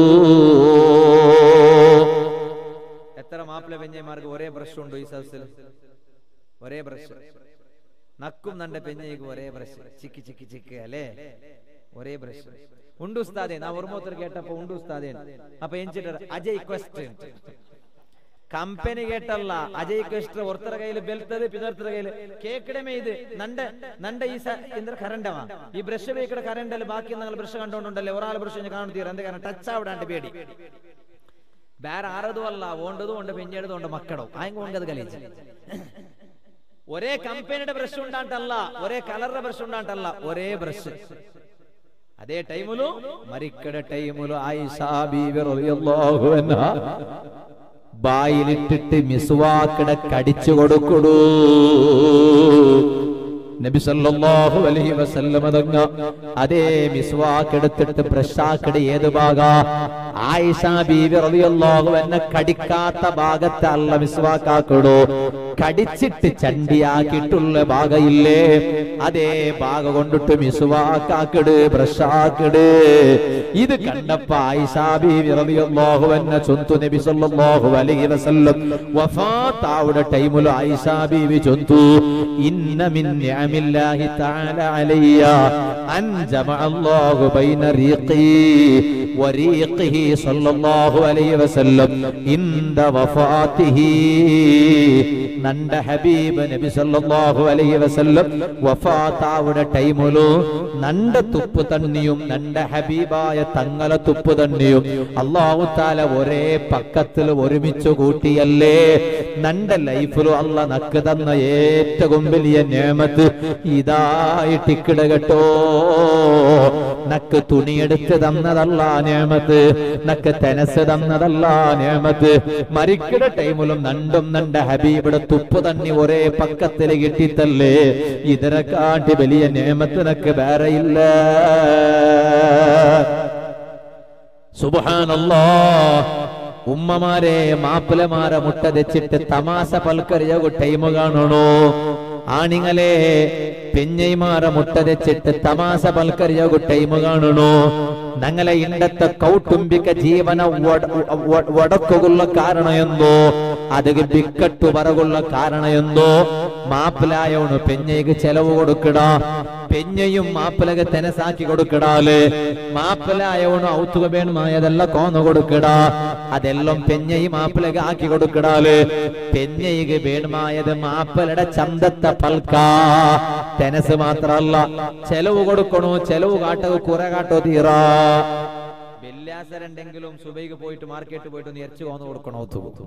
എത്ര മാപ്പിള പെഞ്ഞന്മാർക്ക് ഒരേ ബ്രഷ് ഉണ്ടോ ഈ സദസ്സിൽ ഒരേ ബ്രഷ് നക്കും നണ്ട പെഞ്ഞയ്ക്ക് ഒരേ ബ്രഷ് ചിക്കി ചിക്കി ചിക്കി അല്ലേ ഒരേ ബ്രഷ് ഉണ്ട് ഉസ്താദെ നാ ഓർമ്മോത്തർ കേട്ടപ്പോ ഉണ്ട് ഉസ്താദെ അപ്പൊ എഞ്ചിട്ട് അജയ് ക്വസ്റ്റ്യൻ ಕಂಪನಿ ಗೇಟಲ್ಲ ಅಜಯ್ ಕೃಷ್ಣ ಒರ್ತರ ಕೈಲಿ ಬೆಲ್ತದೆ ಪಿದರ್ತರ ಕೈಲಿ ಕೇಕಡಮೆ ಇದು ನಂಡ ನಂಡ ಈ ಸ ಇಂದ್ರ ಕರೆಂಡವ ಈ ಬ್ರಷ್ ಬೇಕಡೆ ಕರೆಂಟ್ ಅಲ್ಲಿ ಬಾಕಿ നിങ്ങൾ ബ്രഷ് കണ്ടോണ്ടുണ്ടല്ലേ ഒരാൾ ബ്രഷ് കാണുത്തീർ എന്ത് കാരണം ടച്ച് ആവിടാണ്ട് പേടി ಬೇರೆ ಆರದು ಅಲ್ಲ ಓಂಡದು ಉಂಡ ಬೆಂಜೆಡದು ಉಂಡ ಮಕ್ಕಳು ಆಯ್ಕೆ ಉಂಗದು ಗಲೀಜ್ ഒരേ കമ്പനിയുടെ ബ്രഷ് ഉണ്ടാട്ടല്ല ഒരേ കളറുടെ ബ്രഷ് ഉണ്ടാട്ടല്ല ഒരേ ബ്രഷ് അതേ ടൈമിലും മരിക്കട ടൈമിലും ആയിഷാ ബീവി റളിയല്ലാഹു അൻഹ ബായിലിട്ടിട്ട് മിസ്വാക്കിട കടിച്ചു കൊടുക്കുടൂ നബി സല്ലല്ലാഹു അലൈഹി വസല്ലമ തങ്ങ അതേ മിസ്വാക്ക് എടുത്തിട്ട് ബ്രഷാക്കിട ഏത് ഭാഗ ആയിഷ ബീവി റളിയല്ലാഹു അൻഹ കടിക്കാത്ത ഭാഗത്ത് അല്ല മിസ്വാക്കാക്കിടൂ കടിച്ചിട്ട് ചണ്ടിയാക്കിയിട്ടുള്ള ഭാഗയില്ലേ അതേ ഭാഗ കൊണ്ടിട്ട് മിസ്വാക്കാക്കിട് ബ്രഷാക്കിട് ഇത് കണ്ടപ്പോ ആയിഷ ബീവി റളിയല്ലാഹു അൻഹ ചൊന്തു നബി സല്ലല്ലാഹു അലൈഹി വസല്ലം വഫാത്താവുടെ ടൈമിൽ ആയിഷ ബീവി ചൊന്തു ഇന്ന മിൻ നിഅമില്ലാഹി തആല അലയ്യ അൻ ജമഅ അല്ലാഹു ബൈന റീഖി വറീഖിഹി സല്ലല്ലാഹു അലൈഹി വസല്ലം ഇൻദ വഫാത്തിഹി നണ്ട ഹബീബ് നബി സല്ലല്ലാഹു അലൈഹി വസല്ലം വഫാത്താവുടെ ടൈമിലു നണ്ട തുപ്പ് തണ്ണിയും നണ്ട ഹബീബായ തങ്ങള തുപ്പ് തണ്ണിയും അള്ളാഹു താല ഒരേ പക്കത്തിൽ ഒരുമിച്ച് കൂട്ടിയല്ലേ നണ്ട ലൈഫിലും അല്ല നക്ക് തന്ന ഏറ്റവും വലിയ നേമത്ത് ഇതായിട്ടിക്കിട കേട്ടോ നക്ക് തുണിയെടുത്ത് തന്നതല്ല നേമത്ത് നക്ക് തെനസ് തന്നതല്ല നേമത്ത് മരിക്കട ടൈമിലും നണ്ടും നണ്ട ഹബീബിടെ തുപ്പ് തണ്ണി ഒരേ പക്കത്തിൽ കിട്ടിത്തല്ലേ ഇതിനെ കാട്ടി വലിയ നേമത്തിനൊക്കെ വേറെ ഇല്ല സുബാനല്ലോ ഉമ്മമാരെ മാപ്പിളമാരെ മുട്ട തെച്ചിട്ട് തമാശ പൽക്കറിയ ടൈം കാണണോ ആണിങ്ങളെ പെഞ്ഞൈമാരെ മുട്ട തെച്ചിട്ട് തമാശ പൽക്കറിയ ടൈം കാണണോ ഞങ്ങളെ ഇണ്ടത്തെ കൗട്ടുംബിക ജീവന ಒಡಕುಗುള്ള ಕಾರಣ ಎಂದೋ ಅದಕ್ಕೆ ಬಿಕ್ಕಟ್ಟು ಬರಗುള്ള ಕಾರಣ ಎಂದೋ മാപ്പിലായോണ് പെഞ്ഞയ്ക്ക് ചെലവ് കൊടുക്കട പെഞ്ഞയും മാപ്പിലക തെനസാക്കി കൊടുക്കടാല് മാപ്പിലായോണ് ഔത്തുക വേണമായതല്ല കോന്നു കൊടുക്കട അതെല്ലാം പെഞ്ഞയും മാപ്പിലക ആക്കി കൊടുക്കടാല് പെഞ്ഞയ്ക്ക് വേണമായത് മാപ്പിലയുടെ ചന്തത്തെ പൽക്ക തെനസ് മാത്രല്ല ചെലവ് കൊടുക്കണോ ചെലവ് കാട്ടോ കുറെ കാട്ടോ തീറാ വെള്ളിയാസരുണ്ടെങ്കിലും സുബൈക്ക് പോയിട്ട് മാർക്കറ്റ് പോയിട്ട് ഒന്ന് ഇറച്ചി കോന്ന് കൊടുക്കണോ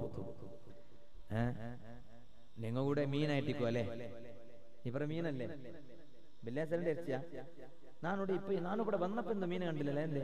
നിങ്ങൾ കൂടെ മീനായിട്ടിക്കോ അല്ലേ ഇവരെ മീനല്ലേ വെള്ളിയാസരന്റെ ഇറച്ചിയാ നാനോട് ഇപ്പൊ നാനിവിടെ വന്നപ്പോ എന്താ മീൻ കണ്ടില്ലല്ലേ എന്തേ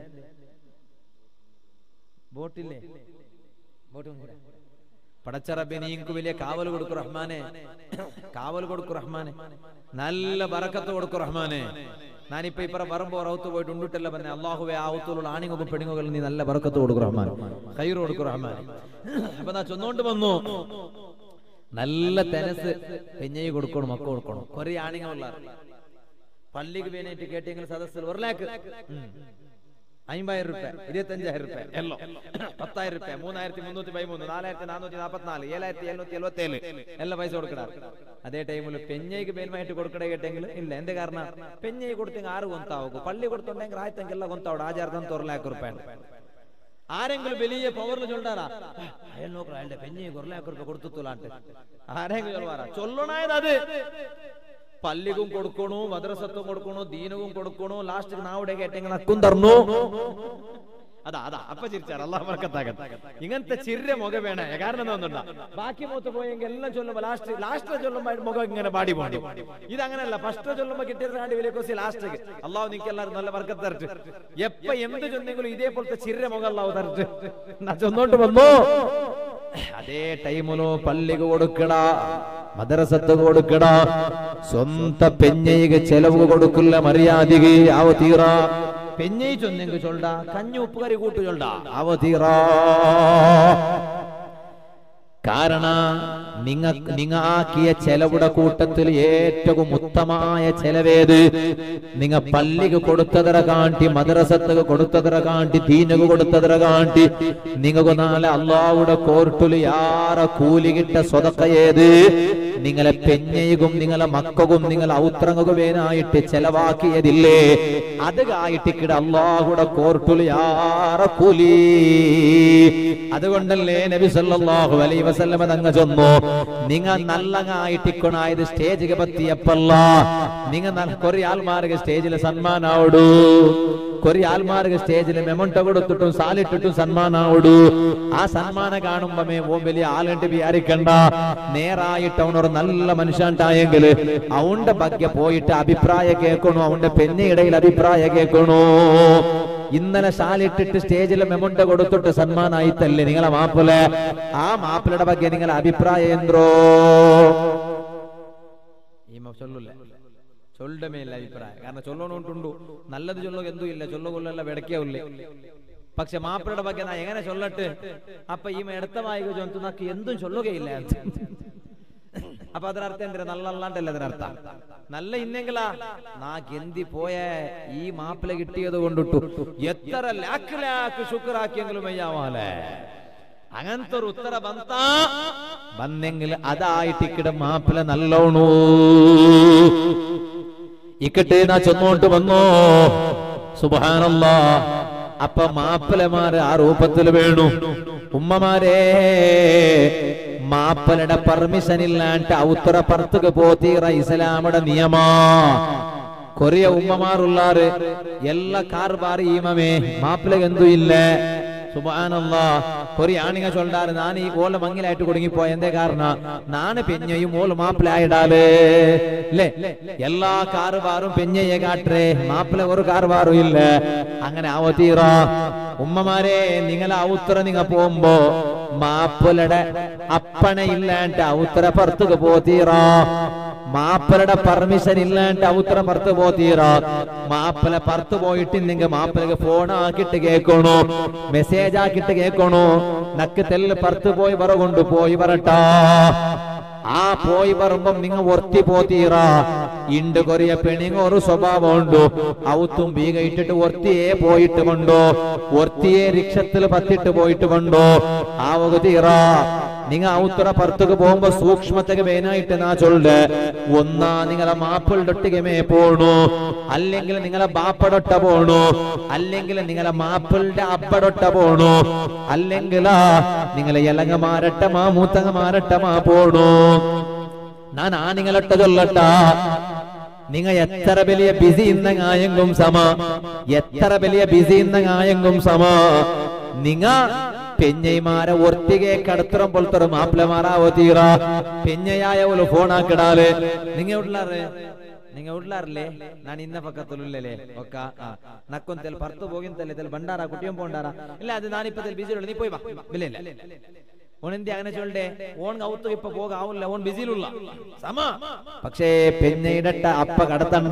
ബോട്ടില്ലേ ബോട്ടും കൂടെ പടച്ചറബെ നീക്ക് വലിയ കാവൽ കൊടുക്കു റഹ്മാനെ കാവൽ കൊടുക്കു റഹ്മാനെ നല്ല ബറക്കത്ത് കൊടുക്കു റഹ്മാനെ ഞാനിപ്പോ ഇപ്പറ പറമ്പോ റൗത്ത് പോയിട്ട് ഉണ്ടിട്ടല്ല പറഞ്ഞ അള്ളാഹുവെ ആ ഔത്തുള്ള ആണിങ്ങും പെണ്ണുങ്ങളും നീ നല്ല ബറക്കത്ത് കൊടുക്കു റഹ്മാൻ കയ്യൂർ കൊടുക്കു റഹ്മാൻ അപ്പൊ നാ ചൊന്നോണ്ട് വന്നു നല്ല തെനസ് പെഞ്ഞയി കൊടുക്കണം മക്ക കൊടുക്കണം കുറെ ആണിങ്ങളുള്ള പള്ളിക്ക് വേണ്ടിയിട്ട് കേട്ടെങ്കിൽ സദസ്സിൽ ഒരു ലാക്ക് അമ്പതിനായിരം റുപ്യ ഇരുപത്തഞ്ചായിരം റുപ്യ എല്ലോ പത്തായിരം റുപ്യ മൂന്നായിരത്തി മുന്നൂറ്റി പതിമൂന്ന് നാലായിരത്തി നാനൂറ്റി നാൽപ്പത്തിനാല് ഏഴായിരത്തി എഴുന്നൂറ്റി എഴുപത്തി ഏഴ് എല്ലാം പൈസ കൊടുക്കണം അതേ ടൈമിൽ പെഞ്ഞയ്ക്ക് പേരുമായിട്ട് കൊടുക്കണേ കേട്ടെങ്കിൽ ഇല്ല എന്ത് കാരണം പെഞ്ഞയ്ക്ക് കൊടുത്തെങ്കിൽ ആറ് കൊന്താവും പള്ളി കൊടുത്തുണ്ടെങ്കിൽ ആയിരത്തെങ്കിൽ എല്ലാം കൊന്താവും ആചാരത്തം തൊറലാക്ക് റുപ്യ ആരെങ്കിലും വലിയ പവറിൽ ചൊല്ലാറാ അയാൾ നോക്കണം അയാളുടെ പെഞ്ഞി കുറലാക്കർക്ക് കൊടുത്തുലാണ്ട് ആരെങ്കിലും ചൊല്ലാറാ ചൊല്ലണായത് അത് പല്ലിക്കും കൊടുക്കണു മദ്രസത്തും കൊടുക്കണു ദീനവും കൊടുക്കണു ലാസ്റ്റ് നാവിടെ കേട്ടെങ്കിൽ നക്കും തർന്നു അതാ അതാ അപ്പൊ ചിരിച്ചാറ് അള്ളാഹ് വർക്കത്താകട്ടെ ഇങ്ങനത്തെ ചിരിയ മുഖം വേണേ കാരണം എന്താ ഒന്നുണ്ടാ ബാക്കി മൂത്ത് പോയെങ്കിൽ എല്ലാം ചൊല്ലുമ്പോ ലാസ്റ്റ് ലാസ്റ്റ് ചൊല്ലുമ്പോ മുഖം ഇങ്ങനെ പാടി പോണ്ടി ഇത് അങ്ങനെയല്ല ഫസ്റ്റ് ചൊല്ലുമ്പോ കിട്ടിയത് കാണ്ടി വലിയ കോസി ലാസ്റ്റ് അള്ളാഹു നിങ്ങൾക്ക് എല്ലാവരും നല്ല വർക്കം തരട്ട് എപ്പ എന്ത് ചൊന്നെങ്കിലും ഇതേപോലത്തെ ചിരിയ മുഖം അള്ളാഹു തരട്ട് എന്നാ ചൊന്നോട്ട് വന്നു അതേ ടൈമിലോ പള്ളിക്ക് കൊടുക്കട മദ്രസത്ത് കൊടുക്കട സ്വന്ത പെഞ്ഞയ്ക്ക് ചെലവ് കൊടുക്കില്ല മര്യാദക ആവ തീറ പെഞ്ഞൈ ചൊന്നെങ്കിൽ ചൊല്ല കഞ്ഞി ഉപ്പുകറി കൂട്ടു ചൊല്ല ആവ തീറ കാരണ നിങ്ങ നിങ്ങ ആക്കിയ ചെലവുടെ കൂട്ടത്തിൽ ഏറ്റവും ഉത്തമമായ ചെലവേത് നിങ്ങ പള്ളിക്ക് കൊടുത്തതര കാണ്ടി മദ്രസത്തുക്ക് കൊടുത്തതര കാണ്ടി ദീനക്ക് കൊടുത്തതര കാണ്ടി നിങ്ങൾക്ക് നാളെ അള്ളാവുടെ കോർട്ടില് യാറ കൂലി കിട്ട സ്വതക്ക ഏത് നിങ്ങളെ പെഞ്ഞയും നിങ്ങളെ മക്കവും നിങ്ങളെ ഔത്രങ്ങുവേനായിട്ട് ചെലവാക്കിയതില്ലേ അത് കായിട്ടിക്കിട അള്ളാഹുടെ കോർട്ടില് യാറ കൂലി അതുകൊണ്ടല്ലേ നബി സല്ലല്ലാഹു അലൈഹി വസല്ലമ തങ്ങ ചൊന്നു നിങ്ങ നല്ലങ്ങായിട്ടിക്കൊണായത് സ്റ്റേജിಗೆ ಬತ್ತಿಯಪ್ಪಲ್ಲ നിങ്ങ കൊറേ ആൾമാർക്ക് സ്റ്റേജിൽ സന്മാനാവടു കൊറേ ആൾമാർക്ക് സ്റ്റേജിൽ മെമൊണ്ടോ കൊടുത്തിട്ടും സാലിട്ടിട്ടും സന്മാനാവടു ആ സന്മാനം കാണുമ്പമേ ഓൻ വലിയ ആളുണ്ട് വിചാരിക്കണ്ട നേരായിട്ട് അവനൊരു നല്ല മനുഷ്യണ്ടായെങ്കിൽ അവന്റെ ಬಗ್ಗೆ പോയിട്ട് അഭിപ്രായം കേൾക്കണു അവന്റെ പെന്നിടയിൽ അഭിപ്രായം കേൾക്കണു ഇന്നലെ ശാലിട്ടിട്ട് സ്റ്റേജിൽ മെമൊണ്ട കൊടുത്തിട്ട് സന്മാനായിത്തല്ലേ നിങ്ങളെ മാപ്പിളെ ആ മാപ്പിളുടെ ಬಗ್ಗೆ നിങ്ങളെ അഭിപ്രായം എന്തോ ചൊല്ലൂല്ലേ ചൊല്ലുടെ മേലെ അഭിപ്രായം കാരണം ചൊല്ലണോണ്ടുണ്ടു നല്ലത് ചൊല്ലുക എന്തും ഇല്ല ചൊല്ലുകൊല്ലല്ല വെടക്കിയാവില്ലേ പക്ഷെ മാപ്പിളുടെ ಬಗ್ಗೆ നാ എങ്ങനെ ചൊല്ലട്ട് അപ്പൊ ഈ എടുത്ത വായിക ചൊന്തു നാക്ക് എന്തും ചൊല്ലുകയില്ല അപ്പൊ അതിനർത്ഥം എന്തിനാ നല്ല അല്ലാണ്ടല്ല അതിനർത്ഥം നല്ല ഇന്നെങ്കിലാ നാ ഗന്തി പോയ ഈ മാപ്പിള കിട്ടിയത് കൊണ്ടിട്ടു എത്ര ലാക്ക് ലാക്ക് ശുക്രാക്കിയെങ്കിലും അയ്യാവാലേ അങ്ങനത്തെ ഒരു ഉത്തര ബന്ത ബന്നെങ്കിൽ അതായിട്ട് ഇക്കടെ മാപ്പിള നല്ലോണു ഇക്കട്ടെ നാ ചെന്നോട്ട് വന്നോ സുബാനല്ലാ അപ്പൊ മാപ്പിളമാര് ആ രൂപത്തിൽ വേണു ഉമ്മമാരെ മാപ്പലയുടെ പെർമിഷൻ ഇല്ലാണ്ട് ഔത്തറ പുറത്തുക്ക് പോത്തീറ ഇസ്ലാമുടെ നിയമാ കൊറിയ ഉമ്മമാറുള്ളാറ് എല്ലാ കാർബാർ ഈമമേ മാപ്പിളക്ക് എന്തു ഇല്ല സുബാനല്ലാ കൊറി ആണിങ്ങ ചൊല്ലാറ് ഞാൻ ഈ ഓല മങ്ങിലായിട്ട് കുടുങ്ങിപ്പോയ എന്തേ കാരണം നാണ് പെഞ്ഞയും ഓല് മാപ്പിളായിടാല് അല്ലേ എല്ലാ കാറുബാറും പെഞ്ഞയെ കാട്ടേ മാപ്പിള ഒരു കാറുബാറും ഇല്ല അങ്ങനെ ആവോ തീറ ഉമ്മമാരെ നിങ്ങളെ ഔത്തറ നിങ്ങ പോകുമ്പോ മാപ്പിളയുടെ അപ്പണ ഇല്ലാണ്ട് ഔത്തറ പുറത്തുക്ക് പോത്തീറ മാപ്പിളയുടെ പെർമിഷൻ ഇല്ലാണ്ട് ഔത്തറ പുറത്ത് പോത്തീറ മാപ്പിള പുറത്ത് പോയിട്ടില്ലെങ്കിൽ മാപ്പിളക്ക് ഫോൺ ആക്കിട്ട് കേൾക്കണോ മെസ്സേജ് ആക്കിട്ട് കേൾക്കണോ നക്ക് തെല്ല് പുറത്ത് പോയി വറ കൊണ്ട് പോയി വരട്ടാ ആ പോയി വരുമ്പം നിങ്ങൾ ഒർത്തി പോത്തീറ ഇണ്ട് കൊറിയ പെണിങ്ങ ഒരു സ്വഭാവം ഉണ്ടോ ഔത്തും ബീഗ ഇട്ടിട്ട് ഒർത്തിയെ പോയിട്ട് കൊണ്ടോ ഒർത്തിയെ റിക്ഷത്തിൽ പത്തിട്ട് പോയിട്ട് കൊണ്ടോ ആ തീറ നിങ്ങ ഔത്തറ പുറത്തേക്ക് പോകുമ്പോ സൂക്ഷ്മത്തക്ക് വേനായിട്ട് നാ ചൊല്ല് ഒന്നാ നിങ്ങളെ മാപ്പിളുടെ മേ പോണു അല്ലെങ്കിൽ നിങ്ങളെ ബാപ്പടൊട്ട പോണു അല്ലെങ്കിൽ നിങ്ങളെ മാപ്പിളുടെ അപ്പടൊട്ട പോണു അല്ലെങ്കിൽ നിങ്ങളെ ഇലങ്ങ മാരട്ടമാ മൂത്തങ്ങ മാരട്ടമാ പോണു ഞാൻ ആ നിങ്ങളൊട്ട ചൊല്ലട്ട നിങ്ങ എത്ര വലിയ ബിസി ഇന്ന കായങ്കും സമ എത്ര വലിയ ബിസി ഇന്ന കായങ്കും സമ നിങ്ങ പെഞ്ഞൈമാരെ ഒർത്തികെ കടത്തരം പോലത്തെ മാപ്പിളമാരാവോ തീറ പെഞ്ഞയായ ഒരു ഫോണാക്കിടാല് നിങ്ങ ഉള്ളാറ് നിങ്ങ ഉള്ളാറില്ലേ ನಾನು ಇನ್ನ ಪಕ್ಕದಲ್ಲೇ ಒಕ್ಕ ನಕ್ಕೊಂತೆಲ್ ಪರ್ತು ಹೋಗಿಂತಲ್ಲ ತೆಲ್ ಬಂಡಾರ ಕುಟಿಯಂ ಪೋಂಡಾರ ಇಲ್ಲ ಅದು ನಾನಿಪ್ಪತ್ತಲ್ಲಿ ಬಿಸಿ ನೀ പോയി ಬಾ ಇಲ್ಲ ಇಲ್ಲ ഓണെന്തി അങ്ങനെ ചൊല്ലേ ഓൺ ഔത്ത് ഇപ്പൊ പോകാവില്ല ഓൺ ബിസിയിലുള്ള സമ പക്ഷേ പെഞ്ഞയിടട്ട അപ്പ കടത്തണ്ട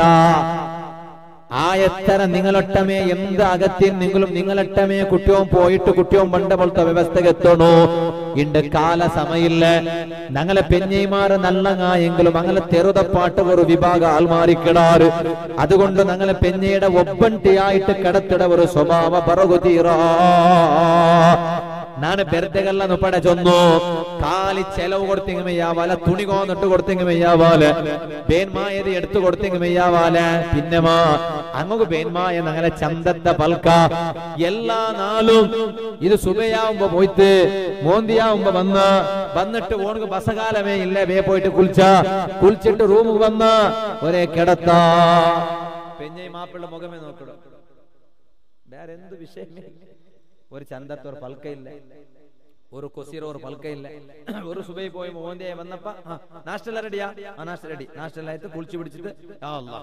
ആ എത്ര നിങ്ങളൊട്ടമേ എന്ത് അകത്തിൽ നിങ്ങളും നിങ്ങളൊട്ടമേ കുട്ടിയോം പോയിട്ട് കുട്ടിയോം പണ്ട പോലത്തെ വ്യവസ്ഥക്ക് എത്തണോ ഇണ്ട് കാല സമയില്ല ഞങ്ങളെ പെഞ്ഞൈമാറ് നല്ലങ്ങായെങ്കിലും അങ്ങനെ തെറുതപ്പാട്ട് ഒരു വിഭാഗ ആൾമാറിക്കിടാറ് അതുകൊണ്ട് ഞങ്ങളെ പെഞ്ഞയുടെ ഒപ്പൻട്ടിയായിട്ട് കിടത്തിട ഒരു സ്വഭാവ പറകുതീറ ನಾನು ಬೆರ್ದೆಗಲ್ಲನು ಪಡೆ ಚೊನ್ನು കാലി ചെലവ് കൊടുത്തെങ്കിൽ മെയ്യാവാല തുണി കോന്നിട്ട് കൊടുത്തെങ്കിൽ മെയ്യാവാല ബേന്മായത് എടുത്തു കൊടുത്തെങ്കിൽ മെയ്യാവാല പിന്നെ മാ അങ്ങക്ക് ബേന്മായ അങ്ങനെ ചന്തത്തെ പൽക്ക എല്ലാ നാളും ഇത് സുബയാവുമ്പോ പോയിട്ട് മോന്തിയാവുമ്പോ വന്ന് വന്നിട്ട് ഓണക്ക് ബസകാലമേ ഇല്ല വേ പോയിട്ട് കുളിച്ച കുളിച്ചിട്ട് റൂമിൽ വന്ന് ഒരേ കിടത്താ പെഞ്ഞൈ മാപ്പിള്ള മുഖമേ നോക്കിടും വേറെ എന്ത് വിഷയമേ ഒരു ചന്തത്തെ ഒരു പൽക്കയില്ല ഒരു കൊസീറ ഒരു പൽക്കയില്ല ഒരു സുബൈ പോയി മോന്തിയെ വന്നപ്പ ആ, നാഷ്ടല റെഡിയാ ആ നാഷ്ട റെഡി നാഷ്ടലായിട്ട് കുളിച്ചു പിടിച്ചിട്ട് യാ അല്ലാ.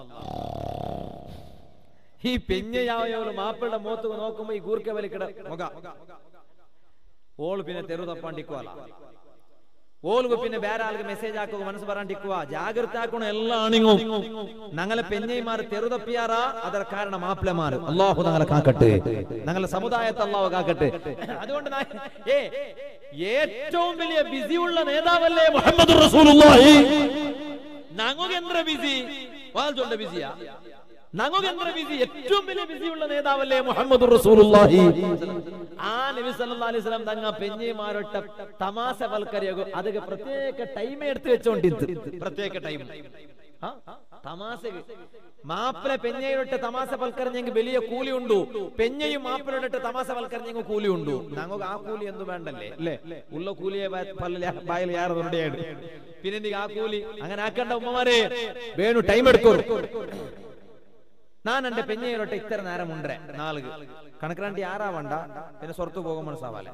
ഈ പെഞ്ഞയാവയോള് മാപ്പിളുടെ മോത്ത് നോക്കുമ്പോ ഈ ഗൂർക്ക വലിക്കട മുഖ ഓള് പിന്നെ തെരു തപ്പാണ്ടിക്കുവല്ല ഓൾക്ക് പിന്നെ വേറെ ആൾക്ക് മെസ്സേജ് ആക്കുക മനസ്സ് പറയാണ്ടിക്കുക ജാഗ്രത ആക്കണം എല്ലാ ആണിങ്ങും ഞങ്ങളെ പെഞ്ഞൈമാർ തെറുതപ്പിയാറാ അതര കാരണം മാപ്പിളമാർ അള്ളാഹു ഞങ്ങളെ കാക്കട്ടെ ഞങ്ങളെ സമുദായത്തെ അള്ളാഹു കാക്കട്ടെ അതുകൊണ്ട് നാ- ഏ ഏറ്റവും വലിയ ബിസി ഉള്ള നേതാവല്ലേ മുഹമ്മദ് റസൂലുള്ളാഹി ഞങ്ങൾക്ക് എന്ത്ര ബിസി വാൽച്ചോണ്ട ബിസിയാ ഞങ്ങൾക്ക് എന്ത്ര ബിസി ഏറ്റവും വലിയ ബിസി ഉള്ള നേതാവല്ലേ മുഹമ്മദ് റസൂലുള്ളാഹി ആ നബി സല്ലല്ലാഹു അലൈഹി വസല്ലം തങ്ങ പെഞ്ഞിമാരൊട്ട തമാശ വൽക്കരിയാകും ಅದಕ್ಕೆ ಪ್ರತ್ಯೇಕ ಟೈಮ್ എടുത്തു വെച്ചോണ്ടിತ್ತು പ്രത്യേക ടൈം തമാശ മാപ്പിള പെഞ്ഞയിലൊട്ട് തമാശ വൽക്കറിഞ്ഞെങ്കിൽ വലിയ കൂലി ഉണ്ടു പെഞ്ഞയും മാപ്പിളൊട്ട് തമാശ വൽക്കറിഞ്ഞെങ്കിൽ കൂലി ഉണ്ടു ഞങ്ങൾക്ക് ആ കൂലി എന്ത് വേണ്ടല്ലേ അല്ലേ ഉള്ള കൂലിയെ ബായിൽ യാറ് തൊണ്ടയാണ് പിന്നെ എനിക്ക് ആ കൂലി അങ്ങനെ ആക്കണ്ട ഉമ്മമാരെ വേണു ടൈം എടുക്കും ನಾನು എൻ്റെ പെഞ്ഞയിലൊട്ട് ഇത്ര നേരം ഉണ്ടേ നാളുക കണക്കിലാണ്ടി ആറാവണ്ട പിന്നെ സ്വർത്ത് പോകും മനസ്സാവാല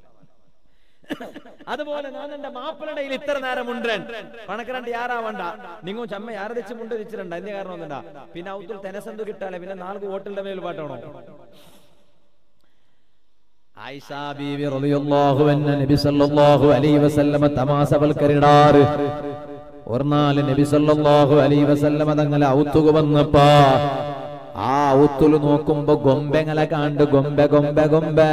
അതുപോലെ ഞാൻ എന്റെ മാപ്പിളടയിൽ ഇത്ര നേരം ഉണ്ടൻ കണക്കിലാണ്ടി ആറാവണ്ട നിങ്ങൾ ചമ്മ ആരെ വെച്ച് മുണ്ട് വെച്ചിട്ടുണ്ട് അതിന്റെ കാരണം ഒന്നുണ്ടാ പിന്നെ ഔത്തുൽ തെനസന്ത് കിട്ടാലെ പിന്നെ നാല് ഹോട്ടലിന്റെ മേൽ പാട്ടാണോ ആയിഷ ബീവി റളിയല്ലാഹു അൻഹ നബി സല്ലല്ലാഹു അലൈഹി വസല്ലമ തമാസവൽക്കരിടാറ് ഒരു നാല് നബി സല്ലല്ലാഹു അലൈഹി വസല്ലമ തങ്ങളെ ഔത്തുക വന്നപ്പാ ആ ഔത്തുല് നോക്കുമ്പോ ഗൊമ്പെങ്ങളെ കാണ്ട് ഗൊമ്പെ ഗൊമ്പെ ഗൊമ്പെ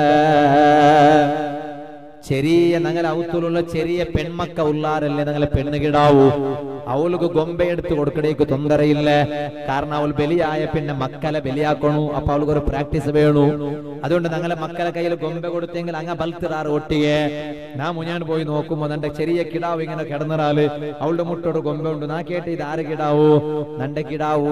ചെറിയ ഞങ്ങളെ ഔത്തുലുള്ള ചെറിയ പെൺമക്ക ഉള്ളാരല്ലേ ഞങ്ങളെ പെണ്ണ് കിടാവൂ അവൾക്ക് ഗൊമ്പ എടുത്ത് കൊടുക്കടേക്ക് തൊന്തരയില്ല കാരണം അവൾ ബലിയായ പിന്നെ മക്കളെ ബലിയാക്കണു അപ്പൊ അവൾക്ക് ഒരു പ്രാക്ടീസ് വേണു അതുകൊണ്ട് ഞങ്ങളെ മക്കളെ കയ്യിൽ ഗൊമ്പ കൊടുത്തെങ്കിൽ അങ്ങ ബൽത്തിറാറ് ഒട്ടിയെ ഞാൻ മുഞ്ഞാൻ പോയി നോക്കുമ്പോ എന്റെ ചെറിയ കിടാവ് ഇങ്ങനെ കിടന്നിറാല് അവളുടെ മുട്ടോട് ഗൊമ്പ ഉണ്ട് നാ കേട്ട് ഇത് ആര് കിടാവൂ നന്റെ കിടാവൂ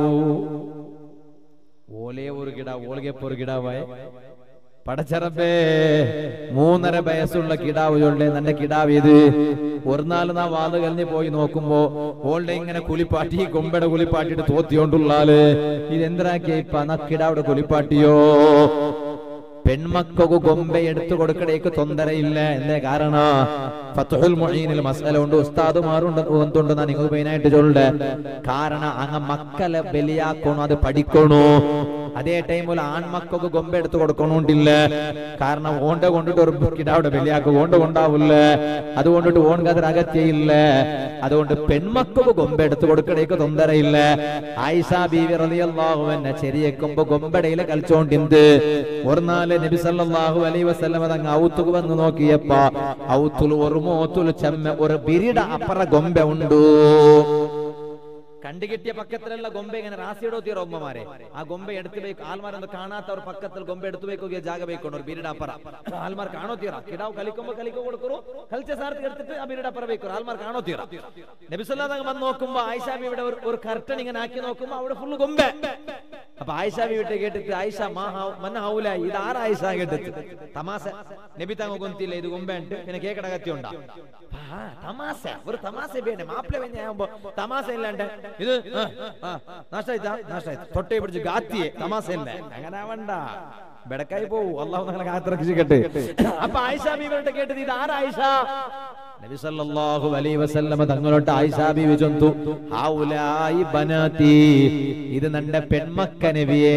ഓലേ ഒരു കിടാവ് ഓൾಗೆ ഒരു കിടാവായ പടച്ചറപ്പേ മൂന്നര വയസ്സുള്ള കിടാവ് ചൊല്ലേ നന്റെ കിടാവ് ഇത് ഒരു നാല് നാ വാത് കഴിഞ്ഞ് പോയി നോക്കുമ്പോ ഓളുടെ ഇങ്ങനെ കുളിപ്പാട്ടി കൊമ്പയുടെ കുളിപ്പാട്ടിട്ട് തോത്തിയോണ്ടുള്ളാല് ഇത് എന്തിനാക്കിയ ഇപ്പൊ എന്നാ കിടാവിടെ കുളിപ്പാട്ടിയോ പെൺമക്കൾക്ക് ഗൊമ്പ എടുത്തു കൊടുക്കടേക്ക് തൊന്തരയില്ല എന്തേ കാരണ ഫത്തുൽ മൊഴീനിൽ മസാല ഉണ്ട് ഉസ്താദുമാരുണ്ട് എന്തുണ്ട് ഞാൻ നിങ്ങൾ മെയിനായിട്ട് ചൊല്ലേ കാരണം അങ്ങ മക്കളെ ബലിയാക്കണോ അത് പഠിക്കണോ അതേ ടൈമിൽ ആൺമക്കൾക്ക് ഗൊമ്പ എടുത്തു കൊടുക്കണോണ്ടില്ല കാരണം ഓണ്ട കൊണ്ടിട്ട് ഒരു കിടാവിടെ ബലിയാക്കും ഓണ്ട കൊണ്ടാവില്ല അതുകൊണ്ടിട്ട് ഓൺക്ക് അതിന് അകത്യയില്ല അതുകൊണ്ട് പെൺമക്കൾക്ക് ഗൊമ്പ എടുത്തു കൊടുക്കടേക്ക് തൊന്തരയില്ല ആയിഷ ബീവി റളിയല്ലാഹു അൻഹ ചെറിയക്കുമ്പോ ഗൊമ്പടയിലെ കളിച്ചോണ്ടിന്ത് ഒരു നാല് നബി സല്ലല്ലാഹു അലൈഹി വസല്ലം അതങ്ങ് ഔത്തുക വന്ന് നോക്കിയപ്പ ഔത്തുൽ ഒരു മോത്തുൽ ചെമ്മ ഒരു ബിരിട അപ്പറ ഗൊമ്പ ഉണ്ടു കണ്ടുകിട്ടിയ പക്കത്തിലുള്ള ഗൊമ്പ ഇങ്ങനെ റാസിയുടെ തീറ ഉമ്മമാരെ ആ ഗൊമ്പ എടുത്തു പോയി ആൽമാരൊന്ന് കാണാത്തവർ പക്കത്തിൽ ഗൊമ്പ എടുത്തു പോയി ജാഗ പോയിക്കൊണ്ട് ഒരു ബിരിട അപ്പറ ആൽമാർ കാണോ തീറ കിടാവ് കളിക്കുമ്പോ കളിക്കോ കൊടുക്കറു കളിച്ച സാർത്ത് എടുത്തിട്ട് ആ ബിരിട അപ്പറ പോയിക്കോ ആൽമാർ കാണോ തീറ നബിസ്വല്ലാ വന്ന് നോക്കുമ്പോ ആയിഷാബി ഇവിടെ ഒരു- ഒരു കർട്ടൻ ഇങ്ങനെ ആക്കി നോക്കുമ്പോ അവിടെ ഫുള്ള് ഗൊമ്പ അപ്പൊ ആയിഷ വിട്ട് കേട്ടിട്ട് ആയിഷ മന്ന ഹൗല ഇത് ആറ് ആയിഷ കേട്ടിട്ട് തമാസ നബി തങ്ങ കൊന്തില്ല ഇത് കൊമ്പുണ്ട് പിന്നെ കേക്കട കത്തിയുണ്ടാ ആ, തമാശ ഒരു തമാശ വേണേ മാപ്പിള വെഞ്ഞാകുമ്പോ തമാശ ഇല്ലാണ്ട് ഇത് ആ, ആ, നാശായിത്താ നാശായി തൊട്ടേ പിടിച്ച് ഗാത്തിയെ തമാശ ഇല്ല അങ്ങനെ വേണ്ട ബെടക്കായി പോവൂ അള്ളാഹു ഞങ്ങളെ കാത്തിറക്കിച്ചിട്ട് അപ്പൊ ആയിഷ ബീവിട്ട് കേട്ടത് ഇത് ആരാ ആയിഷ നബി സല്ലല്ലാഹു അലൈഹി വസല്ലമ തങ്ങളോട്ട് ആയിഷ ബീവി ചൊന്തു ഹൗലായി ബനാതി ഇത് നന്റെ പെൺമക്ക നബിയേ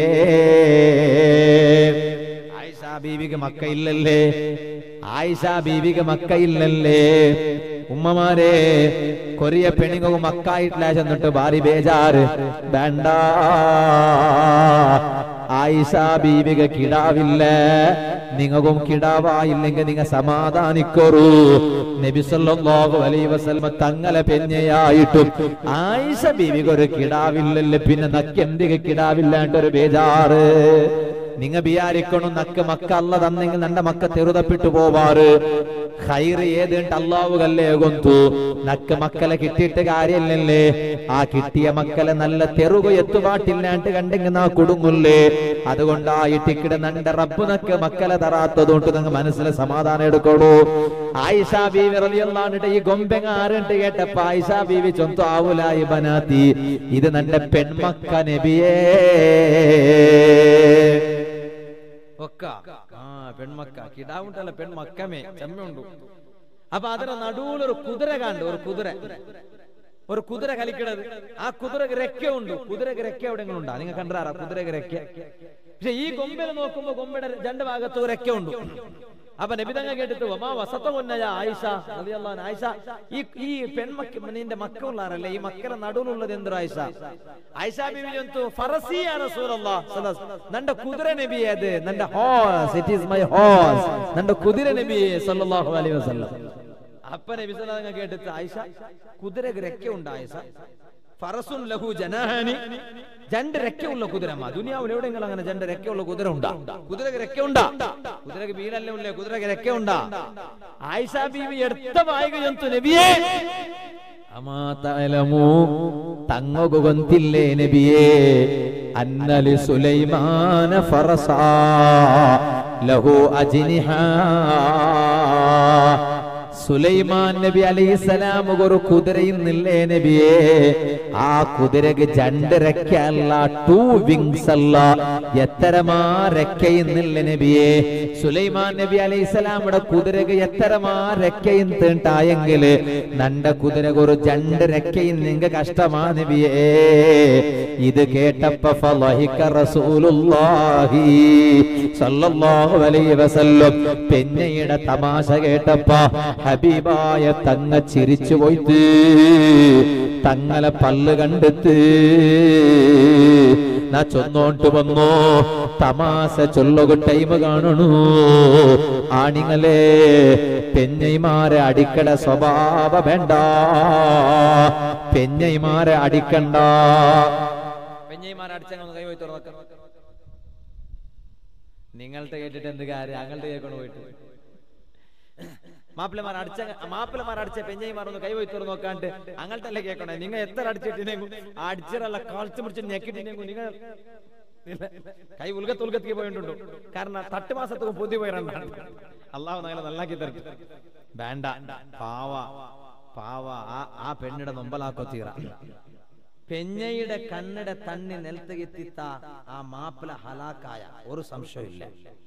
ആയിഷ ബീവിക്ക് മക്ക ഇല്ലല്ലേ ആയിഷ ബീവിക്ക് മക്ക ഇല്ലല്ലേ ഉമ്മമാരെ കൊറിയ പെണ്ണുങ്ങൾക്ക് മക്കായിട്ടില്ല ചെന്നിട്ട് ഭാരി ബേജാറ് വേണ്ട ആയിഷ ബീവിക കിടാവില്ല നിങ്ങൾക്കും കിടാവായില്ലെങ്കിൽ നിങ്ങ സമാധാനിക്കൊറു നബി സല്ലല്ലാഹു അലൈഹി വസല്ലമ തങ്ങളെ പെഞ്ഞയായിട്ടും ആയിഷ ബീവിക ഒരു കിടാവില്ലല്ലേ പിന്നെ നക്കെന്തിക കിടാവില്ലാണ്ട് ഒരു ബേജാറ് നിങ്ങ വിചാരിക്കണു നക്ക് മക്ക അല്ല തന്നെങ്കിൽ നന്റെ മക്ക തെറുതപ്പെട്ടു പോവാറ് ഹൈറ് ഏതുണ്ട് അള്ളാവുകല്ലേ ഗൊന്തു നക്ക് മക്കളെ കിട്ടിയിട്ട് കാര്യമില്ലല്ലേ ആ കിട്ടിയ മക്കളെ നല്ല തെറുക എത്തുപാട്ടില്ലാണ്ട് കണ്ടെങ്കിൽ നാ കുടുങ്ങുല്ലേ അതുകൊണ്ടായിട്ടിക്കിട നന്റെ റബ്ബ് നക്ക് മക്കളെ തറാത്തതുകൊണ്ട് നിങ്ങൾ മനസ്സിൽ സമാധാനം എടുക്കോളൂ ആയിഷ ബീവി റളിയല്ലാഹുവിന്റെ ഈ ഗൊമ്പെങ്ങ ആരുണ്ട് കേട്ടപ്പോ ആയിഷ ബീവി ചൊന്തു ആവുലായി ബനാത്തി ഇത് നന്റെ പെൺമക്ക നബിയേ ഒക്ക ആ പെൺമക്ക കിടാവുണ്ടല്ല പെൺമക്കമേ ചെമ്മയുണ്ട് അപ്പൊ അതിന്റെ നടുവിലൊരു കുതിര കണ്ടു ഒരു കുതിര ഒരു കുതിര കലിക്കണത് ആ കുതിരക്ക് രക്ക ഉണ്ട് കുതിരക്ക് രക്ക എവിടെയെങ്കിലും ഉണ്ടാ നിങ്ങൾ കണ്ടാറാ കുതിരക്ക് രക്ക പക്ഷെ ഈ കൊമ്പിൽ നോക്കുമ്പോ കൊമ്പയുടെ രണ്ട് ഭാഗത്ത് ഒരു രക്ക ഉണ്ട് അപ്പൊ നബിതങ്ങ കേട്ടിട്ട് ഒമാ വസത്ത മുന്നയ ആയിഷ റളിയല്ലാഹു അൻഹ, ആയിഷ ഈ ഈ പെൺമക്ക നിന്റെ മക്കളുള്ളാരല്ലേ ഈ മക്കളെ നടുവിലുള്ളത് എന്തൊരു ആയിഷ ആയിഷ ബിബി ജന്തു ഫറസിയ റസൂലല്ലാഹ് സ്വല്ലല്ലാഹു അലൈഹി വസല്ലം. നന്റെ കുതിര നബിയെ അത് നന്റെ horse it is my horse നന്റെ കുതിര നബിയെ സല്ലല്ലാഹു അലൈഹി വസല്ലം അപ്പ നബി സല്ലല്ലാഹു അലൈഹി വസല്ലം കേട്ടിട്ട് ആയിഷ കുതിരക്ക് രക്കയുണ്ട് ആയിഷ ഫറസുൻ ലഹു ജനാഹാനി രണ്ട് രക്കയുള്ള കുതിരമ്മ ദുനിയാവിൽ എവിടെയെങ്കിലും അങ്ങനെ രണ്ട് രക്കയുള്ള കുതിര ഉണ്ടാ കുതിരക്ക് രക്കയുണ്ടാ കുതിരക്ക് വീടല്ലേ ഉള്ളേ കുതിരക്ക് രക്കയുണ്ടാ ആയിഷ ബീവി എടുത്ത വായിക ജന്തു നബിയേ അമാ തഅലമു തങ്ങ ഗൊന്തില്ലേ നബിയേ അന്നലി സുലൈമാന ഫറസാ ലഹു അജ്നിഹ സുലൈമാൻ നബി അലൈഹിസ്സലാം ഒരു കുതിരയുന്നില്ലേ നബിയേ ആ കുതിരക്ക് രണ്ട് രക്കല്ല ടൂ വിങ്സ് അല്ല എത്തരമാ രക്കയുന്നില്ല നബിയേ സുലൈമാൻ നബി അലൈഹിസ്സലാമുടെ കുതിരക്ക് എത്തരമാ രക്കയും തീണ്ടായെങ്കില് നണ്ട കുതിരക്ക് ഒരു രണ്ട് രക്കയും നിങ്ങ കഷ്ടമാ നബിയേ ഇത് കേട്ടപ്പ ഫളഹിക റസൂലുള്ളാഹി സല്ലല്ലാഹു അലൈഹി വസല്ലം പെന്നയുടെ തമാശ കേട്ടപ്പ ഹബീബായ തങ്ങ ചിരിച്ചു പോയിട്ട് തങ്ങളെ പല്ല് കണ്ടെത്ത് നാ ചൊന്നോണ്ട് വന്നോ തമാശ ചൊല്ലുക ടൈം കാണണു ആണിങ്ങളെ പെഞ്ഞൈമാരെ അടിക്കട സ്വഭാവ വേണ്ട പെഞ്ഞൈമാരെ അടിക്കണ്ട പെഞ്ഞൈമാരെ അടിച്ചങ്ങ് കൈ പോയി തുറന്നൊക്കെ നിങ്ങളുടെ കേട്ടിട്ട് എന്ത് കാര്യം ഞങ്ങളുടെ കേൾക്കൊണ്ട് പോയിട്ട് മാപ്പിളമാർ അടിച്ച മാപ്പിളമാർ അടിച്ച പെഞ്ഞൈമാർ ഒന്ന് കൈ പോയി തുറന്ന് നോക്കാണ്ട് അങ്ങനത്തെ അല്ലേ കേൾക്കണേ നിങ്ങൾ എത്ര അടിച്ചിട്ടിനെങ്കിൽ അടിച്ചിറല്ല കാളിച്ചു മുടിച്ച് ഞെക്കിട്ടിനെങ്കിൽ നിങ്ങൾ ഇല്ല. കൈ ഉൽഗത്ത് ഉൽഗത്തേക്ക് പോയിട്ടുണ്ടോ കാരണം തട്ട് മാസത്തേക്ക് പൊതി പോയിരണ്ടാണ് അള്ളാഹു നാളെ നല്ലാക്കി തരട്ടെ വേണ്ട പാവ പാവ ആ ആ പെണ്ണിടെ നൊമ്പലാക്കോ തീറ പെഞ്ഞയുടെ കണ്ണിടെ തണ്ണി നിലത്തുകെത്തിത്ത ആ മാപ്പിള ഹലാക്കായ ഒരു സംശയമില്ല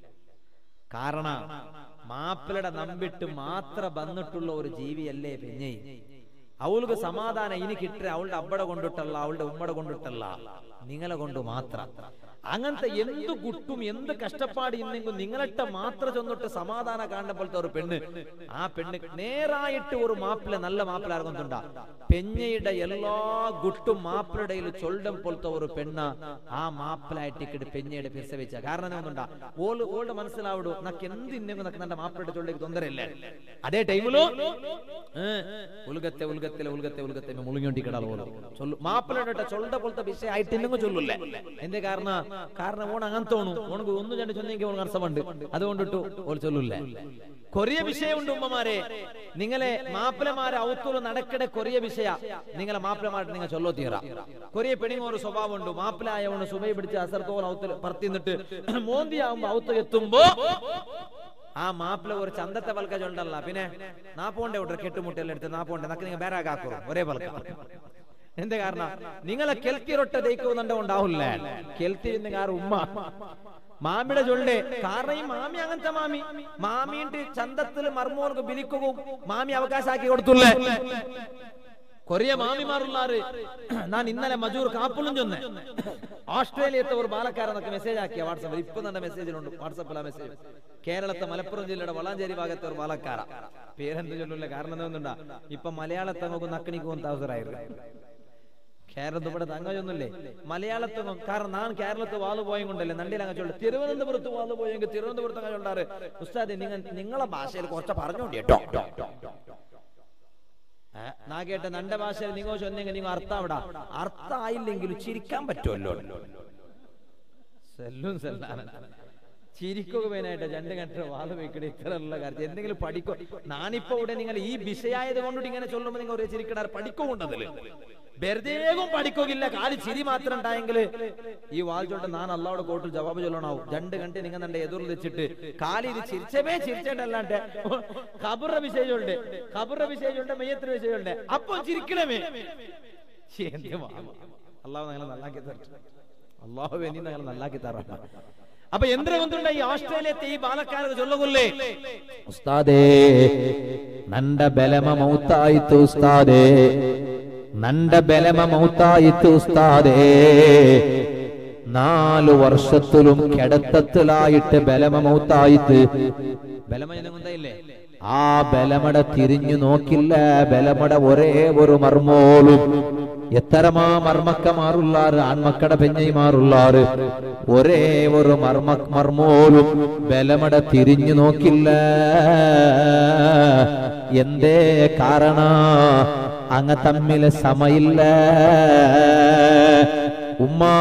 കാരണം മാപ്പിളയുടെ നമ്പിട്ട് മാത്രം വന്നിട്ടുള്ള ഒരു ജീവിയല്ലേ പെഞ്ഞൈ അവൾക്ക് സമാധാനം ഇനി കിട്ടേ അവളുടെ അബ്ബട കൊണ്ടിട്ടല്ല അവളുടെ ഉമ്മട കൊണ്ടിട്ടല്ല നിങ്ങളെ കൊണ്ട് മാത്രം അങ്ങനത്തെ എന്ത് കുട്ടും എന്ത് കഷ്ടപ്പാട് ഇന്നെങ്കിലും നിങ്ങളിട്ട് മാത്രം ചെന്നിട്ട് സമാധാനം കാണുമ്പോഴത്തെ ഒരു പെണ്ണ് ആ പെണ്ണ് നേരായിട്ട് ഒരു മാപ്പിള നല്ല മാപ്പിള ഇറങ്ങുന്നുണ്ടാ പെഞ്ഞയുടെ എല്ലാ ഗുട്ടും മാപ്പിളയുടെ ചൊല്ലം പോലത്തെ ഒരു പെണ്ണ് ആ മാപ്പിളായിട്ട് പെഞ്ഞയുടെ പിസവിച്ച കാരണം ഒന്നുണ്ടാ ഓള് ഓളുടെ മനസ്സിലാവിടു നക്ക് എന്ത് ഇന്നെങ്കിലും നക്ക് നല്ല മാപ്പിളയുടെ ചൊല്ലേക്ക് തൊന്തരല്ല അതേ ടൈമിലോ ഉൽഗത്തെ ഉൽഗത്തിലെ ഉൽഗത്തെ ഉൽഗത്തെ മുളുങ്ങിക്കൊണ്ടിരിക്കടാ ഓള് ചൊല്ലു മാപ്പിളയുടെ ചൊല്ലുടെ പോലത്തെ വിഷയം ആയിട്ട് ഇന്നെങ്കിലും ചൊല്ലൂല്ലേ എന്തേ കാരണം കാരണം ഓൺ അങ്ങനെ തോണു ഓണക്ക് ഒന്നും രണ്ട് ചൊന്നെങ്കിൽ ഓൺ അർത്ഥമുണ്ട് അതുകൊണ്ടിട്ടു ഓൾ ചൊല്ലൂല്ലേ കൊറിയ വിഷയമുണ്ട് ഉമ്മമാരെ നിങ്ങളെ മാപ്പിളമാരെ ഔത്തൂല് നടക്കടെ കൊറിയ വിഷയ നിങ്ങളെ മാപ്പിളമാരുടെ നിങ്ങൾ ചൊല്ലോ തീറ കൊറിയ പെണിങ്ങ ഒരു സ്വഭാവമുണ്ട് മാപ്പിളായവണ് സുബൈ പിടിച്ച് അസർത്തോൾ ഔത്തിൽ പറത്തിന്നിട്ട് മോന്തിയാവുമ്പോ ഔത്ത് എത്തുമ്പോ ആ മാപ്പിള ഒരു ചന്തത്തെ പൽക്ക ചൊണ്ടല്ല പിന്നെ നാപ്പോണ്ടെ വിട്ടു കെട്ടുമുട്ടെല്ലാം എടുത്ത് നാപ്പോണ്ടെ നക്ക് നിങ്ങൾ വേറെ കാക്കൂ ഒരേ പൽക്ക എന്ത് കാരണം നിങ്ങളെ കെൽത്തി റൊട്ട ദയിക്കുന്നുണ്ട് ഉണ്ടാവില്ല കെൽത്തി നിങ്ങാർ ഉമ്മ മാമിയുടെ ചൊല്ലേ കാരണം ഈ മാമി അങ്ങനത്തെ മാമി മാമിന്റെ ചന്തത്തിൽ മർമോർക്ക് ബിലിക്കുകയും മാമി അവകാശാക്കി കൊടുത്തുള്ളേ കൊറിയ മാമിമാറുള്ളാറ് ഞാൻ ഇന്നലെ മജൂർ കാപ്പുളും ചൊന്നെ ഓസ്ട്രേലിയത്തെ ഒരു ബാലക്കാരനൊക്കെ മെസ്സേജ് ആക്കിയ വാട്സപ്പിൽ ഇപ്പൊ തന്നെ മെസ്സേജിലുണ്ട് വാട്സപ്പിൽ ആ മെസ്സേജ് കേരളത്തെ മലപ്പുറം ജില്ലയുടെ വളാഞ്ചേരി ഭാഗത്തെ ഒരു ബാലക്കാര പേരെന്ത് ചൊല്ലില്ല കാരണം എന്തുണ്ടാ ഇപ്പൊ മലയാളത്തെ നോക്കും നക്കണിക്ക് പോകുന്ന അവസരമായിരുന്നു കേരളത്തിൽ ഇവിടെ തങ്ങയൊന്നുമില്ലേ മലയാളത്തെ നോ- കാരണം ഞാൻ കേരളത്തിൽ വാള് പോയും കൊണ്ടല്ലേ നണ്ടിയിൽ അങ്ങ് ചൊല്ലു തിരുവനന്തപുരത്ത് വാള് പോയെങ്കിൽ തിരുവനന്തപുരത്ത് അങ്ങ് ചൊല്ലാറ് ഉസ്താദ് നിങ്ങൾ നിങ്ങളെ ഭാഷയിൽ കുറച്ച് പറഞ്ഞോണ്ടി കേട്ടോ ഏ, നാ കേട്ട നന്റെ ഭാഷയിൽ നിങ്ങൾ ചൊന്നെങ്കിൽ നിങ്ങൾ അർത്ഥം അവിടെ അർത്ഥം ആയില്ലെങ്കിൽ ചിരിക്കാൻ പറ്റുമല്ലോ സെല്ലും സെല്ലാണ് ചിരിക്കുക വേനായിട്ട് രണ്ട് കണ്ട വാദ വെക്കടി ഇത്തരമുള്ള കാര്യത്തിൽ എന്തെങ്കിലും പഠിക്കോ നാനിപ്പോ ഇവിടെ നിങ്ങൾ ഈ വിഷയായത് കൊണ്ടിട്ട് ഇങ്ങനെ ചൊല്ലുമ്പോ നിങ്ങൾ ഒരേ ചിരിക്കടാർ പഠിക്കുന്നുണ്ടതില് വെറുതേകും പഠിക്കുകയില്ല കാലി ചിരി മാത്രം ഉണ്ടായെങ്കിൽ ഈ വാൽ ചൊണ്ട് ഞാൻ അള്ളാവിടെ കോട്ടിൽ ജവാബ് ചൊല്ലണാവും രണ്ട് കണ്ട് നിങ്ങൾ എന്റെ എതിർന്ന് വെച്ചിട്ട് കാലി ഇത് ചിരിച്ചമേ ചിരിച്ചേണ്ടല്ലാണ്ട് ഖബറിന്റെ വിഷയമുണ്ട് ഖബറിന്റെ വിഷയമുണ്ട് മെയ്യത്തിന് വിഷയമുണ്ട് അപ്പൊ ചിരിക്കണമേ ശ്ശേ, എന്ത് വാ. അള്ളാഹു ഞങ്ങളെ നന്നാക്കി തരട്ടെ അള്ളാഹു വേണ്ടി ഞങ്ങളെ നന്നാക്കി തരാം അപ്പൊ എന്തിനുകൊണ്ടുണ്ട ഈ ഓസ്ട്രേലിയത്തെ ഈ ബാലക്കാർക്ക് ചൊല്ലുകൊള്ളേ ഉസ്താദേ നണ്ട ബലമ മൗത്തായിത്ത് ഉസ്താദേ നണ്ട ബലമ മൗത്തായിത്ത് ഉസ്താദേ നാലു വർഷത്തിലും കിടത്തത്തിലായിട്ട് ബലമ മൗത്തായിത്ത് ബലമയനമുണ്ടായില്ലേ ആ ബലമട തിരിഞ്ഞു നോക്കില്ല ബലമട ഒരേ ഒരു മർമോളും എത്തരമാ മർമ്മക്കമാറുള്ളാറ് ആൺമക്കട പെഞ്ഞൈമാറുള്ളാറ് ഒരേ ഒരു മർമ്മ മർമോലും ബലമട തിരിഞ്ഞു നോക്കില്ല എന്തേ കാരണ അങ്ങ തമ്മില് സമയില്ല ഉമ്മാ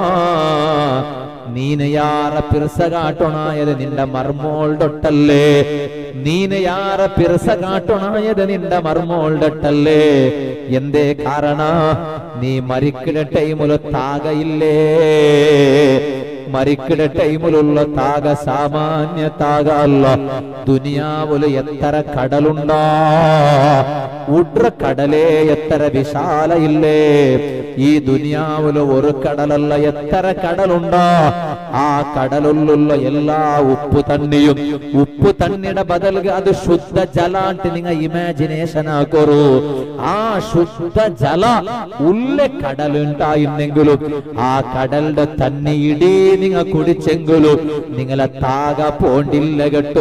ನೀನು ಯಾರ ಪಿರ್ಸಗಾಟೊಣಾಯದ ನಿಂದ ಮರ್ಮೋಳ್ಡೊಟ್ಟಲ್ಲೇ ನೀನು ಯಾರ ಪಿರ್ಸಗಾಟೊಣಾಯದ ನಿಂದ ಮರ್ಮೋಳ್ಡೊಟ್ಟಲ್ಲೇ ಎಂದೇ ಕಾರಣ നീ മരിക്കുന്ന ടൈമില് താക ഇല്ലേ മരിക്കുന്ന ടൈമിലുള്ള താക സാമാന്യ താക അല്ല ദുനിയാവില് എത്ര കടലുണ്ടാ ഉഡ്ര കടലേ എത്ര വിശാല ഇല്ലേ ഈ ദുനിയാവില് ഒരു കടലല്ല എത്ര കടലുണ്ടാ ആ കടലുള്ളുള്ള എല്ലാ ഉപ്പു തണ്ണിയും ഉപ്പു തണ്ണിയുടെ ബദൽಗೆ ಅದು ಶುದ್ಧ ಜಲ ಅಂತ ನಿಂಗ ಇಮ್ಯಾಜಿನೇಷನ್ ಹಾಕೋರು ആ ശുദ്ധ ജല ഉള്ള കടലുണ്ടായിരുന്നെങ്കിലും ആ കടലിന്റെ തന്നെ ഇടീ നിങ്ങ കുടിച്ചെങ്കിലും നിങ്ങളെ താക പോണ്ടില്ല കേട്ടോ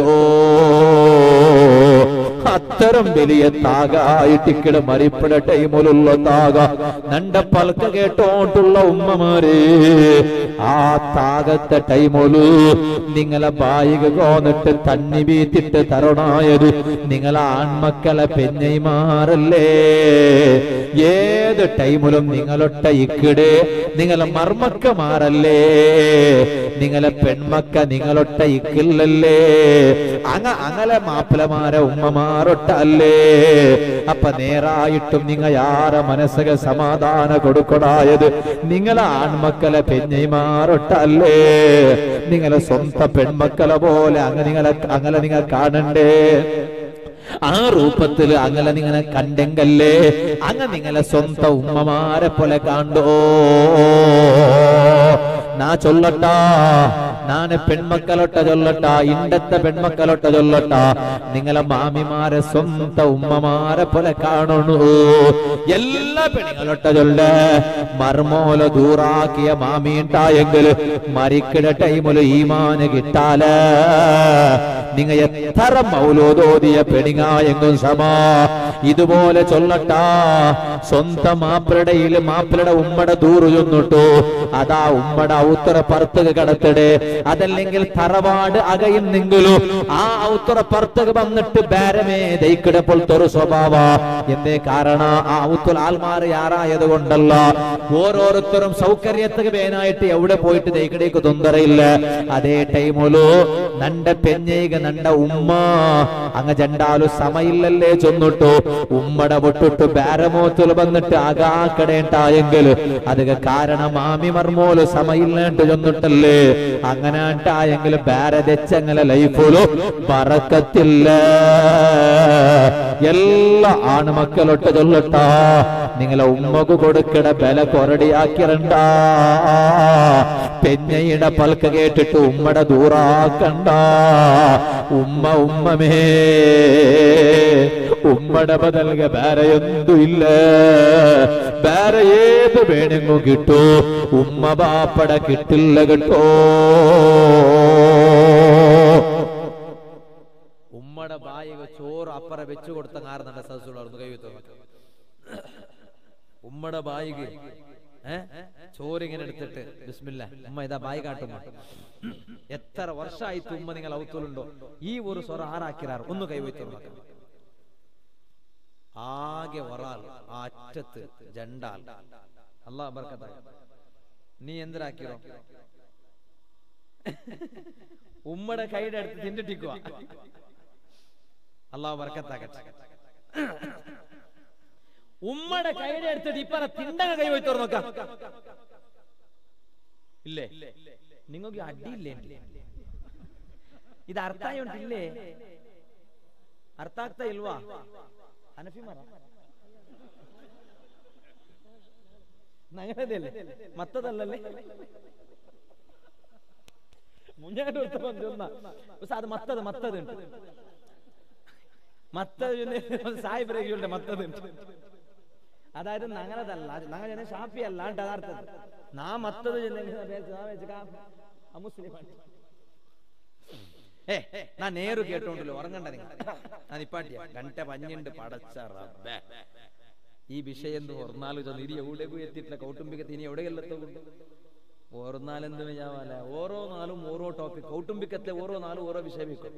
അത്തരം വലിയ താകായിട്ടിക്കട മരിപ്പട ടൈമിലുള്ള താക നണ്ട പൽക്ക കേട്ടോണ്ടുള്ള ഉമ്മമാരെ ആ താകത്തെ ടൈമൊലു നിങ്ങളെ ബായിക കോന്നിട്ട് തണ്ണി വീത്തിട്ട് തരണായത് നിങ്ങളെ ആൺമക്കളെ പെഞ്ഞൈമാറല്ലേ ഏത് ടൈമിലും നിങ്ങളൊട്ട ഇക്കിടെ നിങ്ങളെ മർമ്മക്കമാറല്ലേ നിങ്ങളെ പെൺമക്ക നിങ്ങളൊട്ട ഇക്കില്ലല്ലേ അങ്ങ അങ്ങനെ മാപ്പിളമാരെ ഉമ്മമാരൊട്ടല്ലേ അപ്പൊ നേരായിട്ടും നിങ്ങ യാര മനസ്സക സമാധാന കൊടുക്കൊടായത് നിങ്ങളെ ആൺമക്കളെ പെഞ്ഞൈമാരൊട്ടല്ലേ നിങ്ങളെ സ്വന്തം പെൺമക്കളെ പോലെ അങ്ങ് നിങ്ങളെ അങ്ങനെ നിങ്ങൾ കാണണ്ടേ ആ രൂപത്തിൽ അങ്ങനെ നിങ്ങളെ കണ്ടെങ്കല്ലേ അങ്ങ് നിങ്ങളെ സ്വന്തം ഉമ്മമാരെ പോലെ കണ്ടോ നാ ചൊല്ലട്ട നാന് പെൺമക്കളൊട്ട ചൊല്ലട്ട ഇണ്ടത്തെ പെൺമക്കളൊട്ട ചൊല്ലട്ട നിങ്ങളെ മാമിമാരെ സ്വന്തം ഉമ്മമാരെ പോലെ കാണണു എല്ലാ പെണ്ണുങ്ങളൊട്ട ചൊല്ല മർമോല ദൂറാക്കിയ മാമിണ്ടായെങ്കിൽ മരിക്കിട ടൈമില് ഈമാന് കിട്ടാല നിങ്ങ എത്ര മൗലോദോദിയ പെണിങ്ങായെങ്കും സമാ ഇതുപോലെ ചൊല്ലട്ട സ്വന്തം മാപ്പിളടയിൽ മാപ്പിളയുടെ ഉമ്മടെ ദൂറ് ചൊന്നിട്ടു അതാ ഉമ്മടെ ഔത്തറ പർത്തക കടത്തിടെ അതല്ലെങ്കിൽ തറവാട് അകയുന്നെങ്കിലും ആ ഔത്തറ പർത്തക വന്നിട്ട് ബേരമേ ദൈക്കിടപ്പോൾ തൊറു സ്വഭാവ എന്തേ കാരണ ആ ഔത്തുൽ ആൽമാർ യാറായത് കൊണ്ടല്ല ഓരോരുത്തരും സൗകര്യത്തിന് വേനായിട്ട് എവിടെ പോയിട്ട് ദൈക്കിടേക്ക് തൊന്തരയില്ല അതേ ടൈമൊലു നണ്ട പെഞ്ഞൈക നണ്ട ഉമ്മ അങ്ങ ജണ്ടാലു സമയില്ലല്ലേ ചൊന്നിട്ടു ഉമ്മട വിട്ടിട്ട് ബേരമോത്തുൽ വന്നിട്ട് ആകാക്കടേണ്ടായെങ്കിൽ അതൊക്കെ കാരണം മാമി മർമോല് സമയില്ലേണ്ട് ചൊന്നിട്ടല്ലേ അങ്ങനെ ഉണ്ടായെങ്കിൽ ബേരെ തെച്ചങ്ങനെ ലൈഫിലു പറക്കത്തില്ല എല്ലാ ആണുമക്കളൊട്ട് ചൊല്ലട്ട നിങ്ങളെ ഉമ്മക്ക് കൊടുക്കട ബല കൊരടിയാക്കിരണ്ട പെഞ്ഞയുടെ പൽക്ക കേട്ടിട്ട് ഉമ്മടെ ദൂറാക്കണ്ട ഉമ്മ ഉമ്മമേ ഉമ്മടെ ബദൽക വേറെ എന്തും ഇല്ല വേറെ ഏത് വേണമെങ്കിലും കിട്ടൂ ഉമ്മ ബാപ്പട കിട്ടില്ല കേട്ടോ ഉമ്മയുടെ ബായിക ചോറ് അപ്പറ വെച്ചു കൊടുത്ത കാരണന്റെ സദസ്സുള്ളവർന്ന് കൈവത്തോ ഉമ്മയുടെ ബായിക ഏ ചോറിങ്ങനെ എടുത്തിട്ട് ബിസ്മില്ല ഉമ്മ ഇതാ ബായി കാട്ടുമ്മ എത്ര വർഷമായി ഉമ്മ നിങ്ങൾ ഔത്തുലുണ്ടോ ഈ ഒരു സ്വറ ആറാക്കിറാർ ഒന്ന് കൈവത്തോ ആകെ ഒറാൾ ആ അറ്റത്ത് ജണ്ടാൽ അള്ളാഹ് ബർക്കത്ത നീ എന്തിനാക്കിയോ ഉമ്മയുടെ കൈയുടെ അടുത്ത് തിണ്ടിട്ടിക്കുക അള്ളാഹു വർക്കത്താക്കട്ടെ ഉമ്മയുടെ കൈയുടെ അടുത്തിട്ട് ഇപ്പറ തിണ്ടങ്ങ കൈ പോയി തുറന്നു നോക്കാം ഇല്ലേ നിങ്ങൾക്ക് അടിയില്ലേ ഇത് അർത്ഥായോണ്ടില്ലേ ಅರ್ಥ ಇಲ್ವಾ ಹನಫಿ ಮರ ನಗರದಲ್ಲಿ ಮತ್ತದಲ್ಲಲ್ಲಿ ಮುಂಜಾನೆ ಹೊತ್ತು ಬಂದು ಒಂದು ಉಸ ಅದು ಮತ್ತದು ಮತ್ತದುಂಟು മത്തത് സായിബ്രേഖിയുടെ മത്തത് അതായത് നങ്ങളതല്ല ഞങ്ങൾ ജന ഷാപ്പി അല്ല അർത്ഥം നാ മത്തത് മുസ്ലിം ഏ ഞാൻ നേരു കേട്ടോണ്ടല്ലോ ഉറങ്ങണ്ട നിങ്ങൾ ഞാൻ ഇപ്പാട്ടിയ ഗಂಟೆ പഞ്ഞിണ്ട് പടച്ച റബ്ബേ ഈ വിഷയം ഓർന്നാലും ചെന്ന് ഇനി എവിടേക്കും എത്തിയിട്ടില്ല കൗട്ടുംബിക്കത്ത് ഇനി എവിടെയെല്ലത്തോണ്ട് ഓർന്നാലെന്ത് വിചാവല്ല ഓരോ നാളും ഓരോ ടോപ്പിക് കൗട്ടുംബിക്കത്തെ ഓരോ നാളും ഓരോ വിഷയം വെക്കും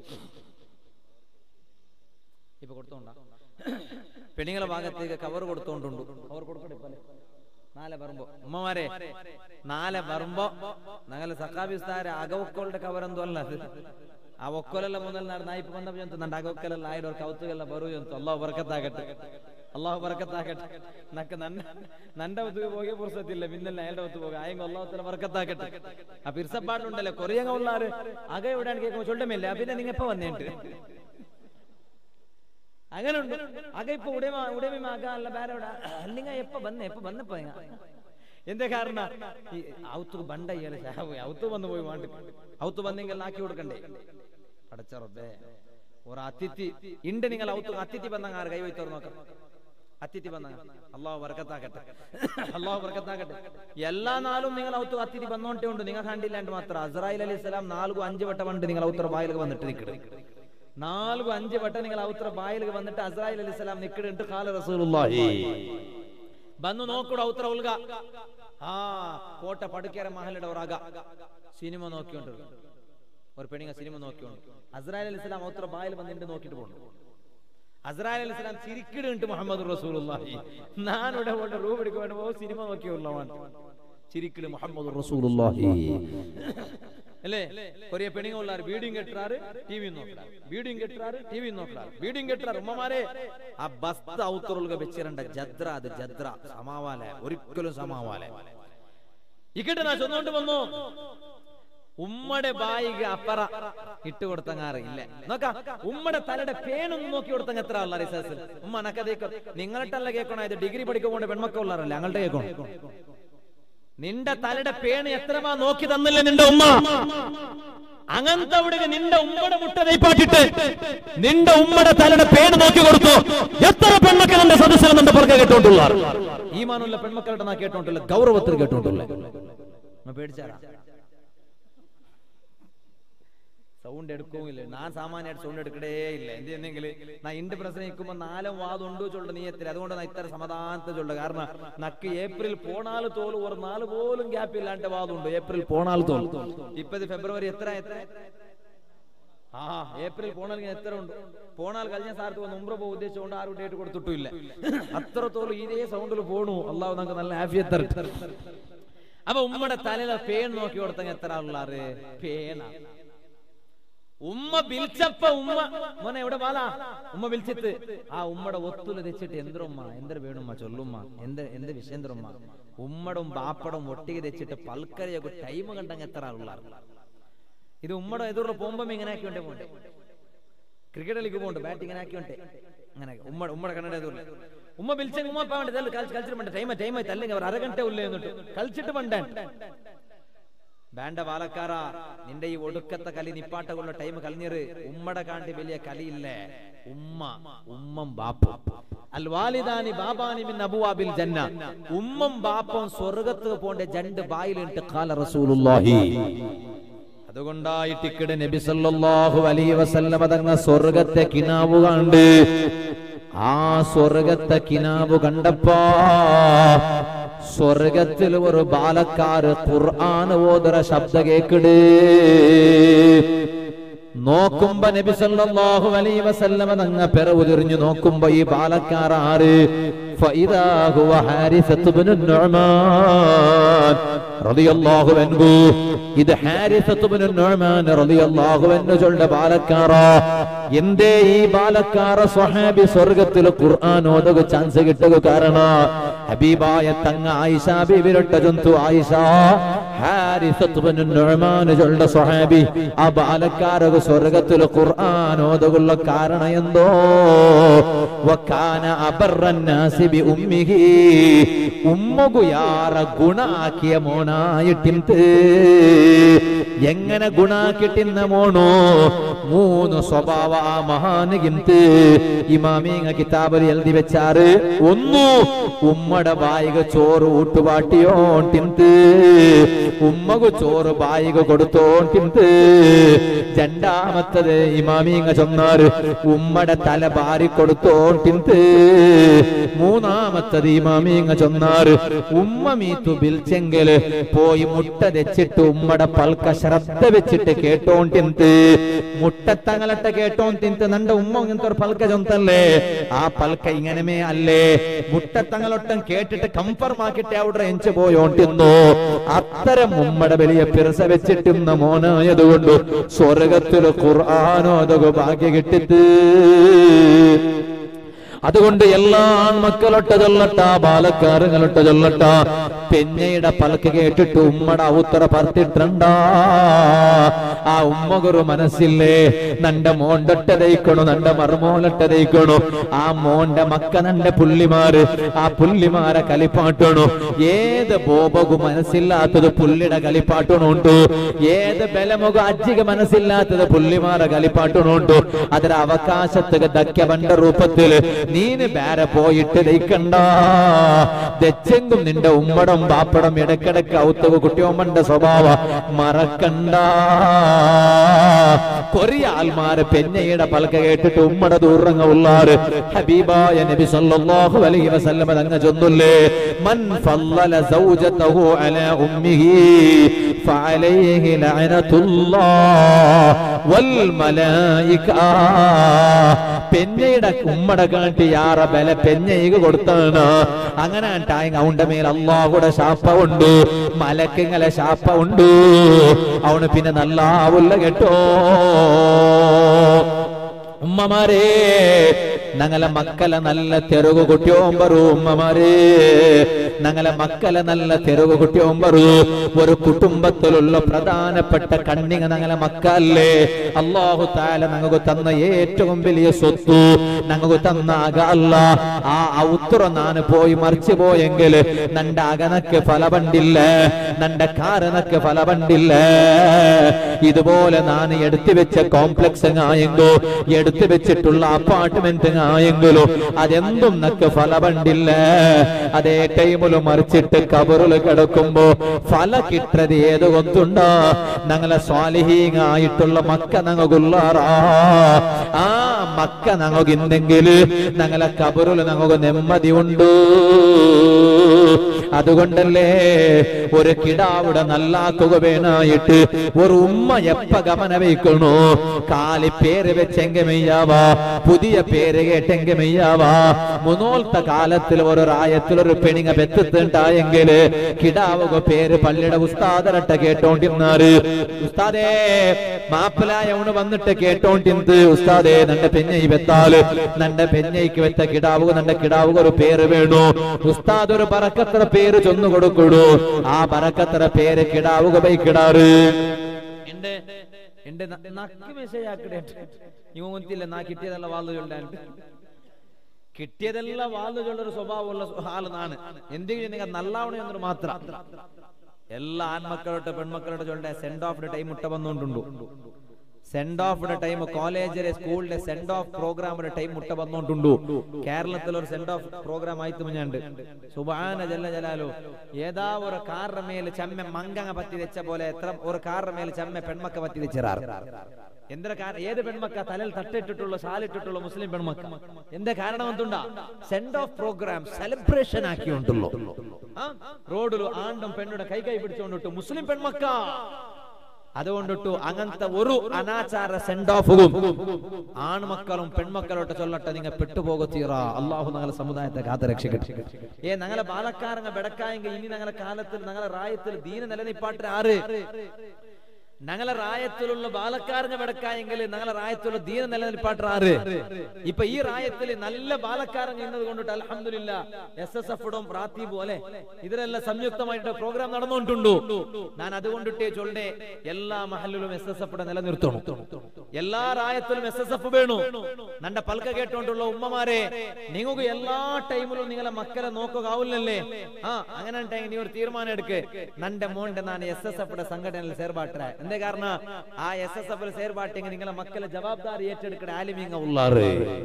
ഇപ്പൊ കൊടുത്തോണ്ട പെണ്ണുങ്ങളെ ഭാഗത്തേക്ക് കവർ കൊടുത്തോണ്ടുണ്ട് കവർ കൊടുക്കട്ടെ ഇപ്പൊ അല്ലേ? നാളെ വരുമ്പോ ഉമ്മമാരെ നാളെ വരുമ്പോ ഞങ്ങളെ സക്കാബിസ്താരെ അകവക്കളുടെ കവർ എന്തോ അല്ല അത് ಆ ಒಕ್ಕೊಲೆಲ್ಲ ಮೊದಲು ನಾಡು ನಾಯಿ ಬಂದ ಅಂತ ನಂಡ ಆಗೋಕ್ಕೆಲ್ಲ ಆಯ್ದವ್ರ ಕೌತುಗೆಲ್ಲ ಬರು ಅಂತ ಅಲ್ಲಾಹ್ ಬರಕತ್ತಾಗಟ್ಟೆ ಅಲ್ಲಾಹ್ ಬರಕತ್ತಾಗಟ್ಟೆ ನಕ್ಕ ನನ್ನ ನಂಡ ಹೊತ್ತಿಗೆ ಹೋಗಿ ಪುರ್ಸತ್ತಿಲ್ಲ ಮಿನ್ನಲ್ಲ ഏണ്ട ಹೊತ್ತು ಹೋಗಿ ആയെങ്കിൽ അള്ളാഹുത്തല ബർക്കത്താക്കട്ടെ ആ പിർസപ്പാടുണ്ടല്ലേ കൊറിയങ്ങ ഉള്ളാറ് അക എവിടെയാണ് കേൾക്കുമ്പോൾ ചൊല്ലമില്ല പിന്നെ നിങ്ങൾ എപ്പോ വന്നേണ്ട് അങ്ങനെ ഉണ്ട് അക ഇപ്പൊ ഉടമ ഉടമ ആക അല്ല ಬೇರೆ എവിടെ അല്ലിങ്ങ എപ്പ വന്നേ എപ്പ വന്നപ്പോ ഇങ്ങ എന്തേ കാരണ ഈ ഔത്ത് ബണ്ട ഇയാളെ ഔത്ത് വന്നു പോയി വാണ്ട് ഔത്ത് വന്നെങ്കിൽ ആക്കി കൊടുക്കണ്ടേ അടച്ച റബ്ബേ ഒരു അതിഥി ഉണ്ട് നിങ്ങൾ ഔത്ത് അതിഥി ബന്ധം ആറ് കൈ വയ്ത്തോർ നോക്കാം അതിഥി ബന്ധം അള്ളാഹു വർക്കത്താക്കട്ടെ അള്ളാഹു വർക്കത്താക്കട്ടെ എല്ലാ നാളും നിങ്ങൾ ഔത്ത് അതിഥി ബന്ധോണ്ടേ ഉണ്ട് നിങ്ങൾ കണ്ടില്ലാണ്ട് മാത്രം അസ്രായിൽ അലി സ്വലാം നാലുകും അഞ്ച് വട്ടം വണ്ട് നിങ്ങൾ ഔത്ര ബായിലേക്ക് വന്നിട്ട് നിൽക്കട് നാലുകും അഞ്ച് വട്ടം നിങ്ങൾ ഔത്ര ബായിലേക്ക് വന്നിട്ട് അസ്രായിൽ അലി സ്വലാം നിൽക്കിടുണ്ട് കാല റസൂലുള്ളാഹി ಬಂದು ನೋಡ್ಕೊಡು ಅವತರ ಉಲ್ಗ ಆ ಕೋಟ ಪಡುಕೆರ ಮಹಲಿಡ ಅವರಾಗ സിനിമ നോക്കിയോണ്ട് ഒരു പെണ്ണിങ്ങ സിനിമ നോക്കിയോണ്ട് അസ്രായൽ അലി ഇസ്ലാം അവത്ര ബായിൽ വന്നിട്ട് നോക്കിട്ട് പോകണം അസ്രായൽ അലി ഇസ്ലാം ചിരിക്കിടുണ്ട് മുഹമ്മദ് റസൂലുള്ളാഹി ഞാനിവിടെ കൊണ്ട് റൂം എടുക്കാൻ വേണ്ടി പോകും സിനിമ നോക്കിയുള്ളവൻ ചിരിക്കിട് മുഹമ്മദ് റസൂലുള്ളാഹി അല്ലേ കൊറിയ പെണ്ണുങ്ങൾ ഉള്ളാറ് ബീഡിയും കെട്ടാറ് ടി വി നോക്കാറ് ബീഡിയും കെട്ടാറ് ടി വി നോക്കാറ് ബീഡിയും കെട്ടാറ് ഉമ്മമാരെ ആ ബസ്ത ഔത്തറുക വെച്ചിരണ്ട ജദ്ര അത് ജദ്ര സമാവാലെ ഒരിക്കലും സമാവാലെ ഇക്കട്ടെ നാ ചൊന്നുകൊണ്ട് വന്നു ഉമ്മയുടെ ബായിക അപ്പറ ഇട്ട് കൊടുത്തങ്ങാറ് ഇല്ല നോക്കാം ഉമ്മയുടെ തലയുടെ പേനൊന്ന് നോക്കി കൊടുത്തങ്ങ എത്ര ഉള്ള റിസേഴ്സിൽ ഉമ്മ നക്കതേക്കോ നിങ്ങളിട്ടല്ല കേൾക്കണോ ഇത് ഡിഗ്രി പഠിക്കുമ്പോൾ പെൺമക്കൾ ഉള്ളാറല്ലേ ഞങ്ങളുടെ കേൾക്കണം നിന്റെ തലയുടെ പേണ് എത്രമാ നോക്കി തന്നില്ല നിന്റെ ഉമ്മ അങ്ങനത്തെ അവിടെ നിന്റെ ഉമ്മയുടെ മുട്ട നെയ്പാട്ടിട്ട് നിന്റെ ഉമ്മയുടെ തലയുടെ പേണ് നോക്കി കൊടുത്തു എത്ര പെൺമക്കൾ എന്റെ സദസ്സിൽ നിന്റെ പുറകെ കേട്ടോണ്ടുള്ള ഈ മാനുള്ള പെൺമക്കളുടെ നാ കേട്ടോണ്ടുള്ള ഗൗരവത്തിൽ കേട്ടോണ്ടുള്ള പേടിച്ചാരാ സൗണ്ട് എടുക്കുകയില്ല ഞാൻ സാമാന്യമായിട്ട് സൗണ്ട് എടുക്കടേ ഇല്ല എന്ത് ചെയ്യുന്നെങ്കിൽ ഞാൻ ഇണ്ട് പ്രസംഗിക്കുമ്പോ നാലും വാതുണ്ടു ചൊല്ല നീയത്തിൽ അതുകൊണ്ട് ഞാൻ ഇത്ര സമാധാനത്തെ ചൊല്ല കാരണം നക്ക് ഏപ്രിൽ പോണാല് തോല് ഒരു നാല് പോലും ഗ്യാപ്പ് ഇല്ലാണ്ട് വാതുണ്ട് ഏപ്രിൽ പോണാല് തോൽ ഇപ്പത് ഫെബ്രുവരി എത്ര എത്ര ആ ഏപ്രിൽ പോണാൽ എത്ര ഉണ്ട് പോണാൽ കഴിഞ്ഞ സാർത്ത് വന്ന് ഉമ്ര പോകും ഉദ്ദേശിച്ചുകൊണ്ട് ആരും ഡേറ്റ് കൊടുത്തിട്ടില്ല അത്രത്തോളം ഇതേ സൗണ്ടിൽ പോണു അള്ളാഹു നമുക്ക് നല്ല ഹാഫിയത്ത് അപ്പൊ ഉമ്മയുടെ തലയിലെ പേൻ നോക്കി കൊടുത്തങ്ങ എത്ര ആളുള്ളാറ് പേന ഉമ്മ വിളിച്ചപ്പ ഉമ്മ മോനെ എവിടെ പാലാ ഉമ്മ വിളിച്ചിട്ട് ആ ഉമ്മയുടെ ഒത്തുല തെച്ചിട്ട് എന്തൊരുമ്മ എന്തൊരു വേണുമ്മ ചൊല്ലുമ്മ എന്ത് എന്ത് വിഷയന്തരുമ്മ ഉമ്മടും ബാപ്പടും ഒട്ടിಗೆ തെച്ചിട്ട് പൽക്കരയൊക്കെ ടൈം കണ്ടങ്ങ് എത്ര ആളുള്ളാറ് ഇത് ഉമ്മയുടെ എതിർന്ന് പോകുമ്പോ ഇങ്ങനെ ആക്കിയോണ്ടേ പോണ്ടേ ക്രിക്കറ്റ് കളിക്ക് പോണ്ട് ബാറ്റ് ഇങ്ങനെ ആക്കിയോണ്ടേ അങ്ങനെ ഉമ്മ ഉമ്മയുടെ കണ്ണട എതിർന്ന് ഉമ്മ വിളിച്ച ഉമ്മ വേണ്ട കളിച്ചിട്ട് പണ്ട ടൈം ടൈം ആയി അല്ലെങ്കിൽ അവർ അരഗಂಟೆ ഉള്ളേ എന്നിട്ട് കളിച്ചിട്ട് പണ്ടേ വേണ്ട പാലക്കാര നിന്റെ ഈ ഒടുക്കത്തെ കലി നിപ്പാട്ടകളുടെ ടൈം കളിഞ്ഞിറ് ഉമ്മടെ കാണ്ടി വലിയ കലിയില്ലേ ഉമ്മ ഉമ്മം ബാപ്പ അൽ വാലിദാനി ബാബാനി മിൻ അബുവാബിൽ ജന്ന ഉമ്മം ബാപ്പും സ്വർഗത്ത് പോണ്ട ജണ്ട് ബായിലിട്ട് കാല റസൂലുള്ളാഹി അതുകൊണ്ടായിട്ടിക്കട് നബി സല്ലല്ലാഹു അലൈഹി വസല്ലമ തങ്ങ സ്വർഗത്തെ കിനാവ് കണ്ട് ആ സ്വർഗത്തെ കിനാവ് കണ്ടപ്പോ സ്വർഗത്തിൽ ഒരു ബാലക്കാര് ഖുർആൻ ഓതുற ശബ്ദ കേക്കിട് നോക്കുമ്പോ നബി സല്ലല്ലാഹു അലൈഹി വസല്ലമ തങ്ങ പെറവുതിരിഞ്ഞു നോക്കുമ്പോ ഈ പാലക്കാർ ആറ് ഫഇദാ ഹുവ ഹാരിസത്ത് ഇബ്നു നുഅ്മാൻ റളിയല്ലാഹു അൻഹു ഇത് ഹാരിസത്ത് ഇബ്നു നുഅ്മാൻ റളിയല്ലാഹു അൻഹു ചൊല്ല പാലക്കാറ എന്തേ ഈ പാലക്കാറ സ്വഹാബി സ്വർഗത്തിൽ ഖുർആൻ ഓതുക ചാൻസ് കിട്ടുക കാരണ ഹബീബായ തങ്ങ ആയിഷ ബിബിരട്ട ജന്തു ആയിഷ ഹാരിസത്ത് ഇബ്നു നുഅ്മാൻ ചൊല്ല സ്വഹാബി ആ ബാലക്കാരക സ്വർഗത്തിൽ ഖുർആൻ ഓതുള്ള കാരണ എന്തോ വക്കാന അബർറന്നാസി ബി ഉമ്മിഹി ഉമ്മഗു യാറ ഗുണാക്കിയ മോനായിട്ടിന്ത് എങ്ങനെ ഗുണാക്കിട്ടിന്ന മോണോ മൂന്ന് സ്വഭാവ ആ മഹാനികിന്ത് ഇമാമീങ്ങ കിതാബിൽ എഴുതി വെച്ചാറ് ഒന്നു ഉമ്മടെ ബായിക ചോറ് ഊട്ടുപാട്ടിയോണ്ടിന്ത് ഉമ്മകു ചോറ് ബായിക കൊടുത്തോണ്ടിന്ത് രണ്ടാമത്തത് ഇമാമീങ്ങ ചൊന്നാറ് ഉമ്മടെ തല ബാരി കൊടുത്തോണ്ടിന്ത് മൂന്നാമത്തത് ഇമാമീങ്ങ ചൊന്നാറ് ഉമ്മ മീത്തു ബിൽച്ചെങ്കില് പോയി മുട്ട തെച്ചിട്ട് ഉമ്മടെ പൽക്ക ശ്രദ്ധ വെച്ചിട്ട് കേട്ടോണ്ടിന്ത് മുട്ട തങ്ങളട്ട കേട്ടോണ്ടിന്ത് നണ്ട ഉമ്മ ഇങ്ങനത്തെ ഒരു പൽക്ക ചൊന്തല്ലേ ആ പൽക്ക ഇങ്ങനമേ അല്ലേ മുട്ട തങ്ങളൊട്ടം കേട്ടിട്ട് കൺഫർം ആക്കിട്ട് അവിടെ എഞ്ചു പോയോണ്ടിന്നു അത്തരം ഉമ്മടെ വലിയ പിറസ വെച്ചിട്ടുന്ന മോനായതുകൊണ്ട് സ്വർഗത്തില് ഖുർആാനോ അതൊക്കെ ഭാഗ്യ കിട്ടിത്ത് അതുകൊണ്ട് എല്ലാ ആൺമക്കളൊട്ട ചൊല്ലട്ട ബാലക്കാരുങ്ങളൊട്ട ചൊല്ലട്ട പെഞ്ഞയുടെ പലക്ക് കേട്ടിട്ട് ഉമ്മട ഉത്തര പറത്തിട്ടുണ്ട ആ ഉമ്മകൊരു മനസ്സില്ലേ നന്റെ മോണ്ടൊട്ട ദയിക്കണു നന്റെ മറുമോലൊട്ട ദയിക്കണു ആ മോന്റെ മക്ക നന്റെ പുള്ളിമാര് ആ പുള്ളിമാരെ കളിപ്പാട്ടണു ഏത് ബോബകു മനസ്സില്ലാത്തത് പുള്ളിയുടെ കളിപ്പാട്ടണുണ്ടു ഏത് ബലമുഖ അജ്ജിക മനസ്സില്ലാത്തത് പുള്ളിമാരെ കളിപ്പാട്ടണുണ്ടു അതിന് അവകാശത്തുക ദക്ക പണ്ട രൂപത്തില് നീന് വേറെ പോയിട്ട് ദയിക്കണ്ട ദച്ചെങ്കും നിന്റെ ഉമ്മടം പാപ്പടം ഇടക്കിടക്ക് ഔത്തവ് കുട്ടിയോമ്മന്റെ സ്വഭാവ മറക്കണ്ട കൊറേ ആൾമാര് പെഞ്ഞയുടെ പലക കേട്ടിട്ട് ഉമ്മട ദൂരങ്ങ ഉള്ളാറ് ഹബീബായ നബി സല്ലല്ലാഹു അലൈഹി വസല്ലമ തങ്ങ ചൊന്നുല്ലേ മൻ ഫല്ലല സൗജതഹു അലാ ഉമ്മിഹി ഫഅലൈഹി ലഅനത്തുല്ലാഹ് വൽ മലായിക പെഞ്ഞയുടെ ഉമ്മട കാട്ടി യാറ ബല പെഞ്ഞയ്ക്ക് കൊടുത്താണ് അങ്ങനെ ടായ് അവന്റെ മേൽ അള്ളാഹുടെ ശാപ്പ ഉണ്ട് മലക്കിങ്ങളെ ശാപ്പ ഉണ്ട് അവന് പിന്നെ നല്ല ആവുല്ല കേട്ടോ ഉമ്മമാരെ ഞങ്ങളെ മക്കളെ നല്ല തെരുവ് കുട്ടിയോമ്പറു ഉമ്മമാരെ ഞങ്ങളെ മക്കളെ നല്ല തെരുവ് കുട്ടിയോമ്പറു ഒരു കുടുംബത്തിലുള്ള പ്രധാനപ്പെട്ട കണ്ണിങ്ങ ഞങ്ങളെ മക്കല്ലേ അള്ളാഹു താല ഞങ്ങൾക്ക് തന്ന ഏറ്റവും വലിയ സ്വത്ത് ഞങ്ങൾക്ക് തന്ന അകല്ല ആ ഔത്ര നാന് പോയി മറിച്ചു പോയെങ്കിൽ നന്റെ അകനക്ക് ഫലപണ്ടില്ല നന്റെ കാരനക്ക് ഫലപണ്ടില്ല ഇതുപോലെ ഞാൻ എടുത്തു വെച്ച കോംപ്ലക്സ് ആയെങ്കോ എടുത്തു വെച്ചിട്ടുള്ള അപ്പാർട്ട്മെന്റ് ആയെങ്കിലോ അതെന്തും നക്ക് ഫലപണ്ടില്ല അതേ ടൈമില് മറിച്ചിട്ട് കബറിൽ കിടക്കുമ്പോ ഫല കിട്ടത് ഏത് കൊണ്ടുണ്ടോ ഞങ്ങളെ സ്വാലിഹീങ്ങായിട്ടുള്ള മക്ക ഞങ്ങൾക്കുള്ളാറാ ആ മക്ക ഞങ്ങൾക്ക് ഇന്നെങ്കിൽ ഞങ്ങളെ കബറിൽ ഞങ്ങൾക്ക് നെമ്മതി ഉണ്ട് അതുകൊണ്ടല്ലേ ഒരു കിടാവിടെ നല്ലാക്കുക വേണായിട്ട് ഒരു ഉമ്മ എപ്പ ഗമന വയ്ക്കണോ കാലി പേര് വെച്ചെങ്കമെയ്യാവാ പുതിയ പേര് കേട്ടെങ്കമെയ്യാവാ മുന്നോളത്തെ കാലത്തിൽ ഒരു റായത്തിൽ ഒരു പെണിങ്ങ പെത്തിട്ടുണ്ടായെങ്കില് കിടാവുക പേര് പള്ളിയുടെ ഉസ്താദരട്ട കേട്ടോണ്ടിരുന്നാറ് ഉസ്താദേ മാപ്പിലായവണ് വന്നിട്ട് കേട്ടോണ്ടിന്ത് ഉസ്താദേ നന്റെ പെഞ്ഞൈ വെത്താല് നന്റെ പെഞ്ഞൈക്ക് വെത്ത കിടാവുക നന്റെ കിടാവുക ഒരു പേര് വേണു ഉസ്താദ് ഒരു പറക്കത്ര പേര് ചൊന്നു കൊടുക്കുള്ളൂ ആ പറക്കത്ര പേര് കിടാവുക ബൈ കിടാറ് എന്റെ എന്റെ ന- നക്ക് മെസ്സേജ് ആക്കടേ ഇവ ഒന്നില്ല നാ കിട്ടിയതല്ല വാള് ചൊല്ലാൻ കിട്ടിയതെല്ലാം വാള് ചൊല്ലൊരു സ്വഭാവമുള്ള ആള് നാണ് എന്തെങ്കിലും നിങ്ങൾ നല്ലാവണേ എന്നൊരു മാത്രം എല്ലാ ആൺമക്കളോട്ട് പെൺമക്കളോട്ട് ചൊല്ലേ സെൻഡ് ഓഫ് ടൈം മുട്ട വന്നുകൊണ്ടുണ്ടു സെൻഡ് ഓഫ് ടൈം കോളേജിലെ സ്കൂളിലെ സെൻഡ് ഓഫ് പ്രോഗ്രാമിന്റെ ടൈം മുട്ട വന്നുകൊണ്ടുണ്ടു കേരളത്തിൽ ഒരു സെൻഡ് ഓഫ് പ്രോഗ്രാം ആയിട്ട് ഞാനുണ്ട് സുബാന ജല്ല ജലാലോ ഏതാ ഒരു കാറിന്റെ മേല് ചമ്മ മങ്കങ്ങ പറ്റി വെച്ച പോലെ എത്ര ഒരു കാറിന്റെ മേല് ചമ്മ പെൺമക്ക പറ്റി വെച്ചിറാറ് എന്താ കാരണം ഏത് പെൺമക്ക തലയിൽ തട്ടിട്ടിട്ടുള്ള സാലിട്ടിട്ടുള്ള മുസ്ലിം പെൺമക്ക എന്താ കാരണം എന്തുണ്ടാ സെൻഡ് ഓഫ് പ്രോഗ്രാം സെലിബ്രേഷൻ ആക്കിയോണ്ടുള്ളൂ ആ റോഡിൽ ആണ്ടും പെണ്ണുടെ കൈ കൈ പിടിച്ചുകൊണ്ടിട്ട് മുസ്ലിം പെൺമക്ക അതുകൊണ്ടിട്ടു അങ്ങനത്തെ ഒരു അനാചാര സെൻഡ് ഓഫും ആൺമക്കളും പെൺമക്കളോട്ട് ചൊല്ലട്ടെ നിങ്ങൾ പെട്ടുപോകത്തീറ അള്ളാഹു ഞങ്ങളെ സമുദായത്തെ കാത്തുരക്ഷിക്കട്ടെ ഏ ഞങ്ങളെ ബാലക്കാരങ്ങ ബെടക്കായെങ്കിൽ ഇനി ഞങ്ങളെ കാലത്തിൽ ഞങ്ങളെ റായത്തിൽ ദീന നിലനിപ്പാട്ട് ആറ് ഞങ്ങളെ റായത്തിലുള്ള ബാലക്കാരങ്ങ ബെടക്കായെങ്കിൽ ഞങ്ങളെ റായത്തിലുള്ള ദീന നിലനിൽപ്പാട്ട് ആറ് ഇപ്പൊ ഈ റായത്തിൽ നല്ല ബാലക്കാരങ്ങ ഇന്നത് കൊണ്ടിട്ട് അലഹമില്ല എസ് എസ് എഫും റാത്തി പോലെ ഇതിലെല്ലാം സംയുക്തമായിട്ട് പ്രോഗ്രാം നടന്നുകൊണ്ടുണ്ടു ഞാൻ അതുകൊണ്ടിട്ടേ ചൊല്ലേ എല്ലാ മഹലിലും എസ് എസ് എഫ് നിലനിർത്തണം എല്ലാ റായത്തിലും എസ് എസ് എഫ് വേണു നന്റെ പൽക്ക കേട്ടോണ്ടുള്ള ഉമ്മമാരെ നിങ്ങൾക്ക് എല്ലാ ടൈമിലും നിങ്ങളെ മക്കളെ നോക്കുകയാവില്ലല്ലേ ആ അങ്ങനെ ഉണ്ടെങ്കിൽ നീ ഒരു തീരുമാനം എടുക്ക് നന്റെ മോന്റെ ഞാൻ എസ് എസ് എഫ് സംഘടനയിൽ ചേർപാട്ട എന്തേ കാരണം ആ എസ് എസ് എഫ് ചേർപാട്ടെങ്കിൽ നിങ്ങളെ മക്കളെ ജവാബ്ദാരി ഏറ്റെടുക്കണ ആലിമീങ്ങ ഉള്ളാറ്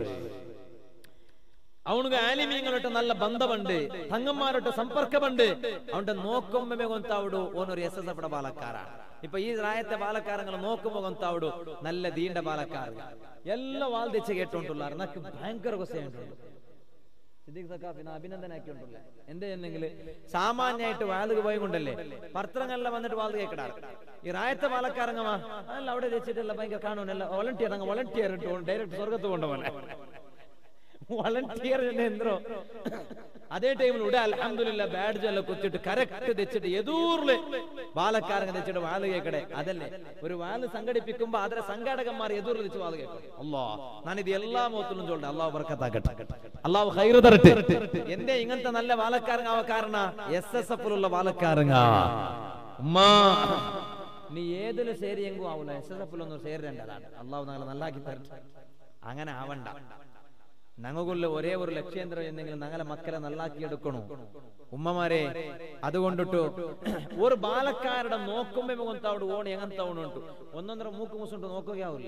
ಅವನಿಗೆ ಆಲಿಮೀങ്ങളൊട്ട് നല്ല ബന്ധമുണ്ട് തങ്ങന്മാരൊട്ട് സമ്പർക്കമുണ്ട് അവന്റെ നോക്കുമ്പോ കൊന്താവിടു ഓനൊരു എസ് എസ് എഫ് ബാലക്കാരാണ് ഇപ്പൊ ഈ രായത്തെ ബാലക്കാരങ്ങൾ നോക്കുമ്പോ കൊന്താവിടു നല്ല ദീണ്ട ബാലക്കാർ എല്ലാം വാൾദിച്ച് കേട്ടോണ്ടുള്ള നക്ക് ഭയങ്കര കൊസയുണ്ടുള്ളൂ സിദ്ദീഖ് സക്കാഫിന് അഭിനന്ദനാക്കിയിട്ടുണ്ടല്ലേ എന്തേ എന്നെങ്കിൽ സാമാന്യമായിട്ട് വാതുക പോയി കൊണ്ടല്ലേ പത്രങ്ങളിലെ വന്നിട്ട് വാത് കേൾക്കടാ ഈ റായത്തെ പാലക്കാരങ്ങമാ അല്ല അവിടെ വെച്ചിട്ടല്ല ഭയങ്കര കാണുവല്ല വോളണ്ടിയർ അങ്ങ് വോളണ്ടിയർ ഇട്ട് ഡയറക്റ്റ് സ്വർഗത്ത് കൊണ്ടുപോലെ വളണ്ടിയർ എന്തോ ಅದೇ ಟೈಮ್ ಉಡ ಅಲ್ಹಮ್ದುಲಿಲ್ಲ ಬ್ಯಾಡ್ಜ್ ಎಲ್ಲ ಕುತ್ತಿಟ್ಟು ಕರೆಕ್ಟ್ തെച്ചിട്ട് എതൂറില് ബാലക്കാരങ്ങ തെച്ചിട്ട് വാല് കേക്കടെ അതല്ലേ ഒരു വാല് സംഘടിപ്പിക്കുമ്പോ അതിലെ സംഘാടകന്മാർ എതൂറിൽ വെച്ച് വാല് കേൾക്കും അല്ലോ ഞാനിത് എല്ലാ മുഖത്തിലും ചൊല്ലുണ്ട് അള്ളാഹു ബർക്കത്താക്കട്ടെ അള്ളാഹു ഹൈറ് തരട്ടെ എന്തേ ഇങ്ങനത്തെ നല്ല ബാലക്കാരങ്ങ ആവ കാരണ എസ് എസ് എഫിലുള്ള ബാലക്കാരങ്ങ ഉമ്മാ നീ ഏതില് ശരിയെങ്കും ആവൂല എസ് എസ് എഫിലൊന്നും ചേരേണ്ടതാണ് അള്ളാഹു നാളെ നല്ലാക്കി തരട്ടെ അങ്ങനെ ആവണ്ട ഞങ്ങൾക്കുള്ള ഒരേ ഒരു ലക്ഷ്യേന്ദ്രം എന്തെങ്കിലും ഞങ്ങളെ മക്കളെ നല്ലാക്കിയെടുക്കണു ഉമ്മമാരെ അതുകൊണ്ടിട്ടു ഒരു ബാലക്കാരുടെ നോക്കുമ്പോ കൊന്തവിടെ ഓണി എങ്ങനത്തെ ഉണ്ടു ഒന്നൊന്നര മൂക്ക് മുസുണ്ട് നോക്കുകയാവില്ല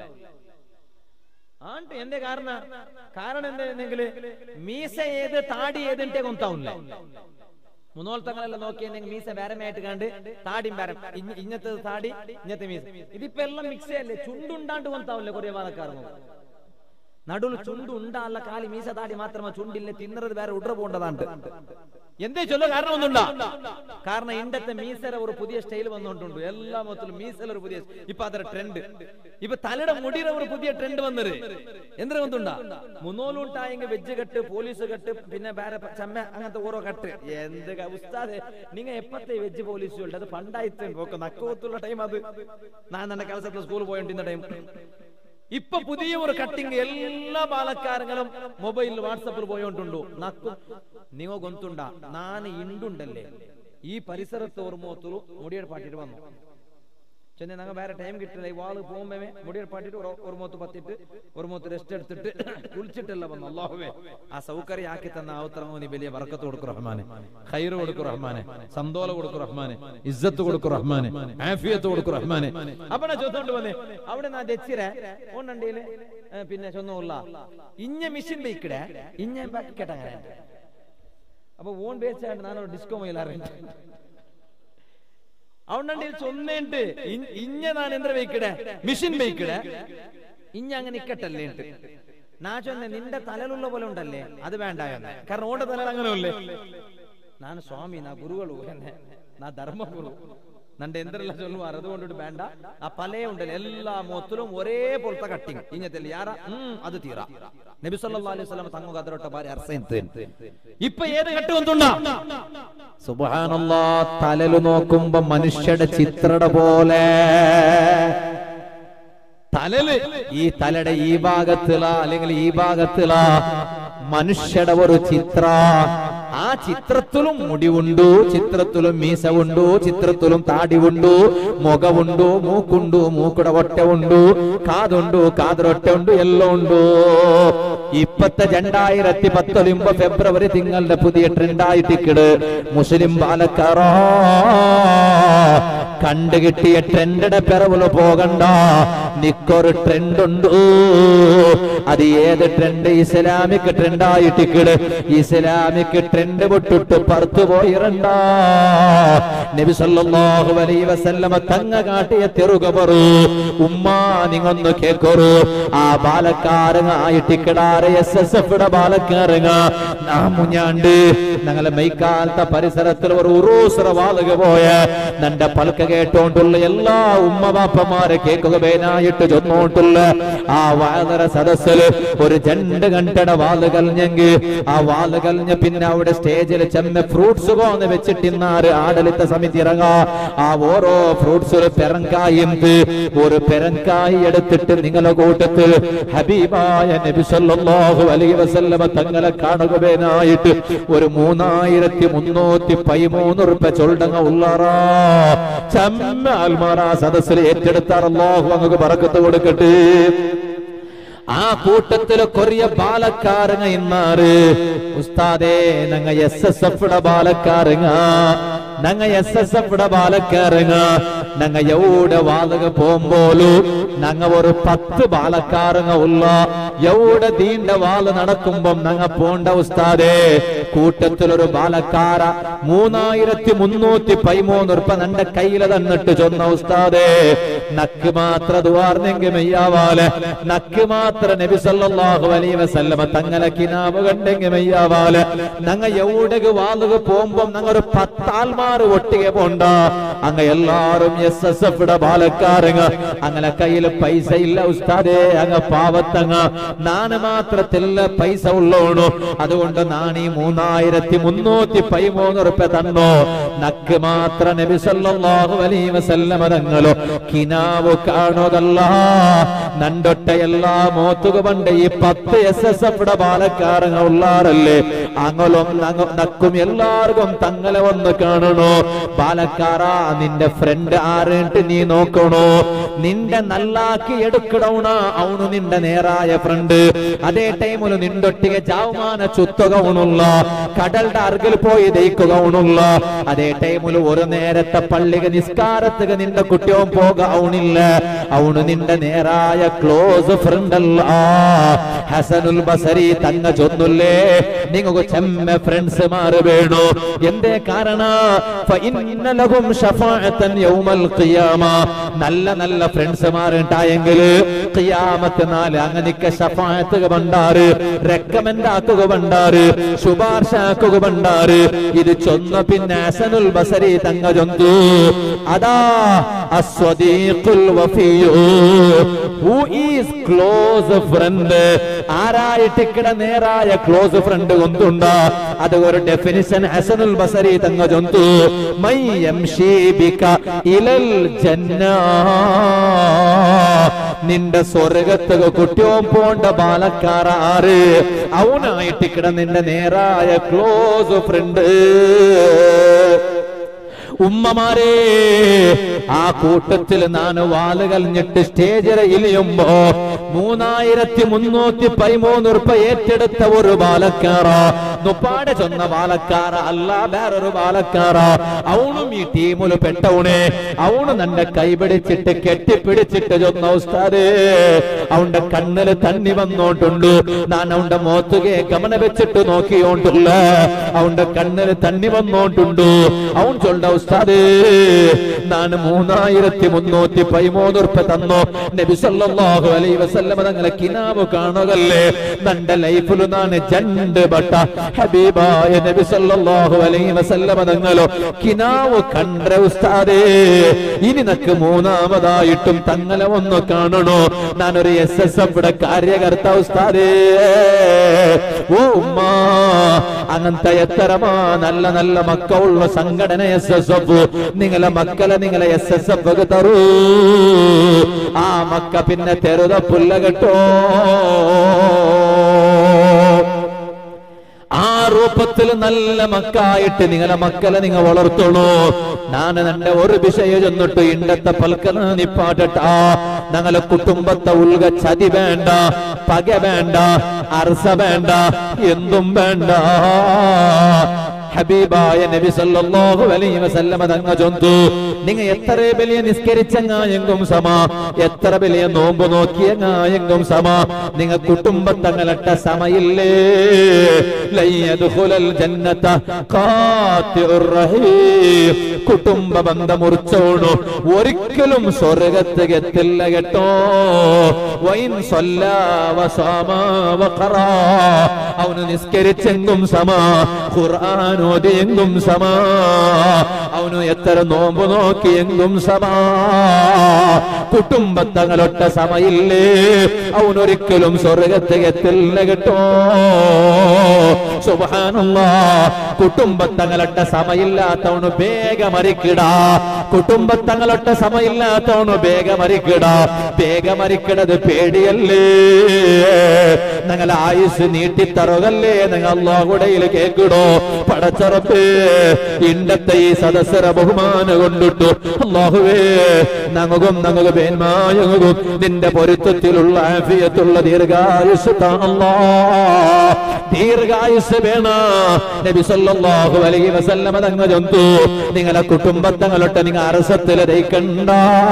ആണ്ട് എന്തേ കാരണ കാരണം എന്തെങ്കിൽ മീസ ഏത് താടി ഏതിന്റെ കൊന്താവില്ല മുന്നോളത്തങ്ങളെല്ലാം നോക്കിയെങ്കിൽ മീസ വേരമായിട്ട് കണ്ട് താടിയും വേരം ഇങ്ങനത്തെ താടി ഇങ്ങനത്തെ മീസ ഇതിപ്പോ എല്ലാം മിക്സ് അല്ലേ ചുണ്ടുണ്ടാണ്ട് കൊന്താവില്ല കൊറിയ ബാലക്കാരനോ നടുവിൽ ചുണ്ട് ഉണ്ടാല്ല കാലി മീസ താടി മാത്രമേ ചുണ്ടില്ല തിന്നറത് വേറെ ഉടറ പോകേണ്ടതാണ് എന്തേ ചൊല്ല കാരണം ഒന്നുണ്ട കാരണം ഇണ്ടത്തെ മീസര ഒരു പുതിയ സ്റ്റൈൽ വന്നുകൊണ്ടുണ്ട് എല്ലാ മൊത്തത്തിലും മീസല ഒരു പുതിയ ഇപ്പൊ അതൊരു ട്രെൻഡ് ഇപ്പൊ തലയുടെ മുടിയുടെ ഒരു പുതിയ ട്രെൻഡ് വന്നത് എന്തിനു വന്നുണ്ട മുന്നോലുണ്ടായെങ്കിൽ വെജ് കെട്ട് പോലീസ് കെട്ട് പിന്നെ വേറെ ചമ്മ അങ്ങനത്തെ ഓരോ കെട്ട് എന്ത് ക- ഉസ്താദെ നിങ്ങ എപ്പത്തെ വെജ് പോലീസ് ഉണ്ട് അത് പണ്ടായിട്ട് നോക്ക നക്കോത്തുള്ള ടൈം അത് ഞാൻ എന്റെ കലസത്തിൽ സ്കൂളിൽ പോയോണ്ടിരുന്ന ടൈം ഇപ്പൊ പുതിയ ഒരു കട്ടിങ് എല്ലാ ബാലക്കാരങ്ങളും മൊബൈലിൽ വാട്സപ്പിൽ പോയോണ്ടുണ്ടു നക്കും നിങ്ങൾ ഗൊന്തുണ്ട നാന് ഇണ്ടുണ്ടല്ലേ ഈ പരിസരത്ത് ഒരു മൂത്തുള്ളൂ മുടിയുടെ പാട്ടിട്ട് വന്നു ചെന്നൈ ഞങ്ങൾ വേറെ ടൈം കിട്ടില്ല ഈ വാള് പോകുമ്പോ മുടിയുടെ പാട്ടിട്ട് ഒരു- ഒരു മൂത്ത് പത്തിട്ട് ഒരു മൂത്ത് റെസ്റ്റ് എടുത്തിട്ട് കുളിച്ചിട്ടല്ല വന്നു അള്ളാഹുവേ ആ സൗകര്യം ആക്കി തന്ന അവത്തറങ്ങോ നീ വലിയ വറക്കത്ത് കൊടുക്കും റഹ്മാനെ ഖൈറ് കൊടുക്കും റഹ്മാനെ സന്തോല കൊടുക്കും റഹ്മാനെ ഇസ്സത്ത് കൊടുക്കും റഹ്മാനെ ആഫിയത്ത് കൊടുക്കും റഹ്മാനെ അപ്പണ ചൊത്തോണ്ട് വന്നേ അവിടെ നാ തെച്ചിരെ ഓണ്ടേല് പിന്നെ ചൊന്നുമില്ല ഇഞ്ഞ മിഷൻ ബൈക്കിടെ ഇഞ്ഞ കേട്ടങ്ങനെ അപ്പൊ ഓൺ ബേച്ചാണ്ട് നാനൊരു ഡിസ്കോ മയിലാറുണ്ട് അവണ്ടി ചൊന്നേണ്ട് ഇഞ്ഞ നാൻ എന്ത വെയ്ക്കടേ മിഷൻ വെയ്ക്കടേ ഇഞ്ഞ അങ്ങനെ നിക്കട്ടല്ലേ ഉണ്ട് നാ ചൊന്നെ നിന്റെ തലയിലുള്ള പോലെ ഉണ്ടല്ലേ അത് വേണ്ടായെന്ന് കാരണം ഓണ്ട തലയിൽ അങ്ങനെ ഉള്ളേ ನಾನು ಸ್ವಾಮಿ ನಾ ಗುರುಗಳು ಎನ್ನೆ. ನಾ ಧರ್ಮ ಗುರು നന്റെ എന്തെല്ലാം ചൊല്ലുവാർ അതുകൊണ്ടിട്ട് വേണ്ട ആ പലേ ഉണ്ടല്ലോ എല്ലാ മൊത്തലും ഒരേ പോലത്തെ കട്ടിങ് ഇങ്ങനത്തെ യാറ ഉം, അത് തീറ നബി സല്ലല്ലാഹു അലൈഹി വസല്ലം തങ്ങ അതിരൊട്ട ഭാര്യ അർസൈൻ ഇപ്പൊ ഏത് കെട്ട് വന്നുണ്ടാ സുബാനല്ലാ തലല് നോക്കുമ്പോ മനുഷ്യരുടെ ചിത്രട പോലെ തലല് ഈ തലയുടെ ഈ ഭാഗത്തില അല്ലെങ്കിൽ ഈ ഭാഗത്തില മനുഷ്യയുടെ ഒരു ചിത്ര ആ ചിത്രത്തിലും മുടിവുണ്ടു ചിത്രത്തിലും മീസ ഉണ്ടു ചിത്രത്തിലും താടി ഉണ്ടു മുഖമുണ്ടു മൂക്കുണ്ടു മൂക്കുടെ ഒറ്റ ഉണ്ടു കാതുണ്ടു കാതൊരൊറ്റ ഉണ്ട് എല്ലാം ഉണ്ടു ഇപ്പത്തെ രണ്ടായിരത്തി പത്തൊലിമ്പോ ഫെബ്രുവരി തിങ്കളുടെ പുതിയ ട്രെൻഡായിട്ടിക്കിട് മുസ്ലിം ബാലക്കാറോ കണ്ടുകിട്ടിയ ട്രെൻഡിന്റെ പിറവില് പോകണ്ട നിക്കൊരു ട്രെൻഡ് ഉണ്ട് അത് ഏത് ട്രെൻഡ് ഇസ്ലാമിക് ട്രെൻഡായിട്ടിക്കിട് ഇസ്ലാമിക് ട്രെൻഡ് വിട്ടിട്ട് പറത്തു പോയിരണ്ട നബി സല്ലല്ലാഹു അലൈഹി വസല്ലമ തങ്ങ കാട്ടിയ തെറുക പറു ഉമ്മ നിങ്ങൊന്ന് കേക്കൊരു ആ ബാലക്കാരങ്ങായിട്ടിക്കിടാറ് എസ് എസ് എഫ് ബാലക്കാരങ്ങ നാ മുഞ്ഞാണ്ട് ഞങ്ങളെ മൈക്കാലത്തെ പരിസരത്തിൽ ഒരു ഉറൂസറ വാളുക പോയ നന്റെ പൽക്ക കേട്ടോണ്ടുള്ള എല്ലാ ഉമ്മ ബാപ്പമാരെ കേൾക്കുകയായിട്ട് ചൊന്നോണ്ടുള്ള ആ വാതര സദസ്സിൽ ഒരു രണ്ട് കണ്ടട വാല് കലിഞ്ഞെങ്കിൽ ആ വാല് കലിഞ്ഞ പിന്നെ അവിടെ സ്റ്റേജിൽ ചെമ്മ ഫ്രൂട്ട്സ് പോന്ന് വെച്ചിട്ടിന്നാറ് ആടലിത്ത സമിതി ഇറങ്ങാ ആ ഓരോ ഫ്രൂട്ട്സ് പെരങ്കായും ഒരു പെരങ്കായി എടുത്തിട്ട് നിങ്ങളെ കൂട്ടത്തിൽ ഹബീബായ നബി സല്ലല്ലാഹു അലൈഹി വസല്ലമ തങ്ങളെ കാണുകയായിട്ട് ഒരു മൂന്നായിരത്തി മുന്നൂറ്റി പതിമൂന്ന് റുപ്യ ചൊല്ലങ്ങ ഉള്ളാറാ ചമ്മ അൽമാറ സദസ്സിൽ ഏറ്റെടുത്താർ അല്ലാഹു അങ്ങ് പറക്കത്ത് കൊടുക്കട്ടെ ആ കൂട്ടത്തില് കൊറിയ ബാലക്കാരങ്ങ ഇന്നാറ് ഉസ്താദേ ഞങ്ങ എസ് എസ് എഫ് ബാലക്കാരങ്ങ ഞങ്ങ എസ് എസ് എഫ് ബാലക്കാരങ്ങ ഞങ്ങ എവിടെ വാതക പോകുമ്പോലും ഞങ്ങ ഒരു പത്ത് ബാലക്കാരങ്ങ ഉള്ള എവിടെ ദീന്റെ വാല് നടക്കുമ്പം ഞങ്ങ പോണ്ട ഉസ്താദേ കൂട്ടത്തിലൊരു ബാലക്കാര മൂന്നായിരത്തി മുന്നൂറ്റി പതിമൂന്ന് ഉറുപ്പ നന്റെ കയ്യില് തന്നിട്ട് ചൊന്ന ഉസ്താദേ നക്ക് മാത്ര ദുവാർന്നെങ്കിൽ മെയ്യാവാല് നക്ക് മാത്ര നബി സല്ലല്ലാഹു അലൈഹി വസല്ലമ തങ്ങളെ കിനാബ് കണ്ടെങ്കിൽ മെയ്യാവാല് ഞങ്ങ എവിടേക്ക് വാളുക പോകുമ്പം ഞങ്ങ ഒരു പത്താൽമാർ ഒട്ടിಗೆ പോണ്ട അങ്ങ എല്ലാരും എസ് എസ് എഫ് ബാലക്കാരങ്ങ അങ്ങനെ കയ്യിൽ പൈസ ഇല്ല ഉസ്താദേ അങ്ങ പാവത്തങ്ങ നാന് മാത്രത്തില്ല പൈസ ഉള്ളോണു അതുകൊണ്ട് നാണി മൂന്നായിരത്തി മുന്നൂറ്റി പതിമൂന്ന് റുപ്യ തന്നോ നക്ക് മാത്ര നബി സല്ലല്ലാഹു അലൈഹി വസല്ലമ തങ്ങളോ കിനാവ് കാണുകല്ല നണ്ടൊട്ട എല്ലാ മോത്തുക പണ്ട് ഈ പത്ത് എസ് എസ് എഫ് ബാലക്കാരങ്ങ ഉള്ളാറല്ലേ അങ്ങലും നങ്ങ- നക്കും എല്ലാവർക്കും തങ്ങളെ വന്ന് കാണണോ ബാലക്കാരാ നിന്റെ ഫ്രണ്ട് ആറിട്ട് നീ നോക്കണോ നിന്റെ നല്ലാക്കി എടുക്കണോണ അവನು നിന്റെ നേരായ ഫ്രണ്ട് അതേ ടൈമിൽ നിണ്ടൊട്ടിಗೆ ജാവമാന ചുത്തുക ഉണുള്ള കടലിന്റെ അർഗിൽ പോയി ദയിക്കുക ഉണുള്ള അതേ ടൈമിൽ ഒരു നേരത്തെ പള്ളിക നിസ്കാരത്തുക നിന്റെ കുട്ടിയോൻ പോക അവനില്ല അവನು നിന്റെ നേരായ ക്ലോസ് ഫ്രണ്ട് അല്ല ഹസനുൽ ബസരി തങ്ങ ചൊന്നുല്ലേ നിങ്ങൾക്ക് ചെമ്മ ഫ്രണ്ട്സ് മാറ് വേണു എന്തേ കാരണ ഫഇന്ന ലഹും ശഫാഅത്തൻ യൗമൽ ഖിയാമ നല്ല നല്ല ഫ്രണ്ട്സ് മാറുണ്ടായെങ്കിൽ ഖിയാമത്ത് നാല് അങ്ങനിക്ക ശഫാഅത്ത് ബണ്ടാറ് റെക്കമെൻഡ് ആക്കുക ബണ്ടാറ് ശുപാർശ ആക്കുക ബണ്ടാറ് ഇത് ചൊന്ന പിന്നെ ഹസനുൽ ബസരി തങ്ങ ചൊന്തു അതാ അസ്വദീഖുൽ വഫിയു ഹു ഈസ് ക്ലോസ് ഫ്രണ്ട് ആരായിട്ട് ഇക്കട നേരായ ക്ലോസ് ഫ്രണ്ട് കൊണ്ടുണ്ട അത് ഒരു ഡെഫിനിഷൻ ഹസനുൽ ബസരി തങ്ങ ചൊന്തു മൈ യംശി ബിക ഇലൽ ജന്ന നിന്റെ സ്വർഗത്തുക കുട്ടിയോൻ പോണ്ട ബാലക്കാര ആറ് അവനായിട്ട് ഇക്കട നിന്റെ നേരായ ക്ലോസ് ഫ്രണ്ട് ഉമ്മമാരെ ആ കൂട്ടത്തിൽ നാന് വാല് കലിഞ്ഞിട്ട് സ്റ്റേജിൽ ഇലിയുമ്പോ മൂന്നായിരത്തി മുന്നൂറ്റി പതിമൂന്ന് ഉറുപ്പ ഏറ്റെടുത്ത ഒരു ബാലക്കാറ നുപ്പാടെ ചൊന്ന ബാലക്കാറ അല്ല വേറൊരു ബാലക്കാറ അവനും ഈ ടീമില് പെട്ടവണേ അവണ് നന്റെ കൈപിടിച്ചിട്ട് കെട്ടിപ്പിടിച്ചിട്ട് ചൊന്ന ഉസ്താദേ അവന്റെ കണ്ണില് തണ്ണി വന്നോണ്ടുണ്ട് ഞാൻ അവന്റെ മോത്തുകെ ഗമന വെച്ചിട്ട് നോക്കിയോണ്ടുള്ള അവന്റെ കണ്ണില് തണ്ണി വന്നോണ്ടുണ്ട് അവൻ ചൊല്ല ഉസ്താദേ ഞാൻ മൂന്നായിരത്തി മുന്നൂറ്റി പതിമൂന്ന് ഉറുപ്പ തന്നോ നബി സല്ലല്ലാഹു അലൈഹി വസല്ലമ തങ്ങളെ കിനാവ് കാണുകല്ലേ നന്റെ ലൈഫിൽ ഞാൻ ജണ്ട് ബട്ട ഹബീബായ നബി സല്ലല്ലാഹു അലൈഹി വസല്ലമ തങ്ങളോ കിനാവ് കണ്ട ഉസ്താദേ ഇനി നക്ക് മൂന്നാമതായിട്ടും തങ്ങളെ ഒന്ന് കാണണോ ഞാനൊരു എസ് എസ് എഫ് കാര്യകർത്ത ഉസ്താദേ ഓ ഉമ്മ അങ്ങനത്തെ എത്തരമാ നല്ല നല്ല മക്കളുള്ള സംഘടന എസ് എസ് എഫ് നിങ്ങളെ മക്കളെ നിങ്ങളെ എസ് എസ് എഫ് തരൂ ആ മക്ക പിന്നെ തെരുത പുല്ല കേട്ടോ ആ രൂപത്തിൽ നല്ല മക്കായിട്ട് നിങ്ങളെ മക്കളെ നിങ്ങൾ വളർത്തുള്ളൂ ഞാൻ എന്റെ ഒരു വിഷയം ചെന്നിട്ട് ഇണ്ടത്തെ പൽക്കല നിപ്പാട്ടട്ടാ ഞങ്ങളെ കുടുംബത്തെ ഉൾക ചതി വേണ്ട പക വേണ്ട അർസ വേണ്ട എന്തും വേണ്ട ഹബീബായ നബി സല്ലല്ലാഹു അലൈഹി വസല്ലമ തങ്ങ ചൊന്തു നിങ്ങ എത്ര വലിയ നിസ്കരിച്ചങ്ങായെങ്കും സമ എത്ര വലിയ നോമ്പ് നോക്കിയങ്ങായെങ്കും സമ നിങ്ങ കുടുംബത്തങ്ങളട്ട സമയില്ലേ ലയ്യദ്ഖുലൽ ജന്നത ഖാത്തിഉർ റഹീം കുടുംബ ബന്ധം മുറിച്ചോണു ഒരിക്കലും സ്വർഗത്ത് എത്തില്ല കേട്ടോ വൈൻ സ്വല്ലാ വസാമ വഖറാ അവന് നിസ്കരിച്ചെങ്കും സമ ഖുർആൻ ഓതി എങ്കും സമാ അവനു എത്ര നോമ്പ് നോക്കി എങ്കും സമാ കുടുംബത്തങ്ങളൊട്ട സമയില്ലേ അവനൊരിക്കലും സ്വർഗത്തെ എത്തില്ല കേട്ടോ സുബാനുള്ള കുടുംബത്തങ്ങളൊട്ട സമയില്ലാത്തവണ് വേഗം മരിക്കിടാ കുടുംബത്തങ്ങളൊട്ട സമയില്ലാത്തവണ് വേഗം മരിക്കിടാ വേഗം മരിക്കണത് പേടിയല്ലേ ഞങ്ങൾ ആയുസ് നീട്ടിത്തറുകല്ലേ നിങ്ങൾ അള്ളാഹുടയിൽ കേക്കിടോ പടച്ചറപ്പ് ഇണ്ടത്തെ ഈ സദസ്സര ബഹുമാന കൊണ്ടിട്ടു അള്ളാഹുവേ ഞങ്ങൾക്കും ഞങ്ങൾക്ക് പേന്മായങ്ങും നിന്റെ പൊരുത്തത്തിലുള്ള ആഫിയത്തുള്ള ദീർഘായുസ് താ അല്ലാ ദീർഘായുസ് വേണ നബി സല്ലല്ലാഹു അലൈഹി വസല്ലമ തങ്ങ ജന്തു നിങ്ങളെ കുടുംബത്തങ്ങളൊട്ട് നിങ്ങൾ അരസത്തിൽ ദയിക്കണ്ട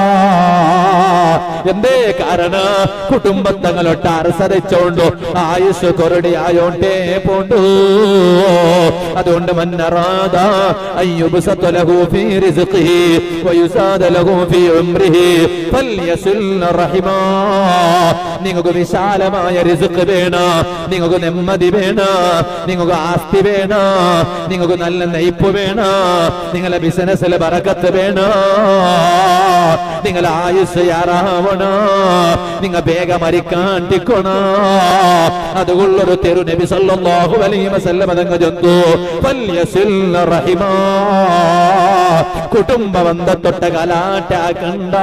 എന്തേ കാരണ കുടുംബത്തങ്ങളൊട്ട് അരസരിച്ചോണ്ടു ആയുസ് കൊറടി ആയോണ്ടേ പോണ്ടു അതുകൊണ്ട് മന്നറാദ അയ്യുബ്സത ലഹു ഫീ റിസ്ഖിഹി വയുസാദ ലഹു ഫീ ഉംരിഹി ഫൽയസിൽ റഹിമാ നിങ്ങൾക്ക് വിശാലമായ റിസ്ക് വേണ നിങ്ങൾക്ക് നെമ്മതി വേണ നിങ്ങൾക്ക് ആസ്തി വേണ നിങ്ങൾക്ക് നല്ല നെയ്പ്പ് വേണ നിങ്ങളെ ബിസിനസ്സിൽ ബറക്കത്ത് വേണ നിങ്ങൾ ആയുസ് യാറാവണ നിങ്ങൾ വേഗം മരിക്കാണ്ടിക്കണ അതുകൊള്ളൊരു തെരു നബി സല്ലല്ലാഹു അലൈഹി വസല്ലം അതങ്ങ് ചൊന്നു ഫല്യസിൽ റഹിമാ കുടുംബ ബന്ധത്തൊട്ട കലാറ്റാക്കണ്ട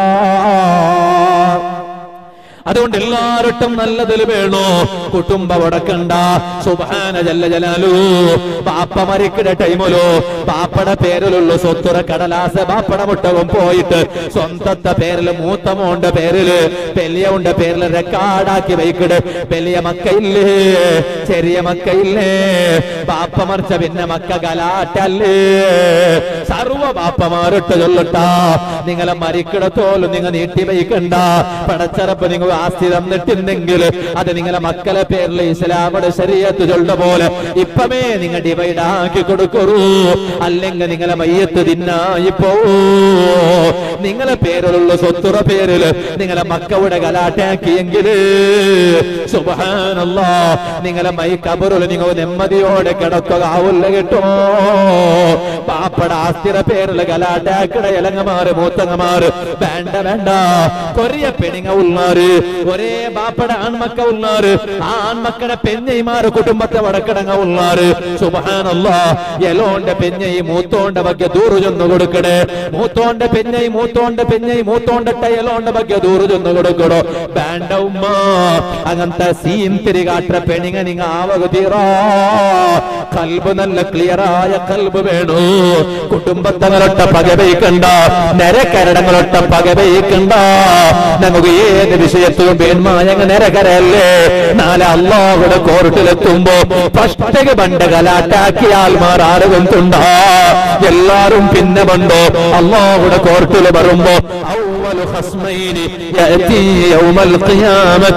അതുകൊണ്ട് എല്ലാവരും നല്ലതിൽ വേണോ കുടുംബം ഉടക്കണ്ട സുബാന ജല്ല ജലാലു ബാപ്പ മരിക്കട ടൈമിലോ ബാപ്പയുടെ പേരിലുള്ള സ്വത്തുറ കടലാസ ബാപ്പട മുട്ടവും പോയിട്ട് സ്വന്തത്തെ പേരില് മൂത്ത മോന്റെ പേരില് വലിയവുണ്ട പേരില് റെക്കാർഡാക്കി വയ്ക്കട് വലിയ മക്കയില്ലേ ചെറിയ മക്കയില്ലേ ബാപ്പ മറിച്ച പിന്നെ മക്ക ഗലാറ്റല്ലേ സർവ ബാപ്പമാരിട്ട് ചൊല്ലട്ടാ നിങ്ങളെ മരിക്കിടത്തോലും നിങ്ങൾ നീട്ടി വയ്ക്കണ്ട പടച്ചറപ്പ് നിങ്ങൾ ആസ്തി തന്നിട്ടുണ്ടെങ്കിൽ അത് നിങ്ങളെ മക്കളെ പേരിൽ ഇസ്ലാമുടെ ശരീരത്ത് ചൊല്ല പോലെ ഇപ്പമേ നിങ്ങൾ ഡിവൈഡ് ആക്കി കൊടുക്കൂ അല്ലെങ്കിൽ നിങ്ങളെ മയ്യത്ത് തിന്നായി പോവൂ നിങ്ങളെ പേരിലുള്ള സ്വത്തുറ പേരിൽ നിങ്ങളെ മക്കളുടെ കലാട്ടാക്കിയെങ്കിൽ സുബാനല്ല നിങ്ങളെ മൈ കബറിൽ നിങ്ങൾ നെമ്മതിയോടെ കിടക്കുകയാവില്ല കേട്ടോ പാപ്പട ആസ്തിര പേരിൽ കലാട്ടാക്കട ഇലങ്ങമാറ് മൂത്തങ്ങമാറ് വേണ്ട വേണ്ട കൊറിയ പെണിങ്ങ ഉള്ളാറ് ഒരേ ബാപ്പട ആൺമക്ക ഉള്ളാറ് ആ ആൺമക്കളുടെ പെഞ്ഞൈമാറ് കുടുംബത്തെ വടക്കടങ്ങ ഉള്ളാറ് സുബാനല്ല എലോന്റെ പെഞ്ഞൈ മൂത്തോണ്ട ಬಗ್ಗೆ ദൂറ് ചെന്ന് കൊടുക്കണേ മൂത്തോന്റെ പെഞ്ഞൈ മൂത്തോന്റെ പെഞ്ഞൈ മൂത്തോണ്ടട്ട എലോന്റെ ಬಗ್ಗೆ ദൂറ് ചെന്ന് കൊടുക്കണോ വേണ്ട ഉമ്മ അങ്ങനത്തെ സീൻ തിരികാട്ട പെണിങ്ങ നിങ്ങ ആവക തീറാ കൽബ് നല്ല ക്ലിയറായ കൽബ് വേണു കുടുംബത്തങ്ങളൊട്ട പകവയ്ക്കണ്ട നരക്കരടങ്ങളൊട്ട പകവയ്ക്കണ്ട നമുക്ക് ഏത് വിഷയത്തിലും പേന്മായങ്ങ് നരകരല്ലേ നാളെ അള്ളാഹുടെ കോർട്ടിലെത്തുമ്പോ പഷ്ടക ബണ്ട കലാട്ടാക്കിയാൽ മാറാറും തുണ്ടാ എല്ലാരും പിന്നെ ബണ്ടോ അള്ളാഹുടെ കോർട്ടിൽ വരുമ്പോ أول خصمين يأتي يوم القيامة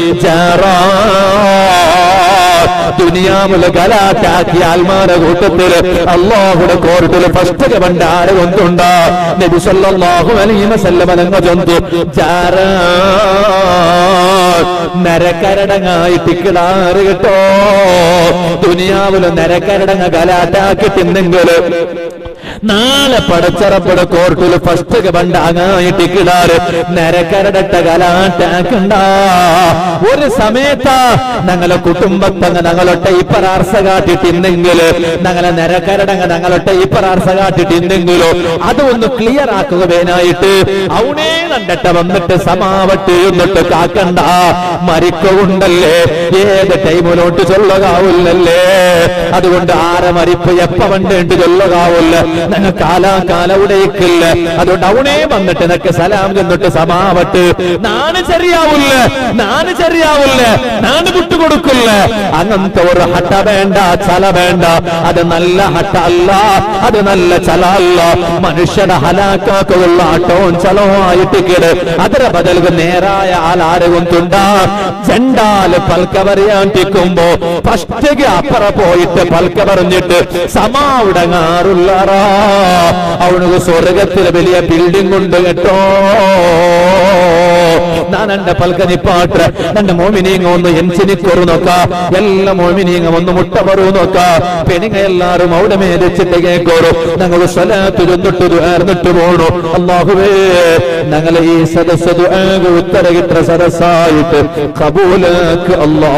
جاران ദുനിയാമുല ഗലാറ്റാക്കി ആൽമാരുടെ കൂട്ടത്തില് അള്ളാഹുടെ കോർട്ടില് ഫസ്റ്റ് ഭണ്ഡാര കൊണ്ടുണ്ട് നബി സല്ലല്ലാഹു അലൈഹി വസല്ലം അലങ്ങ ചൊന്തു ജാര നരക്കരടങ്ങായിട്ട് കിടാറ് കേട്ടോ ദുനിയാവില് നരക്കരടങ്ങ ഗലാറ്റാക്കി തിന്നെങ്കില് നാളെ പടച്ചറപ്പട കോർട്ടില് ഫസ്റ്റ് ബണ്ടാങ്ങായിട്ട് കിടാറ് നരക്കരടട്ട കലാട്ടാക്കണ്ട ഒരു സമയത്താ ഞങ്ങളെ കുടുംബത്തങ്ങ ഞങ്ങളൊട്ട ഇപ്പറാർസ കാട്ടിട്ടിന്നെങ്കില് ഞങ്ങളെ നരക്കരടങ്ങ ഞങ്ങളൊട്ട ഇപ്പറാർസ കാട്ടിട്ടിന്നെങ്കിലോ അതൊന്ന് ക്ലിയർ ആക്കുക വേനായിട്ട് അവനെ കണ്ടിട്ട് വന്നിട്ട് സമാവട്ട് എന്നിട്ട് കാക്കണ്ട മരിക്കുണ്ടല്ലേ ഏത് ടൈമിലോട്ട് ചൊല്ലുകാവില്ലല്ലേ അതുകൊണ്ട് ആരെ മരിപ്പ് എപ്പ വണ്ടേണ്ട് ചൊല്ലുകാവില്ല ഞങ്ങൾ കാലാകാലവിടേക്കില്ല അതുകൊണ്ട് അവനെ വന്നിട്ട് നിനക്ക് സലാം ചെന്നിട്ട് സമാവട്ട് നാണ് ശരിയാവില്ല നാണ് ശരിയാവില്ല നാണ് വിട്ടുകൊടുക്കില്ല അങ്ങനത്തെ ഒരു ഹട്ട വേണ്ട ചല വേണ്ട അത് നല്ല ഹട്ട അല്ല അത് നല്ല ചല അല്ല മനുഷ്യനെ ഹലാക്കാക്കുള്ള ആട്ടവും ചലവും ആയിട്ട് കിട് ಅದರ ಬದಲಿಗೆ ನೇರಾಯ ആലാരകുന്തുണ്ട ചെണ്ടാല് പൽക്ക പറയാണ്ടിക്കുമ്പോ ഫസ്റ്റിಗೆ അപ്പറ പോയിട്ട് പൽക്ക പറഞ്ഞിട്ട് സമാവിടങ്ങാറുള്ളറാ അവനക്ക് സ്വർഗത്തിലെ വലിയ ബിൽഡിംഗ് ഉണ്ട് കേട്ടോ ನಾನು എന്റെ പൽക്കനിപ്പാട്ട് എന്റെ മോമിനീങ്ങ ഒന്ന് എൻസിനിക്കൊറു നോക്ക എല്ലാ മോമിനീങ്ങ ഒന്ന് മുട്ട പറു നോക്ക പെണിങ്ങ എല്ലാരും അവിടെ മേടിച്ചിട്ട് കേക്കോറു ഞങ്ങൾ സ്വലാത്ത് ചൊന്നിട്ട് ദുആർന്നിട്ട് പോണു അള്ളാഹുവേ ഞങ്ങളെ ഈ സദസ്സ് ദുആക്ക് ഉത്തര കിട്ട സദസ്സായിട്ട് കബൂലാക്ക് അല്ലാ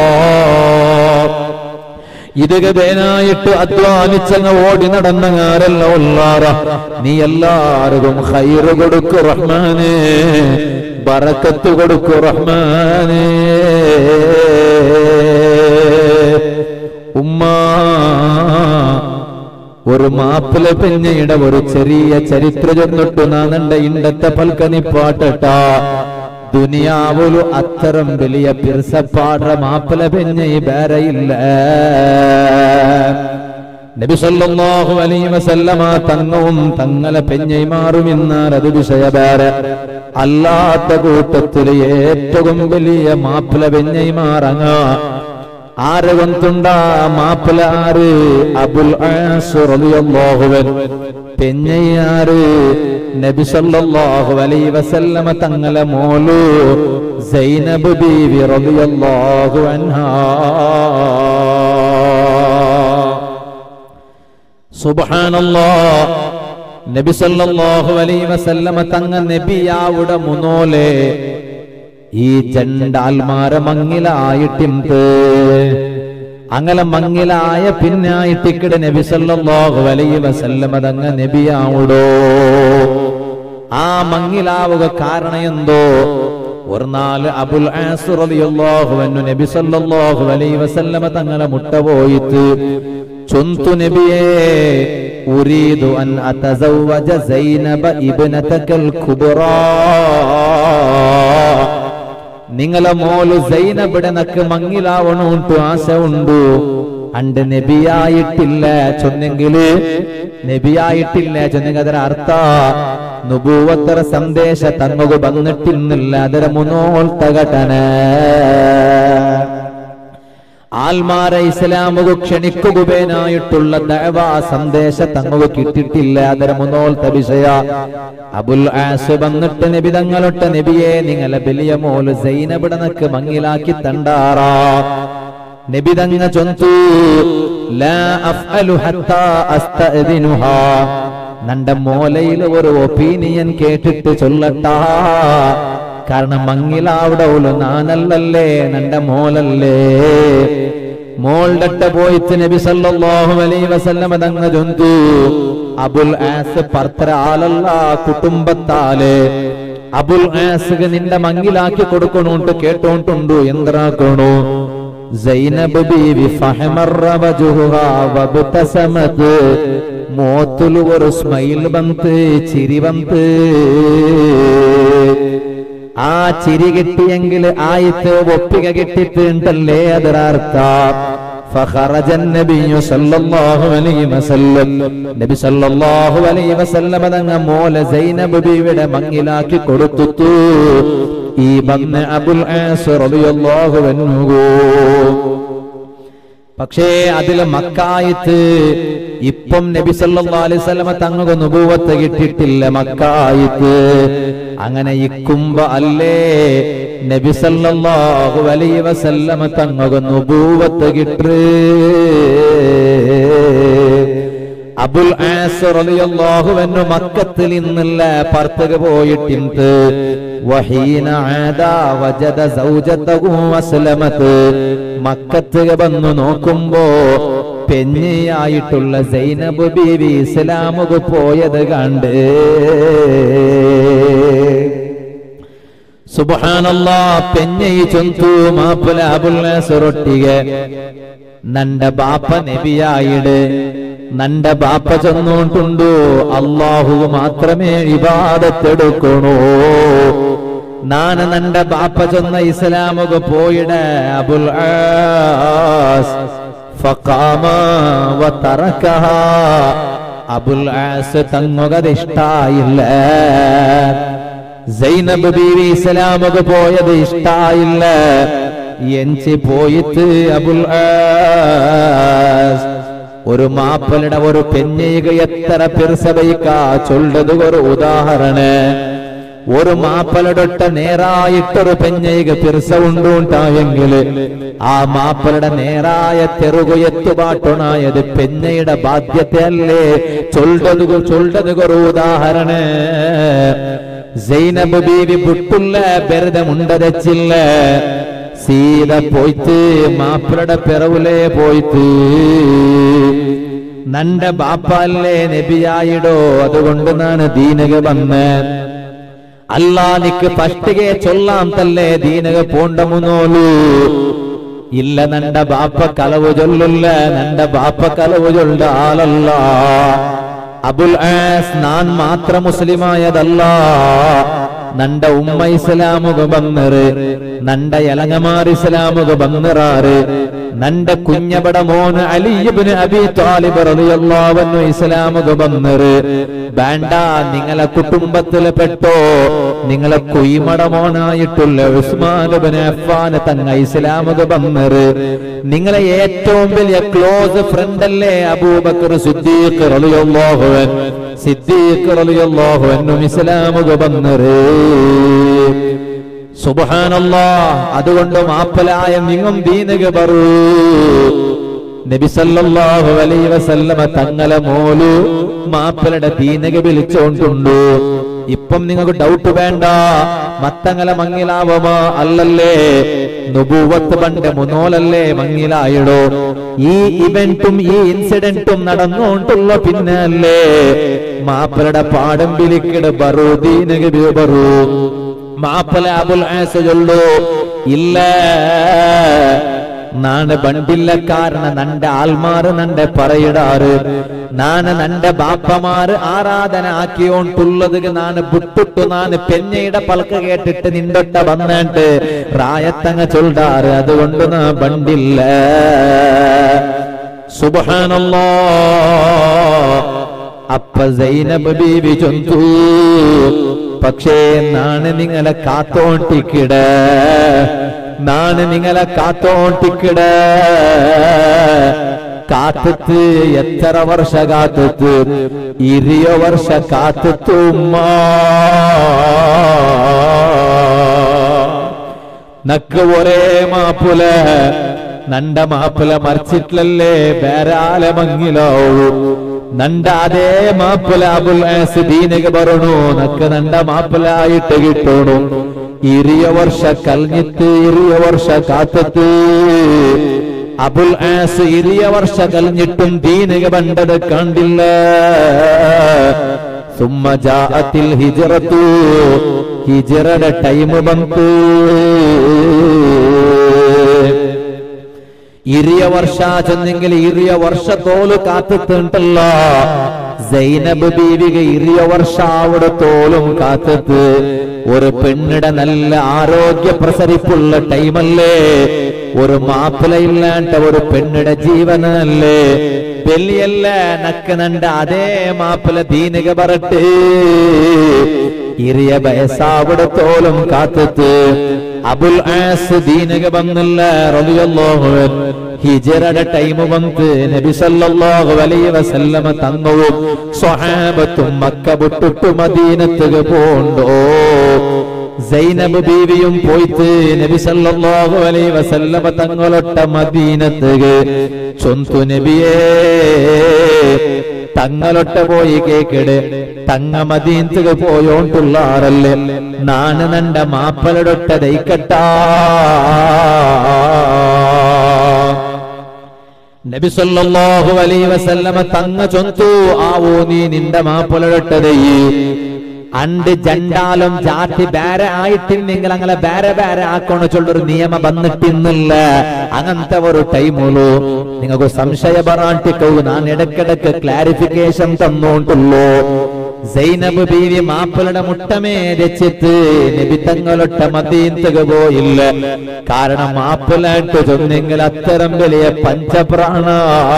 ഇതുകതേനായിട്ട് അധ്വാനിച്ചങ്ങ് ഓടി നടന്നങ്ങാരല്ല ഉള്ളാറ നീ എല്ലാവർക്കും ഹൈറ് കൊടുക്കു റഹ്മാനേ ബറക്കത്ത് കൊടുക്കു റഹ്മാനേ ഉമ്മ ഒരു മാപ്പിള പെഞ്ഞയുടെ ഒരു ചെറിയ ചരിത്ര ചെന്നിട്ടു നാനണ്ട ഇണ്ടത്തെ പൽക്കനിപ്പാട്ടട്ടാ ദുനിയാവുലു അത്തരം വലിയ പിർസപ്പാട മാപ്പിള പെഞ്ഞ വേറെയില്ല നബി സല്ലല്ലാഹു അലൈഹി വസല്ലമ തങ്ങവും തങ്ങളെ പെഞ്ഞൈമാറും എന്നാൽ അത് വിഷയവേറെ അല്ലാത്ത കൂട്ടത്തിൽ ഏറ്റവും വലിയ മാപ്പിള പെഞ്ഞൈമാറങ്ങ ആരെ കൊന്തുണ്ട മാപ്പിള ആര് അബുൽ ആസ് റളിയല്ലാഹുവൻ പെഞ്ഞയാറ് നബി സല്ലല്ലാഹു അലൈഹി വസല്ലമ തങ്ങളെ മോലു സൈനബ് ബീവി റളിയല്ലാഹു അൻഹാ സുബ്ഹാനല്ലാ നബി സല്ലല്ലാഹു അലൈഹി വസല്ലമ തങ്ങ നബിയാവുടെ മുനോലെ ഈ ചണ്ടാൽമാര മങ്ങിലായിട്ടുണ്ട് അങ്ങനെ മങ്ങിലായ പിന്നായിട്ടിക്കടെ നബി സല്ലല്ലാഹു അലൈഹി വസല്ലമ തങ്ങ നബിയാവുടോ ആ മങ്ങിലാവുക കാരണം എന്തോ ഒരു നാല് അബുൽ ആസ് റളിയല്ലാഹു അൻഹു നബി സല്ലല്ലാഹു അലൈഹി വസല്ലമ തങ്ങളെ മുട്ട പോയിട്ട് ചൊന്തു നബിയേ ഉരീദു അൻ അതസവ്വജ സൈനബ ഇബ്നതകൽ കുബ്റാ നിങ്ങളെ മോള് സൈനബിടെ നക്ക് മങ്ങിലാവണുണ്ട് ആശ ഉണ്ട് അണ്ട് നബിയായിട്ടില്ല ചൊന്നെങ്കില് നബിയായിട്ടില്ല ചൊന്നെങ്കിൽ ಅದರ ಅರ್ಥ ನುಬೂವತ್ತರ ಸಂದೇಶ ತನ್ನಗು ಬಂದಿಟ್ಟಿಲ್ಲ ಅದರ ಮುನೋಳ್ತ ಘಟನೆ ആൽമാരെ ഇസ്ലാമുകു ക്ഷണിക്കുകയായിട്ടുള്ള ദഅവ സന്ദേശ തങ്ങു കിട്ടിയിട്ടില്ല അതര മുന്നോൾത്ത വിഷയ അബുൽ ആസ് വന്നിട്ട് നബി തങ്ങളൊട്ട നബിയെ നിങ്ങളെ വലിയ മോല് സൈനബിടനക്ക് മങ്ങിലാക്കി തണ്ടാറാ നബി തങ്ങ ചൊന്തു ലാ അഫ്അലു ഹത്താ അസ്തഅദിനുഹാ നന്റെ മോലയിൽ ഒരു ഒപ്പീനിയൻ കേട്ടിട്ട് ചൊല്ലട്ടാ കാരണം മങ്ങിലാവിടവുള്ളു നാനല്ലല്ലേ നന്റെ മോലല്ലേ മോൾഡട്ട പോയിട്ട് നബി സല്ലല്ലാഹു അലൈഹി വസല്ലമ തങ്ങ ചൊന്തു അബുൽ ആസ് പർത്തര ആലല്ല കുടുംബത്താല് അബുൽ ആസ് നിന്റെ മങ്ങിലാക്കി കൊടുക്കണോണ്ട് കേട്ടോണ്ടുണ്ടു എന്തറാക്കണു സൈനബ് ബീവി ഫഹമറ വജുഹുഹാ വബ്തസമത് മോത്തുലു ഒരു സ്മൈൽ ಬಂತು ചിരി ಬಂತು ആ ചിരി കിട്ടിയെങ്കിൽ ആയിട്ട് ഒപ്പിക കിട്ടിയിട്ടുണ്ടല്ലേ ಅದರ ಅರ್ಥ فخرج النبي صلى الله عليه وسلم നബി സല്ലല്ലാഹു അലൈഹി വസല്ലം തങ്ങ മോല സൈനബ് ബീവിയുടെ മങ്ങിലാക്കി കൊടുത്തു ഈ ബന്ന അബുൽ ആസ് റളിയല്ലാഹു അൻഹു പക്ഷേ അതില് മക്കായിത്ത് ഇപ്പം നബി സല്ലല്ലാഹു അലൈഹി വസല്ലമ തങ്ങൾക്ക് നുബുവത്ത് കിട്ടിയിട്ടില്ല മക്കായിത്ത് അങ്ങനെ ഇക്കുമ്പ അല്ലേ നബി സല്ലല്ലാഹു അലൈഹി വസല്ലമ തങ്ങൾക്ക് നുബുവത്ത് കിട്ടേ അബുൽ ആസ് റളിയല്ലാഹു അൻഹു മക്കത്തിൽ ഇന്നല്ല പുറത്തേക്ക് പോയിട്ടുണ്ട് വഹീന ആദാ വജദ സൗജതഹു അസ്ലമത് മക്കത്ത് വന്നു നോക്കുമ്പോ പെഞ്ഞയായിട്ടുള്ള സൈനബ് ബീവി ഇസ്ലാമുക്ക് പോയത് കണ്ട് സുബ്ഹാനല്ലാ പെഞ്ഞയി ചൊന്തു മാപ്പുല അബുൽ ആസ് റൊട്ടിಗೆ നണ്ട ബാപ്പ നബിയായിട് നണ്ട ബാപ്പ ചെന്നോണ്ടുണ്ടു അള്ളാഹു മാത്രമേ ഇബാദത്തെടുക്കണോ നാന നണ്ട ബാപ്പ ചെന്ന ഇസ്ലാമുക പോയിട അബുൽ ആസ് ഫഖാമ വതറകഹ അബുൽ ആസ് തങ്ങുകത് ഇഷ്ടായില്ല സൈനബ് ബീവി ഇസ്ലാമുക പോയത് ഇഷ്ടായില്ല എഞ്ചി പോയിട്ട് അബുൽ ആസ് ഒരു മാപ്പലുടെ ഒരു പെഞ്ഞയുക എത്ര പിർസബൈക്ക ചൊല്ലത് ഒരു ഉദാഹരണ ഒരു മാപ്പലടൊട്ട നേരായിട്ടൊരു പെഞ്ഞൈക പിർസ ഉണ്ടുണ്ടായെങ്കില് ആ മാപ്പലയുടെ നേരായ തെറുകു എത്തുപാട്ടുണായത് പെഞ്ഞയുടെ ബാധ്യതയല്ലേ ചൊല്ലത് ചൊല്ലത് ഒരു ഉദാഹരണ സൈനബ് ബീവി ബുട്ടുള്ള ബെരതമുണ്ടതച്ചില്ല സീത പോയിട്ട് മാപ്പിളുടെ പിറവിലേ പോയിട്ട് നന്റെ ബാപ്പല്ലേ നബിയായിടോ അതുകൊണ്ട് നാണ് ദീനക വന്ന് അല്ലാ നിക്ക് പഷ്ടികെ ചൊല്ലാം തല്ലേ ദീനക പോണ്ടമുന്നോലു ഇല്ല നണ്ട ബാപ്പ കലവ് ചൊല്ലില്ല നണ്ട ബാപ്പ കലവ് ചൊല്ല ആളല്ല അബുൽ ആസ് നാൻ മാത്രം മുസ്ലിമായതല്ല നണ്ട ഉമ്മ ഇസ്ലാമുക ബന്നറ് നണ്ട എലങ്ങമാർ ഇസ്ലാമുക ബന്നറാറ് നണ്ട കുഞ്ഞബട മോന് അലിയബിന് അബി താലിബ് റളിയല്ലാഹു അൻഹു ഇസ്ലാമുക ബന്നറ് വേണ്ട നിങ്ങളെ കുടുംബത്തിലെ പെട്ടോ നിങ്ങളെ കുയ്മട മോനായിട്ടുള്ള ഉസ്മാൻ അഫ്ഫാൻ തങ്ങ ഇസ്ലാമുക ബന്നറ് നിങ്ങളെ ഏറ്റവും വലിയ ക്ലോസ് ഫ്രണ്ട് അല്ലേ അബൂബക്കർ സിദ്ദീഖ് റളിയല്ലാഹു അൻഹു സിദ്ദീഖ് റളിയല്ലാഹു അൻഹു ഇസ്ലാമുക ബന്നറ് സുബ്ഹാനല്ലാ അതുകൊണ്ട് മാപ്പലായ നിങ്ങും ദീനക പറൂ നബി സല്ലല്ലാഹു അലൈഹി വസല്ലമ തങ്ങളെ മോലു മാപ്പലയുടെ ദീനക വിളിച്ചോണ്ടുണ്ട് ഇപ്പം നിങ്ങൾക്ക് ഡൗട്ട് വേണ്ട മത്തങ്ങല മങ്ങിലാവമോ അല്ലല്ലേ നുബൂവത്ത് പണ്ട് മുന്നോലല്ലേ മങ്ങിലായിടോ ഈ ഇവന്റും ഈ ഇൻസിഡന്റും നടന്നുകൊണ്ടുള്ള പിന്നല്ലേ മാപ്പലയുടെ പാടം വിളിക്കട് ബറു ദീനക ബറു മാപ്പല അബുൽ ആസ ചൊല്ലു ഇല്ല നാണ് ബണ്ടില്ലക്കാരന നന്റെ ആൽമാറ് നന്റെ പറയിടാറ് നാണ് നന്റെ ബാപ്പമാര് ആരാധന ആക്കിയോണ്ടുള്ളത് നാണ് ബുട്ടിട്ടു നാണ് പെഞ്ഞയുടെ പലക്ക് കേട്ടിട്ട് നിണ്ടൊട്ട വന്നിട്ട് റായത്തങ്ങ ചൊല്ലാറ് അതുകൊണ്ട് നാ ബണ്ടില്ല സുബഹാനല്ലോ അപ്പ സൈനബ് ബീവി ചൊന്തു പക്ഷേ നാണ് നിങ്ങളെ കാത്തോണ്ടിക്കിട നാണ് നിങ്ങളെ കാത്തോണ്ടിക്കിട കാത്തത്ത് എത്ര വർഷ കാത്തത്ത് ഇരിയ വർഷ കാത്തത്ത് ഉമ്മ നക്ക് ഒരേ മാപ്പുല നണ്ട മാപ്പുല മറിച്ചിട്ടില്ലല്ലേ ബേരാല മങ്ങിലാവൂ നണ്ട അതേ മാപ്പുല അബുൽ ആസ് ദീനക പറണു നക്ക് നണ്ട മാപ്പലായിട്ട് കിട്ടണു ഇരിയ വർഷ കൽഞ്ഞിത്ത് ഇരിയ വർഷ കാത്തത്ത് അബുൽ ആസ് ഇരിയ വർഷ കൽഞ്ഞിട്ടും ദീനക പണ്ടത് കണ്ടില്ല സുമ്മ ജാഅത്തിൽ ഹിജറത്തു ഹിജറയുടെ ടൈം ಬಂತು ഇറിയ വർഷ ചെന്നെങ്കിൽ ഇറിയ വർഷത്തോല് കാത്തിട്ടുണ്ടല്ല സൈനബ് ബീവിക ഇറിയ വർഷ അവിടെ തോലും കാത്തിട്ട് ഒരു പെണ്ണിടെ നല്ല ആരോഗ്യ പ്രസരിപ്പുള്ള ടൈമല്ലേ ഒരു മാപ്പിളയില്ലാണ്ട ഒരു പെണ്ണിടെ ജീവനല്ലേ വെള്ളിയല്ല നക്ക് നണ്ട അതേ മാപ്പിള ദീനിക പറട്ട് ഇറിയ വയസ്സാവിടെ തോലും കാത്തിട്ട് അബുൽ ആസ് ദീനക വന്നില്ല റളിയല്ലാഹു അൻഹു ഹിജറയുടെ ടൈം വന്ന് നബി സല്ലല്ലാഹു അലൈഹി വസല്ലമ തങ്ങവും സ്വഹാബത്തും മക്ക വിട്ടിട്ട് മദീനത്തുക പോണ്ടോ സൈനബ് ബീവിയും പോയിട്ട് നബി സല്ലല്ലാഹു അലൈഹി വസല്ലമ തങ്ങളൊട്ട മദീനത്തുക ചൊന്തു നബിയേ തങ്ങളൊട്ട പോയി കേക്കിട് തങ്ങ മദീനത്തുക പോയോണ്ടുള്ള ആറല്ലേ നാണ് നണ്ട മാപ്പലടൊട്ട ദൈക്കട്ടാ നബി സല്ലല്ലാഹു അലൈഹി വസല്ലമ തങ്ങ ചൊന്തു ആവോ നീ നിന്റെ മാപ്പലടൊട്ടതയ്യേ അണ്ട് ജണ്ടാലും ജാതി ബേരെ ആയിട്ടില്ലെങ്കിൽ അങ്ങനെ ബേരെ ബേരെ ആക്കണ ചൊല്ലൊരു നിയമ വന്നിട്ടിന്നില്ല അങ്ങനത്തെ ഒരു ടൈമുള്ളൂ നിങ്ങൾക്ക് സംശയ പറയാണ്ടിക്കൂ ഞാൻ ഇടക്കിടക്ക് ക്ലാരിഫിക്കേഷൻ തന്നോണ്ടുള്ളൂ സൈനബ് ബീവി മാപ്പിളുടെ മുട്ടമേ രച്ചിട്ട് നബി തങ്ങളൊട്ട മദീന്തക പോയില്ല കാരണം മാപ്പിളായിട്ട് ചൊന്നെങ്കിൽ അത്തരം വലിയ പഞ്ചപ്രാണ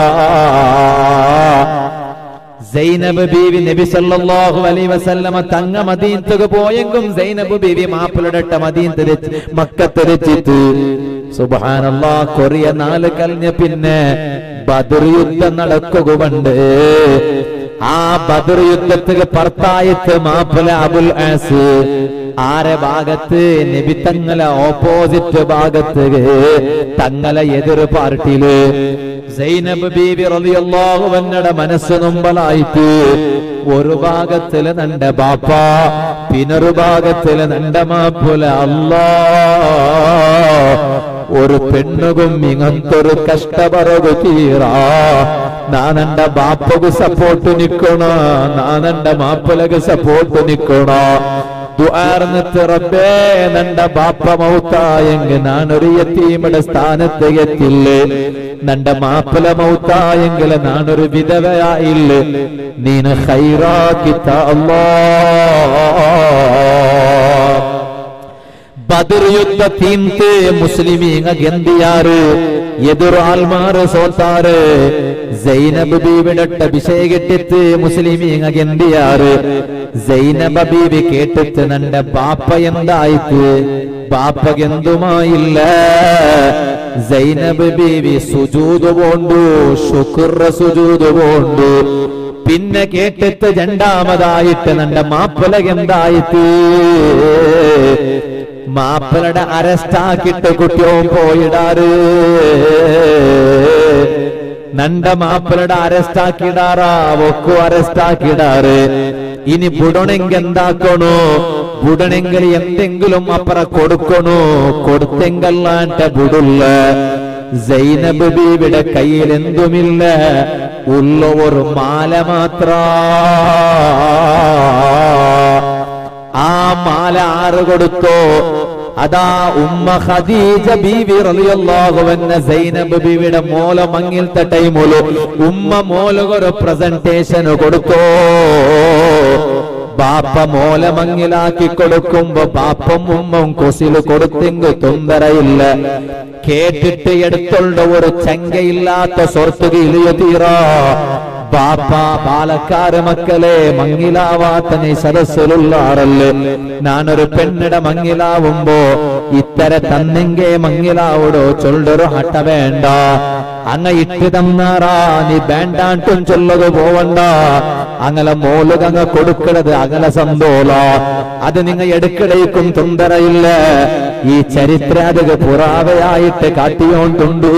സൈനബ് ബീവി നബി സല്ലല്ലാഹു അലൈഹി വസല്ലമ തങ്ങ മദീനത്തുക പോയെങ്കും സൈനബ് ബീവി മാപ്പിളടട്ട മദീൻ തെരച്ച് മക്ക തെരച്ചിട്ട് സുബ്ഹാനല്ലാ കൊറിയ നാല് കഴിഞ്ഞ പിന്നെ ബദർ യുദ്ധം നടക്കുകയുണ്ട് ആ ബദർ യുദ്ധത്തിൽ പർത്തായത്ത് മാപ്പല അബുൽ ആസ് ആരെ ഭാഗത്ത് നബി തങ്ങളെ ഓപ്പോസിറ്റ് ഭാഗത്ത് തങ്ങളെ എതിർ പാർട്ടിയില് സൈനബ് ബീബി റളിയല്ലാഹു അൻഹയുടെ മനസ്സ് നൊമ്പലായിട്ട് ഒരു ഭാഗത്തില് നന്റെ ബാപ്പ പിന്നൊരു ഭാഗത്തില് നന്റെ മാപ്പുല അല്ലാ ഒരു പെണ്ണുകും ഇങ്ങനത്തൊരു കഷ്ടപറകു തീറാ നാനെന്റെ ബാപ്പക്ക് സപ്പോർട്ട് നിക്കണ നാനെന്റെ മാപ്പലക്ക് സപ്പോർട്ട് നിക്കണ ദുആർന്നിട്ട് റബ്ബേ നന്റെ ബാപ്പ മൗത്തായെങ്കിൽ നാനൊരു യത്തീമയുടെ സ്ഥാനത്ത് എത്തില്ലേ നന്റെ മാപ്പല മൗത്തായെങ്കിൽ നാനൊരു വിധവയായില്ലേ നീന് ഹൈറാക്കിത്ത അല്ലാ ಬದರ್ ಯುದ್ಧ ತೀಂತೆ ಮುಸ್ಲಿಮೀಗ ಗೆಂದಿಯಾರು ಎದುರು ಆಲ್ಮಾರು ಸೋತಾರು ಜೈನಬ್ ബീവിടട്ട വിഷയകെട്ടിത്ത് മുസ്ലിമീങ്ങ ഗന്തിയാറ് സൈനബ ബീവി കേട്ടിട്ട് നന്റെ ബാപ്പ എന്തായിട്ട് ബാപ്പಗೆಂದುമായില്ല സൈനബ് ബീവി സുജൂത് പോണ്ടു ശുക്ര സുജൂത് പോണ്ടു പിന്നെ കേട്ടിട്ട് രണ്ടാമതായിട്ട് നന്റെ മാപ്പലകെന്തായിട്ട് മാപ്പലയുടെ അറസ്റ്റാക്കിട്ട് കുട്ടിയോൻ പോയിടാറ് നണ്ട മാപ്പലയുടെ അറസ്റ്റാക്കിടാറാ ഒക്കു അറസ്റ്റാക്കിടാറ് ഇനി ബുടണെങ്കിൽ എന്താക്കണോ ബുടണെങ്കിൽ എന്തെങ്കിലും അപ്പറ കൊടുക്കണോ കൊടുത്തെങ്കല്ലാണ്ട ബുടുള്ള സൈനബ് ബീവിയുടെ കയ്യിൽ എന്തുമില്ല ഉള്ള ഒരു മാല മാത്ര ആ മാല ആറ് കൊടുത്തോ അതാ ഉമ്മ ഖദീജ ബീവി റളിയല്ലാഹു അൻഹ സൈനബ് ബീവിയുടെ മോല മങ്ങിലത്തെ ടൈമുലു ഉമ്മ മോലൊരു പ്രസന്റേഷൻ കൊടുത്തോ ബാപ്പ മോല മങ്ങിലാക്കി കൊടുക്കുമ്പോ ബാപ്പം ഉമ്മം കൊസില് കൊടുത്തെങ്ക് തൊന്തരയില്ല കേട്ടിട്ട് എടുത്തുള്ള ഒരു ചങ്കയില്ലാത്ത സ്വർത്തുകയിലിയ തീറാ ബാപ്പ പാലക്കാട് മക്കളെ മങ്ങിലാവാത്ത നീ സദസ്സിലുള്ളാറല്ലേ ഞാനൊരു പെണ്ണിടെ മങ്ങിലാവുമ്പോ ഇത്തര തന്നെങ്കെ മങ്ങിലാവടോ ചൊല്ലൊരു ഹട്ട വേണ്ട അങ്ങ ഇട്ട് തന്നാറാ നീ വേണ്ടാണ്ടും ചൊല്ലത് പോവണ്ട അങ്ങനെ മോലുകങ്ങ കൊടുക്കണത് അകല സന്തോള അത് നിങ്ങ എടുക്കടേക്കും തൊന്തരയില്ല ഈ ചരിത്രാതക പുറാവയായിട്ട് കാട്ടിയോണ്ടുണ്ടു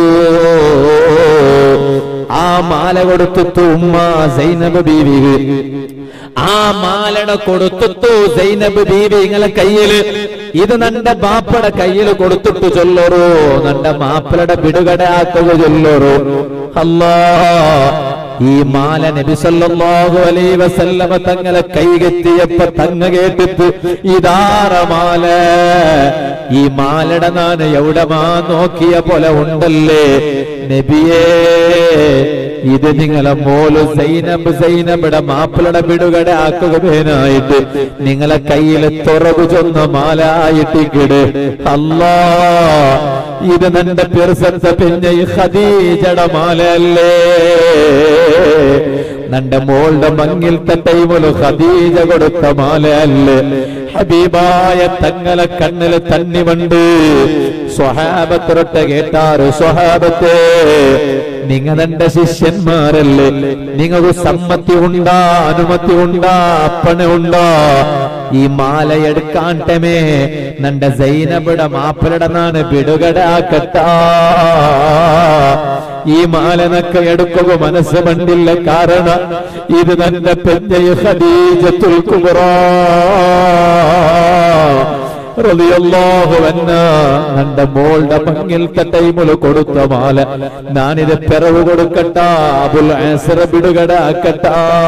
ആ മാല കൊടുത്തിട്ടു ഉമ്മ സൈനബ് ബീവി ആ മാലട കൊടുത്തിട്ടു സൈനബ് ബീവി ഇങ്ങളെ കയ്യില് ഇത് നന്റെ ബാപ്പയുടെ കയ്യിൽ കൊടുത്തിട്ടു ചൊല്ലറോ നന്റെ മാപ്പിളയുടെ വിടുകട ആക്കുക ചൊല്ലറോ അല്ലാ ഈ മാല നബി സല്ലല്ലാഹു അലൈഹി വസല്ലമ തങ്ങളെ കൈകെത്തിയപ്പോ തങ്ങ കേട്ടിട്ട് ഇതാറ മാല ഈ മാലട നാന് എവിടമാ നോക്കിയ പോലെ ഉണ്ടല്ലേ നബിയേ ഇത് നിങ്ങളെ മോല് സൈനബ് സൈനബിടെ മാപ്പിളയുടെ വിടുകട ആക്കുകയായിട്ട് നിങ്ങളെ കയ്യിൽ തുറകു ചൊന്ന മാലായിട്ടിക്കിട് അല്ലാ ഇത് നിന്റെ പെരുസത്ത പിന്നെ ഈ ഖദീജയുടെ മാലയല്ലേ നന്റെ മോളുടെ മങ്ങിലത്തെ ടൈമില് ഖദീജ കൊടുത്ത മാലയല്ലേ ഹബീബായ തങ്ങളെ കണ്ണില് തന്നിവണ്ട് സ്വഹാബത്തിരൊട്ട കേട്ടാറ് സ്വഹാബത്തെ നിങ്ങളെന്റെ ശിഷ്യന്മാരല്ലേ നിങ്ങൾക്ക് സമ്മതി ഉണ്ടാ അനുമതി ഉണ്ടാ അപ്പണ ഉണ്ടാ ഈ മാല എടുക്കാണ്ടമേ നന്റെ സൈനബിടെ മാപ്പിളയുടെ നാണ് വിടുകടാക്കട്ടാ ഈ മാലനൊക്കെ എടുക്കുക മനസ്സ് പണ്ടില്ല കാരണം ഇത് നന്റെ പെഞ്ഞയ ഖദീജത്തുൽ കുബ്ര റളിയല്ലാഹു അൻഹ നന്റെ മോളുടെ മങ്ങിലത്തെ ടൈമില് കൊടുത്ത മാല ഞാനിത് പിറവ് കൊടുക്കട്ട അബുൽ ആസറ വിടുകടാക്കട്ട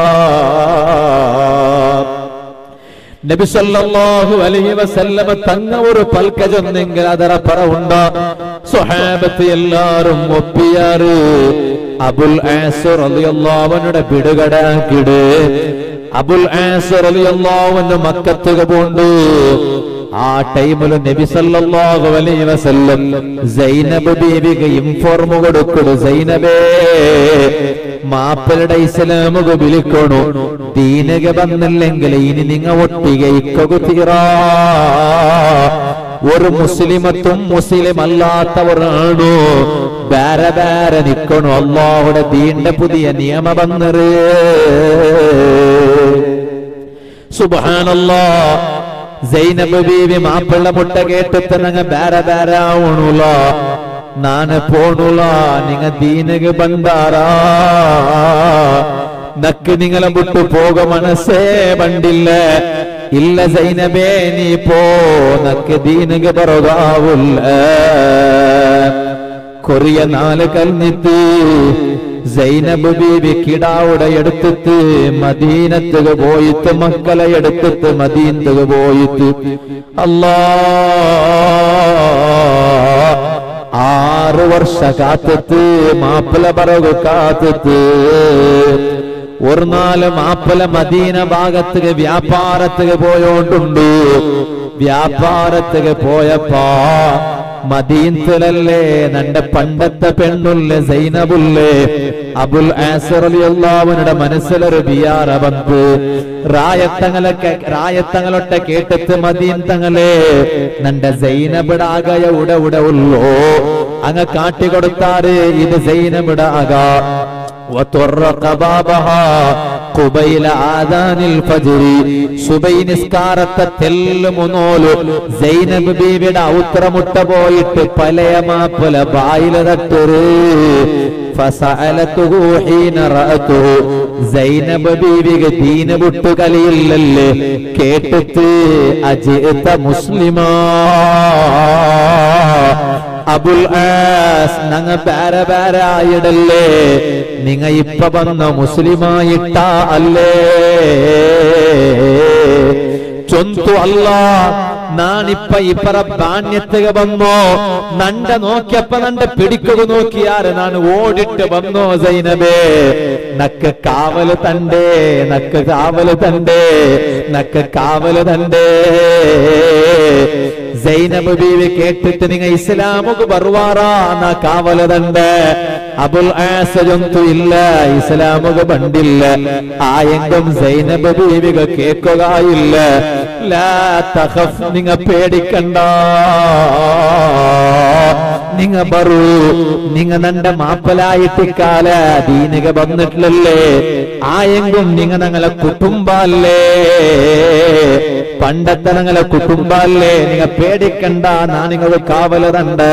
നബി സല്ലല്ലാഹു അലൈഹി വസല്ലമ തങ്ങ ഒരു പൽക്കജൊന്നെങ്കിൽ അതറ പറവുണ്ട സ്വഹാബത്ത് എല്ലാരും ഒപ്പിയാറ് അബുൽ ആസർ റളിയല്ലാഹുവിനുടെ വിടുകടാക്കിട് അബുൽ ആസർ റളിയല്ലാഹുവിന് മക്കത്തുക പോണ്ടു ആ ടൈമില് നബി സല്ലല്ലാഹു അലൈഹി വസല്ലം സൈനബ് ബീവിക്ക് ഇൻഫോർം കൊടുക്കണു സൈനബേ മാപ്പളുടെ ഇസ്ലാമുക വിളിക്കണു ദീനക വന്നില്ലെങ്കിൽ ഇനി നിങ്ങ ഒട്ടിക ഇക്കകു തീറാ ഒരു മുസ്ലിമത്തും മുസ്ലിം അല്ലാത്തവരാണു വേറെ വേറെ നിക്കണു അള്ളാഹുടെ ദീന്റെ പുതിയ നിയമ വന്നറ് സുബാനല്ലോ സൈനബ് ബീവി മാപ്പിള്ള മുട്ട കേട്ടിട്ട് നങ്ങ ಬೇರೆ ಬೇರೆ ಆವಣುಲ ನಾನು ಪೋಣುಲ ನಿಂಗ ದೀನಿಗೆ ಬಂದಾರ ನಕ್ಕೆ ನಿಂಗಲ ಬಿಟ್ಟು ಹೋಗ ಮನಸ್ಸೇ ಬಂಡಿಲ್ಲ ಇಲ್ಲ ಸೈನಬೇ ನೀ ಪೋ ನಕ್ಕೆ ದೀನಿಗೆ ಬರೋದಾವುಲ್ಲ കൊറിയ നാല് കൽന്നിത്ത് സൈനബ് ബീബി കിടാവുടെ എടുത്തിട്ട് മദീനത്തുക പോയിട്ട് മക്കളെ എടുത്തിട്ട് മദീനത്തുക പോയിട്ട് അല്ലാ ആറ് വർഷ കാത്തത്ത് മാപ്പിള പറകു കാത്തത്ത് ഒരു നാല് മാപ്പിള മദീന ഭാഗത്തുക വ്യാപാരത്തുക പോയോണ്ടുണ്ട് വ്യാപാരത്തുക പോയപ്പാ മദീനത്തിലല്ലേ നന്റെ പണ്ടത്തെ പെണ്ണുല്ലേ സൈനബുല്ലേ അബുൽ ആസറിയുള്ളവനുടെ മനസ്സിലൊരു ബിയാറ വന്ന് റായത്തങ്ങളൊക്കെ റായത്തങ്ങളൊട്ടെ കേട്ടിട്ട് മദീൻ തങ്ങളെ നന്റെ സൈനബിടാകയ ഉട ഉട ഉള്ളോ അങ്ങ് കാട്ടിക്കൊടുത്താറ് ഇത് സൈനബിടാക وطرق بابها قبيل آذان الفجر സുബൈ നിസ്കാരത്തെ തെല്ലുമുന്നോലു സൈനബ് ബീവിയുടെ ഔത്രമുട്ട പോയിട്ട് പലയ മാപ്പല ബായില തട്ടൊരു ഫസഅലതുഹു ഹീന റഅതുഹു സൈനബ് ബീവിക്ക് ദീന വിട്ടു കലിയില്ലല്ലേ കേട്ടിട്ട് അജിത മുസ്ലിമാ അബുൽ ആസ് നങ്ങ ബാര ബാര ആയിടല്ലേ നിങ്ങ ഇപ്പൊ വന്ന മുസ്ലിമായിട്ട അല്ലേ ചൊന്തു അല്ല നാണിപ്പ ഇപ്പറ ബാണ്യത്തുക വന്നോ നണ്ട നോക്കിയപ്പ നണ്ട പിടിക്കുക നോക്കിയാറ് നാണ് ഓടിട്ട് വന്നോ സൈനബേ നക്ക് കാവല് തണ്ടേ നക്ക് കാവല് തണ്ടേ നക്ക് കാവല് തണ്ടേ സൈനബ് ബീവി കേട്ടിട്ട് നിങ്ങ ഇസ്ലാമുക്ക് ബറുവാറാ നാ കാവലതുണ്ട് അബുൽ ആസജന്തു ഇല്ല ഇസ്ലാമുക്ക് ബണ്ടില്ല ആയെങ്കും സൈനബ് ബീവിക കേൾക്കുകയില്ല ലാ തഖഫ് നിങ്ങ പേടിക്കണ്ട നിങ്ങ ബറു നിങ്ങ നന്റെ മാപ്പലായിട്ട് കാല ദീനിക വന്നിട്ടില്ലല്ലേ ആയെങ്കും നിങ്ങ ഞങ്ങളെ കുടുംബല്ലേ പണ്ടത്തെ ഞങ്ങളെ കുടുംബല്ലേ നിങ്ങ പേടിക്കണ്ട നാ നിങ്ങൾ കാവലതുണ്ട്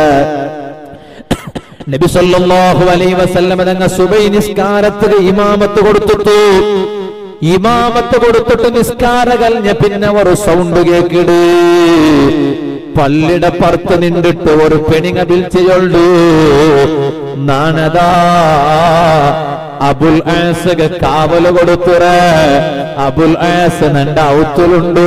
നബി സല്ലല്ലാഹു അലൈഹി വസല്ലം തങ്ങ സുബൈ നിസ്കാരത്തിന് ഇമാമത്ത് കൊടുത്തിട്ടു ഇമാമത്ത് കൊടുത്തിട്ട് നിസ്കാര കഴിഞ്ഞ പിന്നെ ഒരു സൗണ്ട് കേക്കിട് പള്ളിയുടെ പുറത്ത് നിന്നിട്ട് ഒരു പെണിങ്ങ വിളിച്ചുകൊള്ളു നാണതാ അബുൽ ആസക കാവല് കൊടുത്തുറ അബുൽ ആസ് നണ്ട ഔത്തുലുണ്ടോ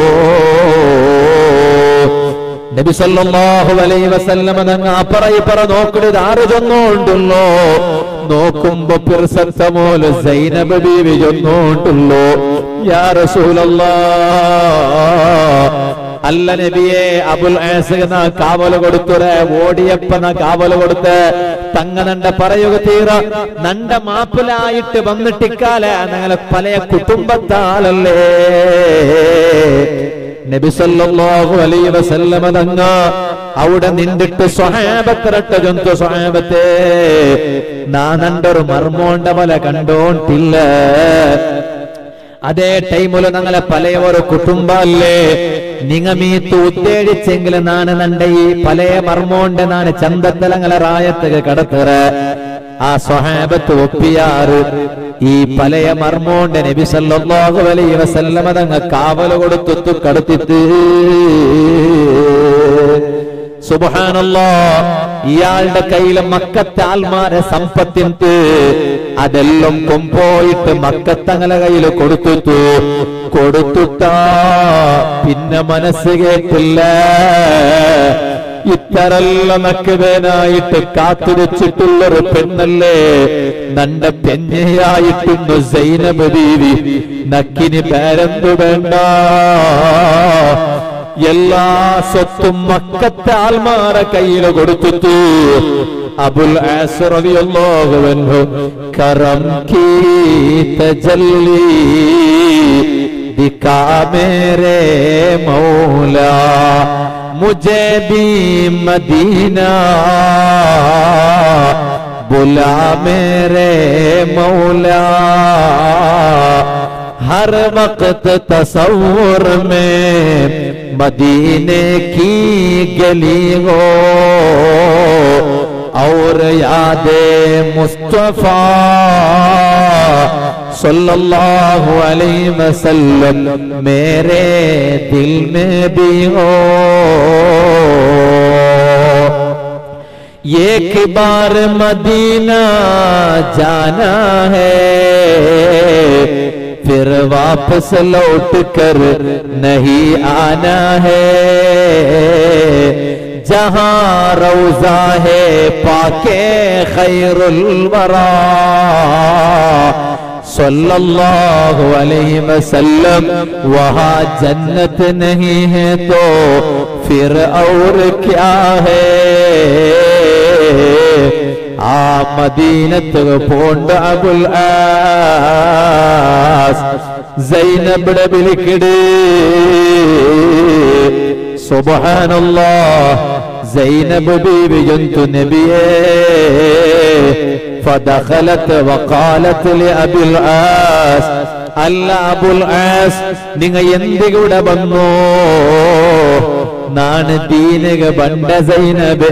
നബി സല്ലല്ലാഹു അലൈഹി വസല്ലമ തങ്ങ അപ്പറ ഇപ്പറ നോക്കുന്നത് ആറ് ചൊന്നോണ്ടുള്ളോ നോക്കുമ്പോ പിർസത്തമോല് സൈനബ ബീവി ചൊന്നോണ്ടുള്ളോ യാ റസൂലല്ലാ അല്ല നബിയെ അബുൽ ആസിന കാവല് കൊടുത്തുറേ ഓടിയപ്പ നാ കാവല് കൊടുത്ത് തങ്ങ നണ്ട പറയുക തീറ നണ്ട മാപ്പിലായിട്ട് വന്നിട്ടിക്കാല ഞങ്ങളെ പല കുടുംബത്താലല്ലേ നബി സല്ലല്ലാഹു അലൈഹി വസല്ലമ തങ്ങ അവിടെ നിന്നിട്ട് സ്വഹാബത്തരട്ട ജന്തു സ്വഹാബത്തെ നാനണ്ടൊരു മർമോണ്ട പല കണ്ടോണ്ടില്ല അതേ ടൈമില് ഞങ്ങളെ പല ഒരു കുടുംബല്ലേ നിങ്ങമീത്ത് ഉത്തേടിച്ചെങ്കിൽ നാണ് നണ്ട ഈ പലയ മർമോണ്ട് നാണ് ചന്തത്തലങ്ങളെ റായത്തുക കടത്തറ ആ സ്വഹാബത്ത് ഒപ്പിയാറ് ഈ പലയ മർമോണ്ട് നബി സല്ലല്ലാഹു അലൈഹി വസല്ലമ തങ്ങ കാവല് കൊടുത്തു കടത്തിട്ട് സുബഹാനല്ലോ ഇയാളുടെ കയ്യിലെ മക്കത്തെ ആൽമാരെ സമ്പത്തിന്ത് അതെല്ലാം കൊമ്പോയിട്ട് മക്കത്തങ്ങളെ കയ്യിൽ കൊടുത്തു കൊടുത്തുട്ടാ പിന്നെ മനസ്സ് കേട്ടില്ല ഇത്തരല്ല നക്കുവേനായിട്ട് കാത്തുവെച്ചിട്ടുള്ളൊരു പെണ്ണല്ലേ നണ്ട പെഞ്ഞയായിട്ടുണ്ട് സൈനബ് ബീവി നക്കിന് പേരെന്തു വേണ്ട എല്ലാ സ്വത്തും മക്കത്തെ ആൽമാര കയ്യിൽ കൊടുത്തു അബുൽ ആസറിയല്ലാഹുവൻഹു കറം കീ തജല്ലി ദിക്കാ മേരെ മൗലാ मुझे भी मदीना बुला मेरे मौला हर वक्त तस्वुर में मदीने की गली हो और याद मुस्तफा सल्लल्लाहु अलैहि वसल्लम मेरे दिल में भी हो एक बार मदीना जाना है फिर वापस लौट कर नहीं आना है जहां रौजा है पाके खैरुल वरा सल्लल्लाहु अलैहि वसल्लम वहां जन्नत नहीं है तो फिर और क्या है ആ മദീനത്ത് പോണ്ട അബുൽ ആസ് സൈനബിടെ വിളിക്കിട് സുബ്ഹാനല്ലാ സൈനബ് ബീവി ജന്തു നബിയേ فدخلت وقالت لأبي العاص അല്ല അബുൽ ആസ് നിങ്ങ എന്തികൂടെ വന്നു നാണ് ദീനക ബണ്ട സൈനബേ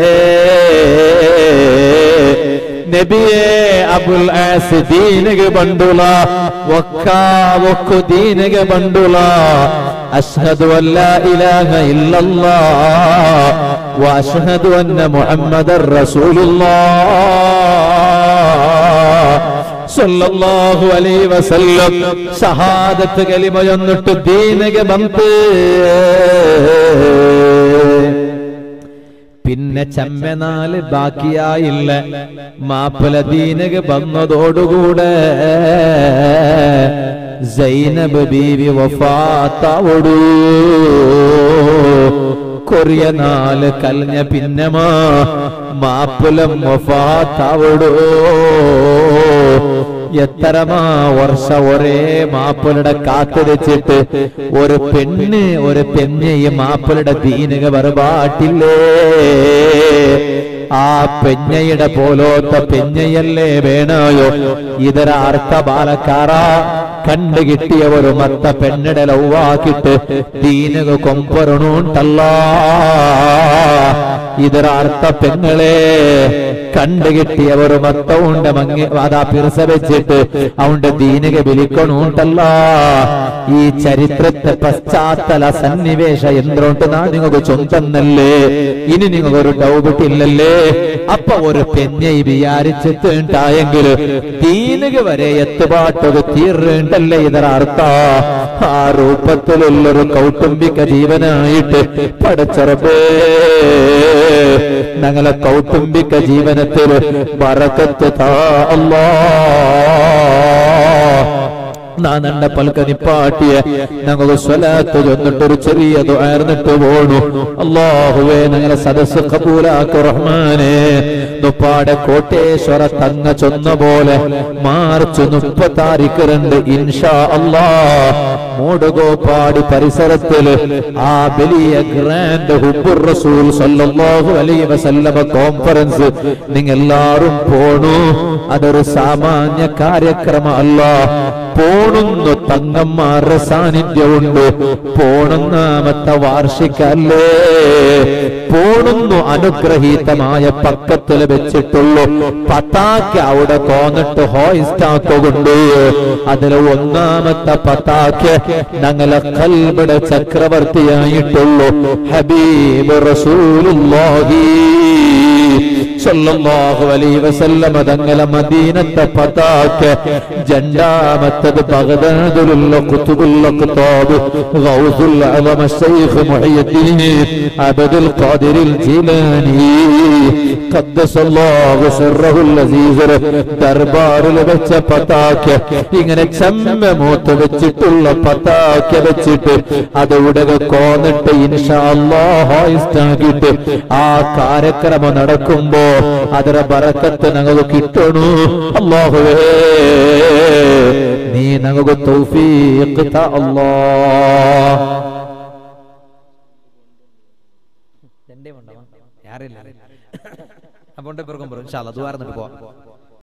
നബിയെ അബുൽ ആസ് ദീനക ബണ്ടുല വക്കാ വക്കു ദീനക ബണ്ടുല അഷ്ഹദു അല്ലാ ഇലാഹ ഇല്ലല്ലാഹ് വഅഷ്ഹദു അന്ന മുഹമ്മദർ റസൂലുള്ളാഹ് സല്ലല്ലാഹു അലൈഹി വസല്ലം ഷഹാദത്ത് കലിമ ചൊന്നിട്ട് ദീനക ബന്ത് പിന്നെ ചമ്മനാല് ബാക്കിയായില്ല മാപ്പല ദീനക വന്നതോടുകൂടെ സൈനബ് ബീവി വഫാത്താവോടൂ കൊറിയ നാല് കലഞ്ഞ പിന്നമാ മാപ്പുലം വഫാത്താവോടൂ എത്രമാ വർഷ ഒരേ മാപ്പിളുടെ കാത്തിരിച്ചിട്ട് ഒരു പെണ്ണ് ഒരു പെണ്ണ് ഈ മാപ്പിളുടെ ദീനുക വെറുപാട്ടില്ലേ ആ പെഞ്ഞയുടെ പോലോത്ത പെഞ്ഞയല്ലേ വേണയോ ഇതര അർത്ഥ ബാലക്കാറ കണ്ടു കിട്ടിയ ഒരു മത്ത പെണ്ണിടെ ലൗവാക്കിട്ട് ദീനുക കൊമ്പറണുണ്ടല്ല ഇതര അർത്ഥ പെങ്ങളെ കണ്ടു കിട്ടിയ ഒരു മത്ത ഉണ്ട് മങ്ങി അതാ പിറസ വെച്ചിട്ട് അവന്റെ ദീനുക വിളിക്കണുണ്ടല്ല ഈ ചരിത്രത്തെ പശ്ചാത്തല സന്നിവേശ എന്തുകൊണ്ട് നാ നിങ്ങൾക്ക് ചൊന്തന്നല്ലേ ഇനി നിങ്ങൾക്ക് ഒരു ഡൗട്ട് ഇല്ലല്ലേ അപ്പൊ ഒരു പെഞ്ഞை വിചാരിച്ചിട്ടുണ്ടായെങ്കിൽ ദീനുക വരെ എത്തുപാട്ടത് തീർണ്ടല്ലേ ഇതര അർത്ഥ ആ രൂപത്തിലുള്ളൊരു കൗട്ടുംബിക ജീവനായിട്ട് പടച്ചറബേ ഞങ്ങളെ കൗട്ടുംബിക ജീവനത്തിൽ ബറക്കത്ത് താ അല്ലാ നാനണ്ട പൽക്ക നിപ്പാട്ടിയ ഞങ്ങൾ സ്വലാത്ത് ചൊന്നിട്ടൊരു ചെറിയ ദുആർന്നിട്ട് പോണു അള്ളാഹുവേ ഞങ്ങളെ സദസ് കബൂലാക്കു റഹ്മാനെ നുപ്പാടെ കോട്ടേശ്വര തങ്ങ ചൊന്ന പോലെ മാർച്ച് മുപ്പത്താറിക്ക് രണ്ട് ഇൻഷാ അല്ലാ മൂടുകോപ്പാടി പരിസരത്തില് ആ വലിയ ഗ്രാൻഡ് ഹുബുർ റസൂൽ സല്ലല്ലാഹു അലൈഹി വസല്ലമ കോൺഫറൻസ് നിങ്ങൾ എല്ലാവരും പോണു അതൊരു സാമാന്യ കാര്യക്രമ അല്ല പോണുന്നു തങ്ങന്മാരുടെ സാന്നിധ്യമുണ്ട് പോണുന്നാമത്തെ വാർഷികല്ലേ പോണുന്നു അനുഗ്രഹീതമായ പക്കത്തിൽ വെച്ചിട്ടുള്ളൂ പതാക്ക അവിടെ പോന്നിട്ട് ഹോയിസ്റ്റാക്കുകൊണ്ട് അതിൽ ഒന്നാമത്തെ പതാക്ക ഞങ്ങളെ കൽബിടെ ചക്രവർത്തിയായിട്ടുള്ളൂ ഹബീബ് റസൂലുള്ളാഹി സല്ലല്ലാഹു അലൈഹി വസല്ലമ തങ്ങളെ മദീനത്തെ പതാക്ക രണ്ടാമത്തത് ബഗ്ദാദിലുള്ള കുത്തുബുൽ അഖ്താബ് ഗൗസുൽ അലമ ശൈഖ് മുഹയ്യദ്ദീൻ അബ്ദുൽ ഖാദിർ ജീലാനി ഖദ്ദസല്ലാഹു സിർറഹുൽ അസീസ് ദർബാറിൽ വെച്ച പതാക്ക ഇങ്ങനെ ചെമ്മ മൂത്ത് വെച്ചിട്ടുള്ള പതാക്ക വെച്ചിട്ട് അത് ഉടക കോന്നിട്ട് ഇൻഷാ അല്ലാഹ് ഹായിസ്റ്റാക്കിയിട്ട് ആ കാര്യക്രമം നടക്കുമ്പോ ಅದರ ಬರಕತ್ತು ನಗದು ಕಿಟ್ಟಣು ಅಲ್ಲಾಹುವೇ ನೀ ನಗದು ತೌಫೀಕ್ ತ ಅಲ್ಲಾ രണ്ടേ ഉണ്ടാവാം യാറില്ല അപ്പൊ പിറക്കും പറയും ഇൻഷാ അല്ലാ ദുആ ഇരുന്നിട്ട് പോവാം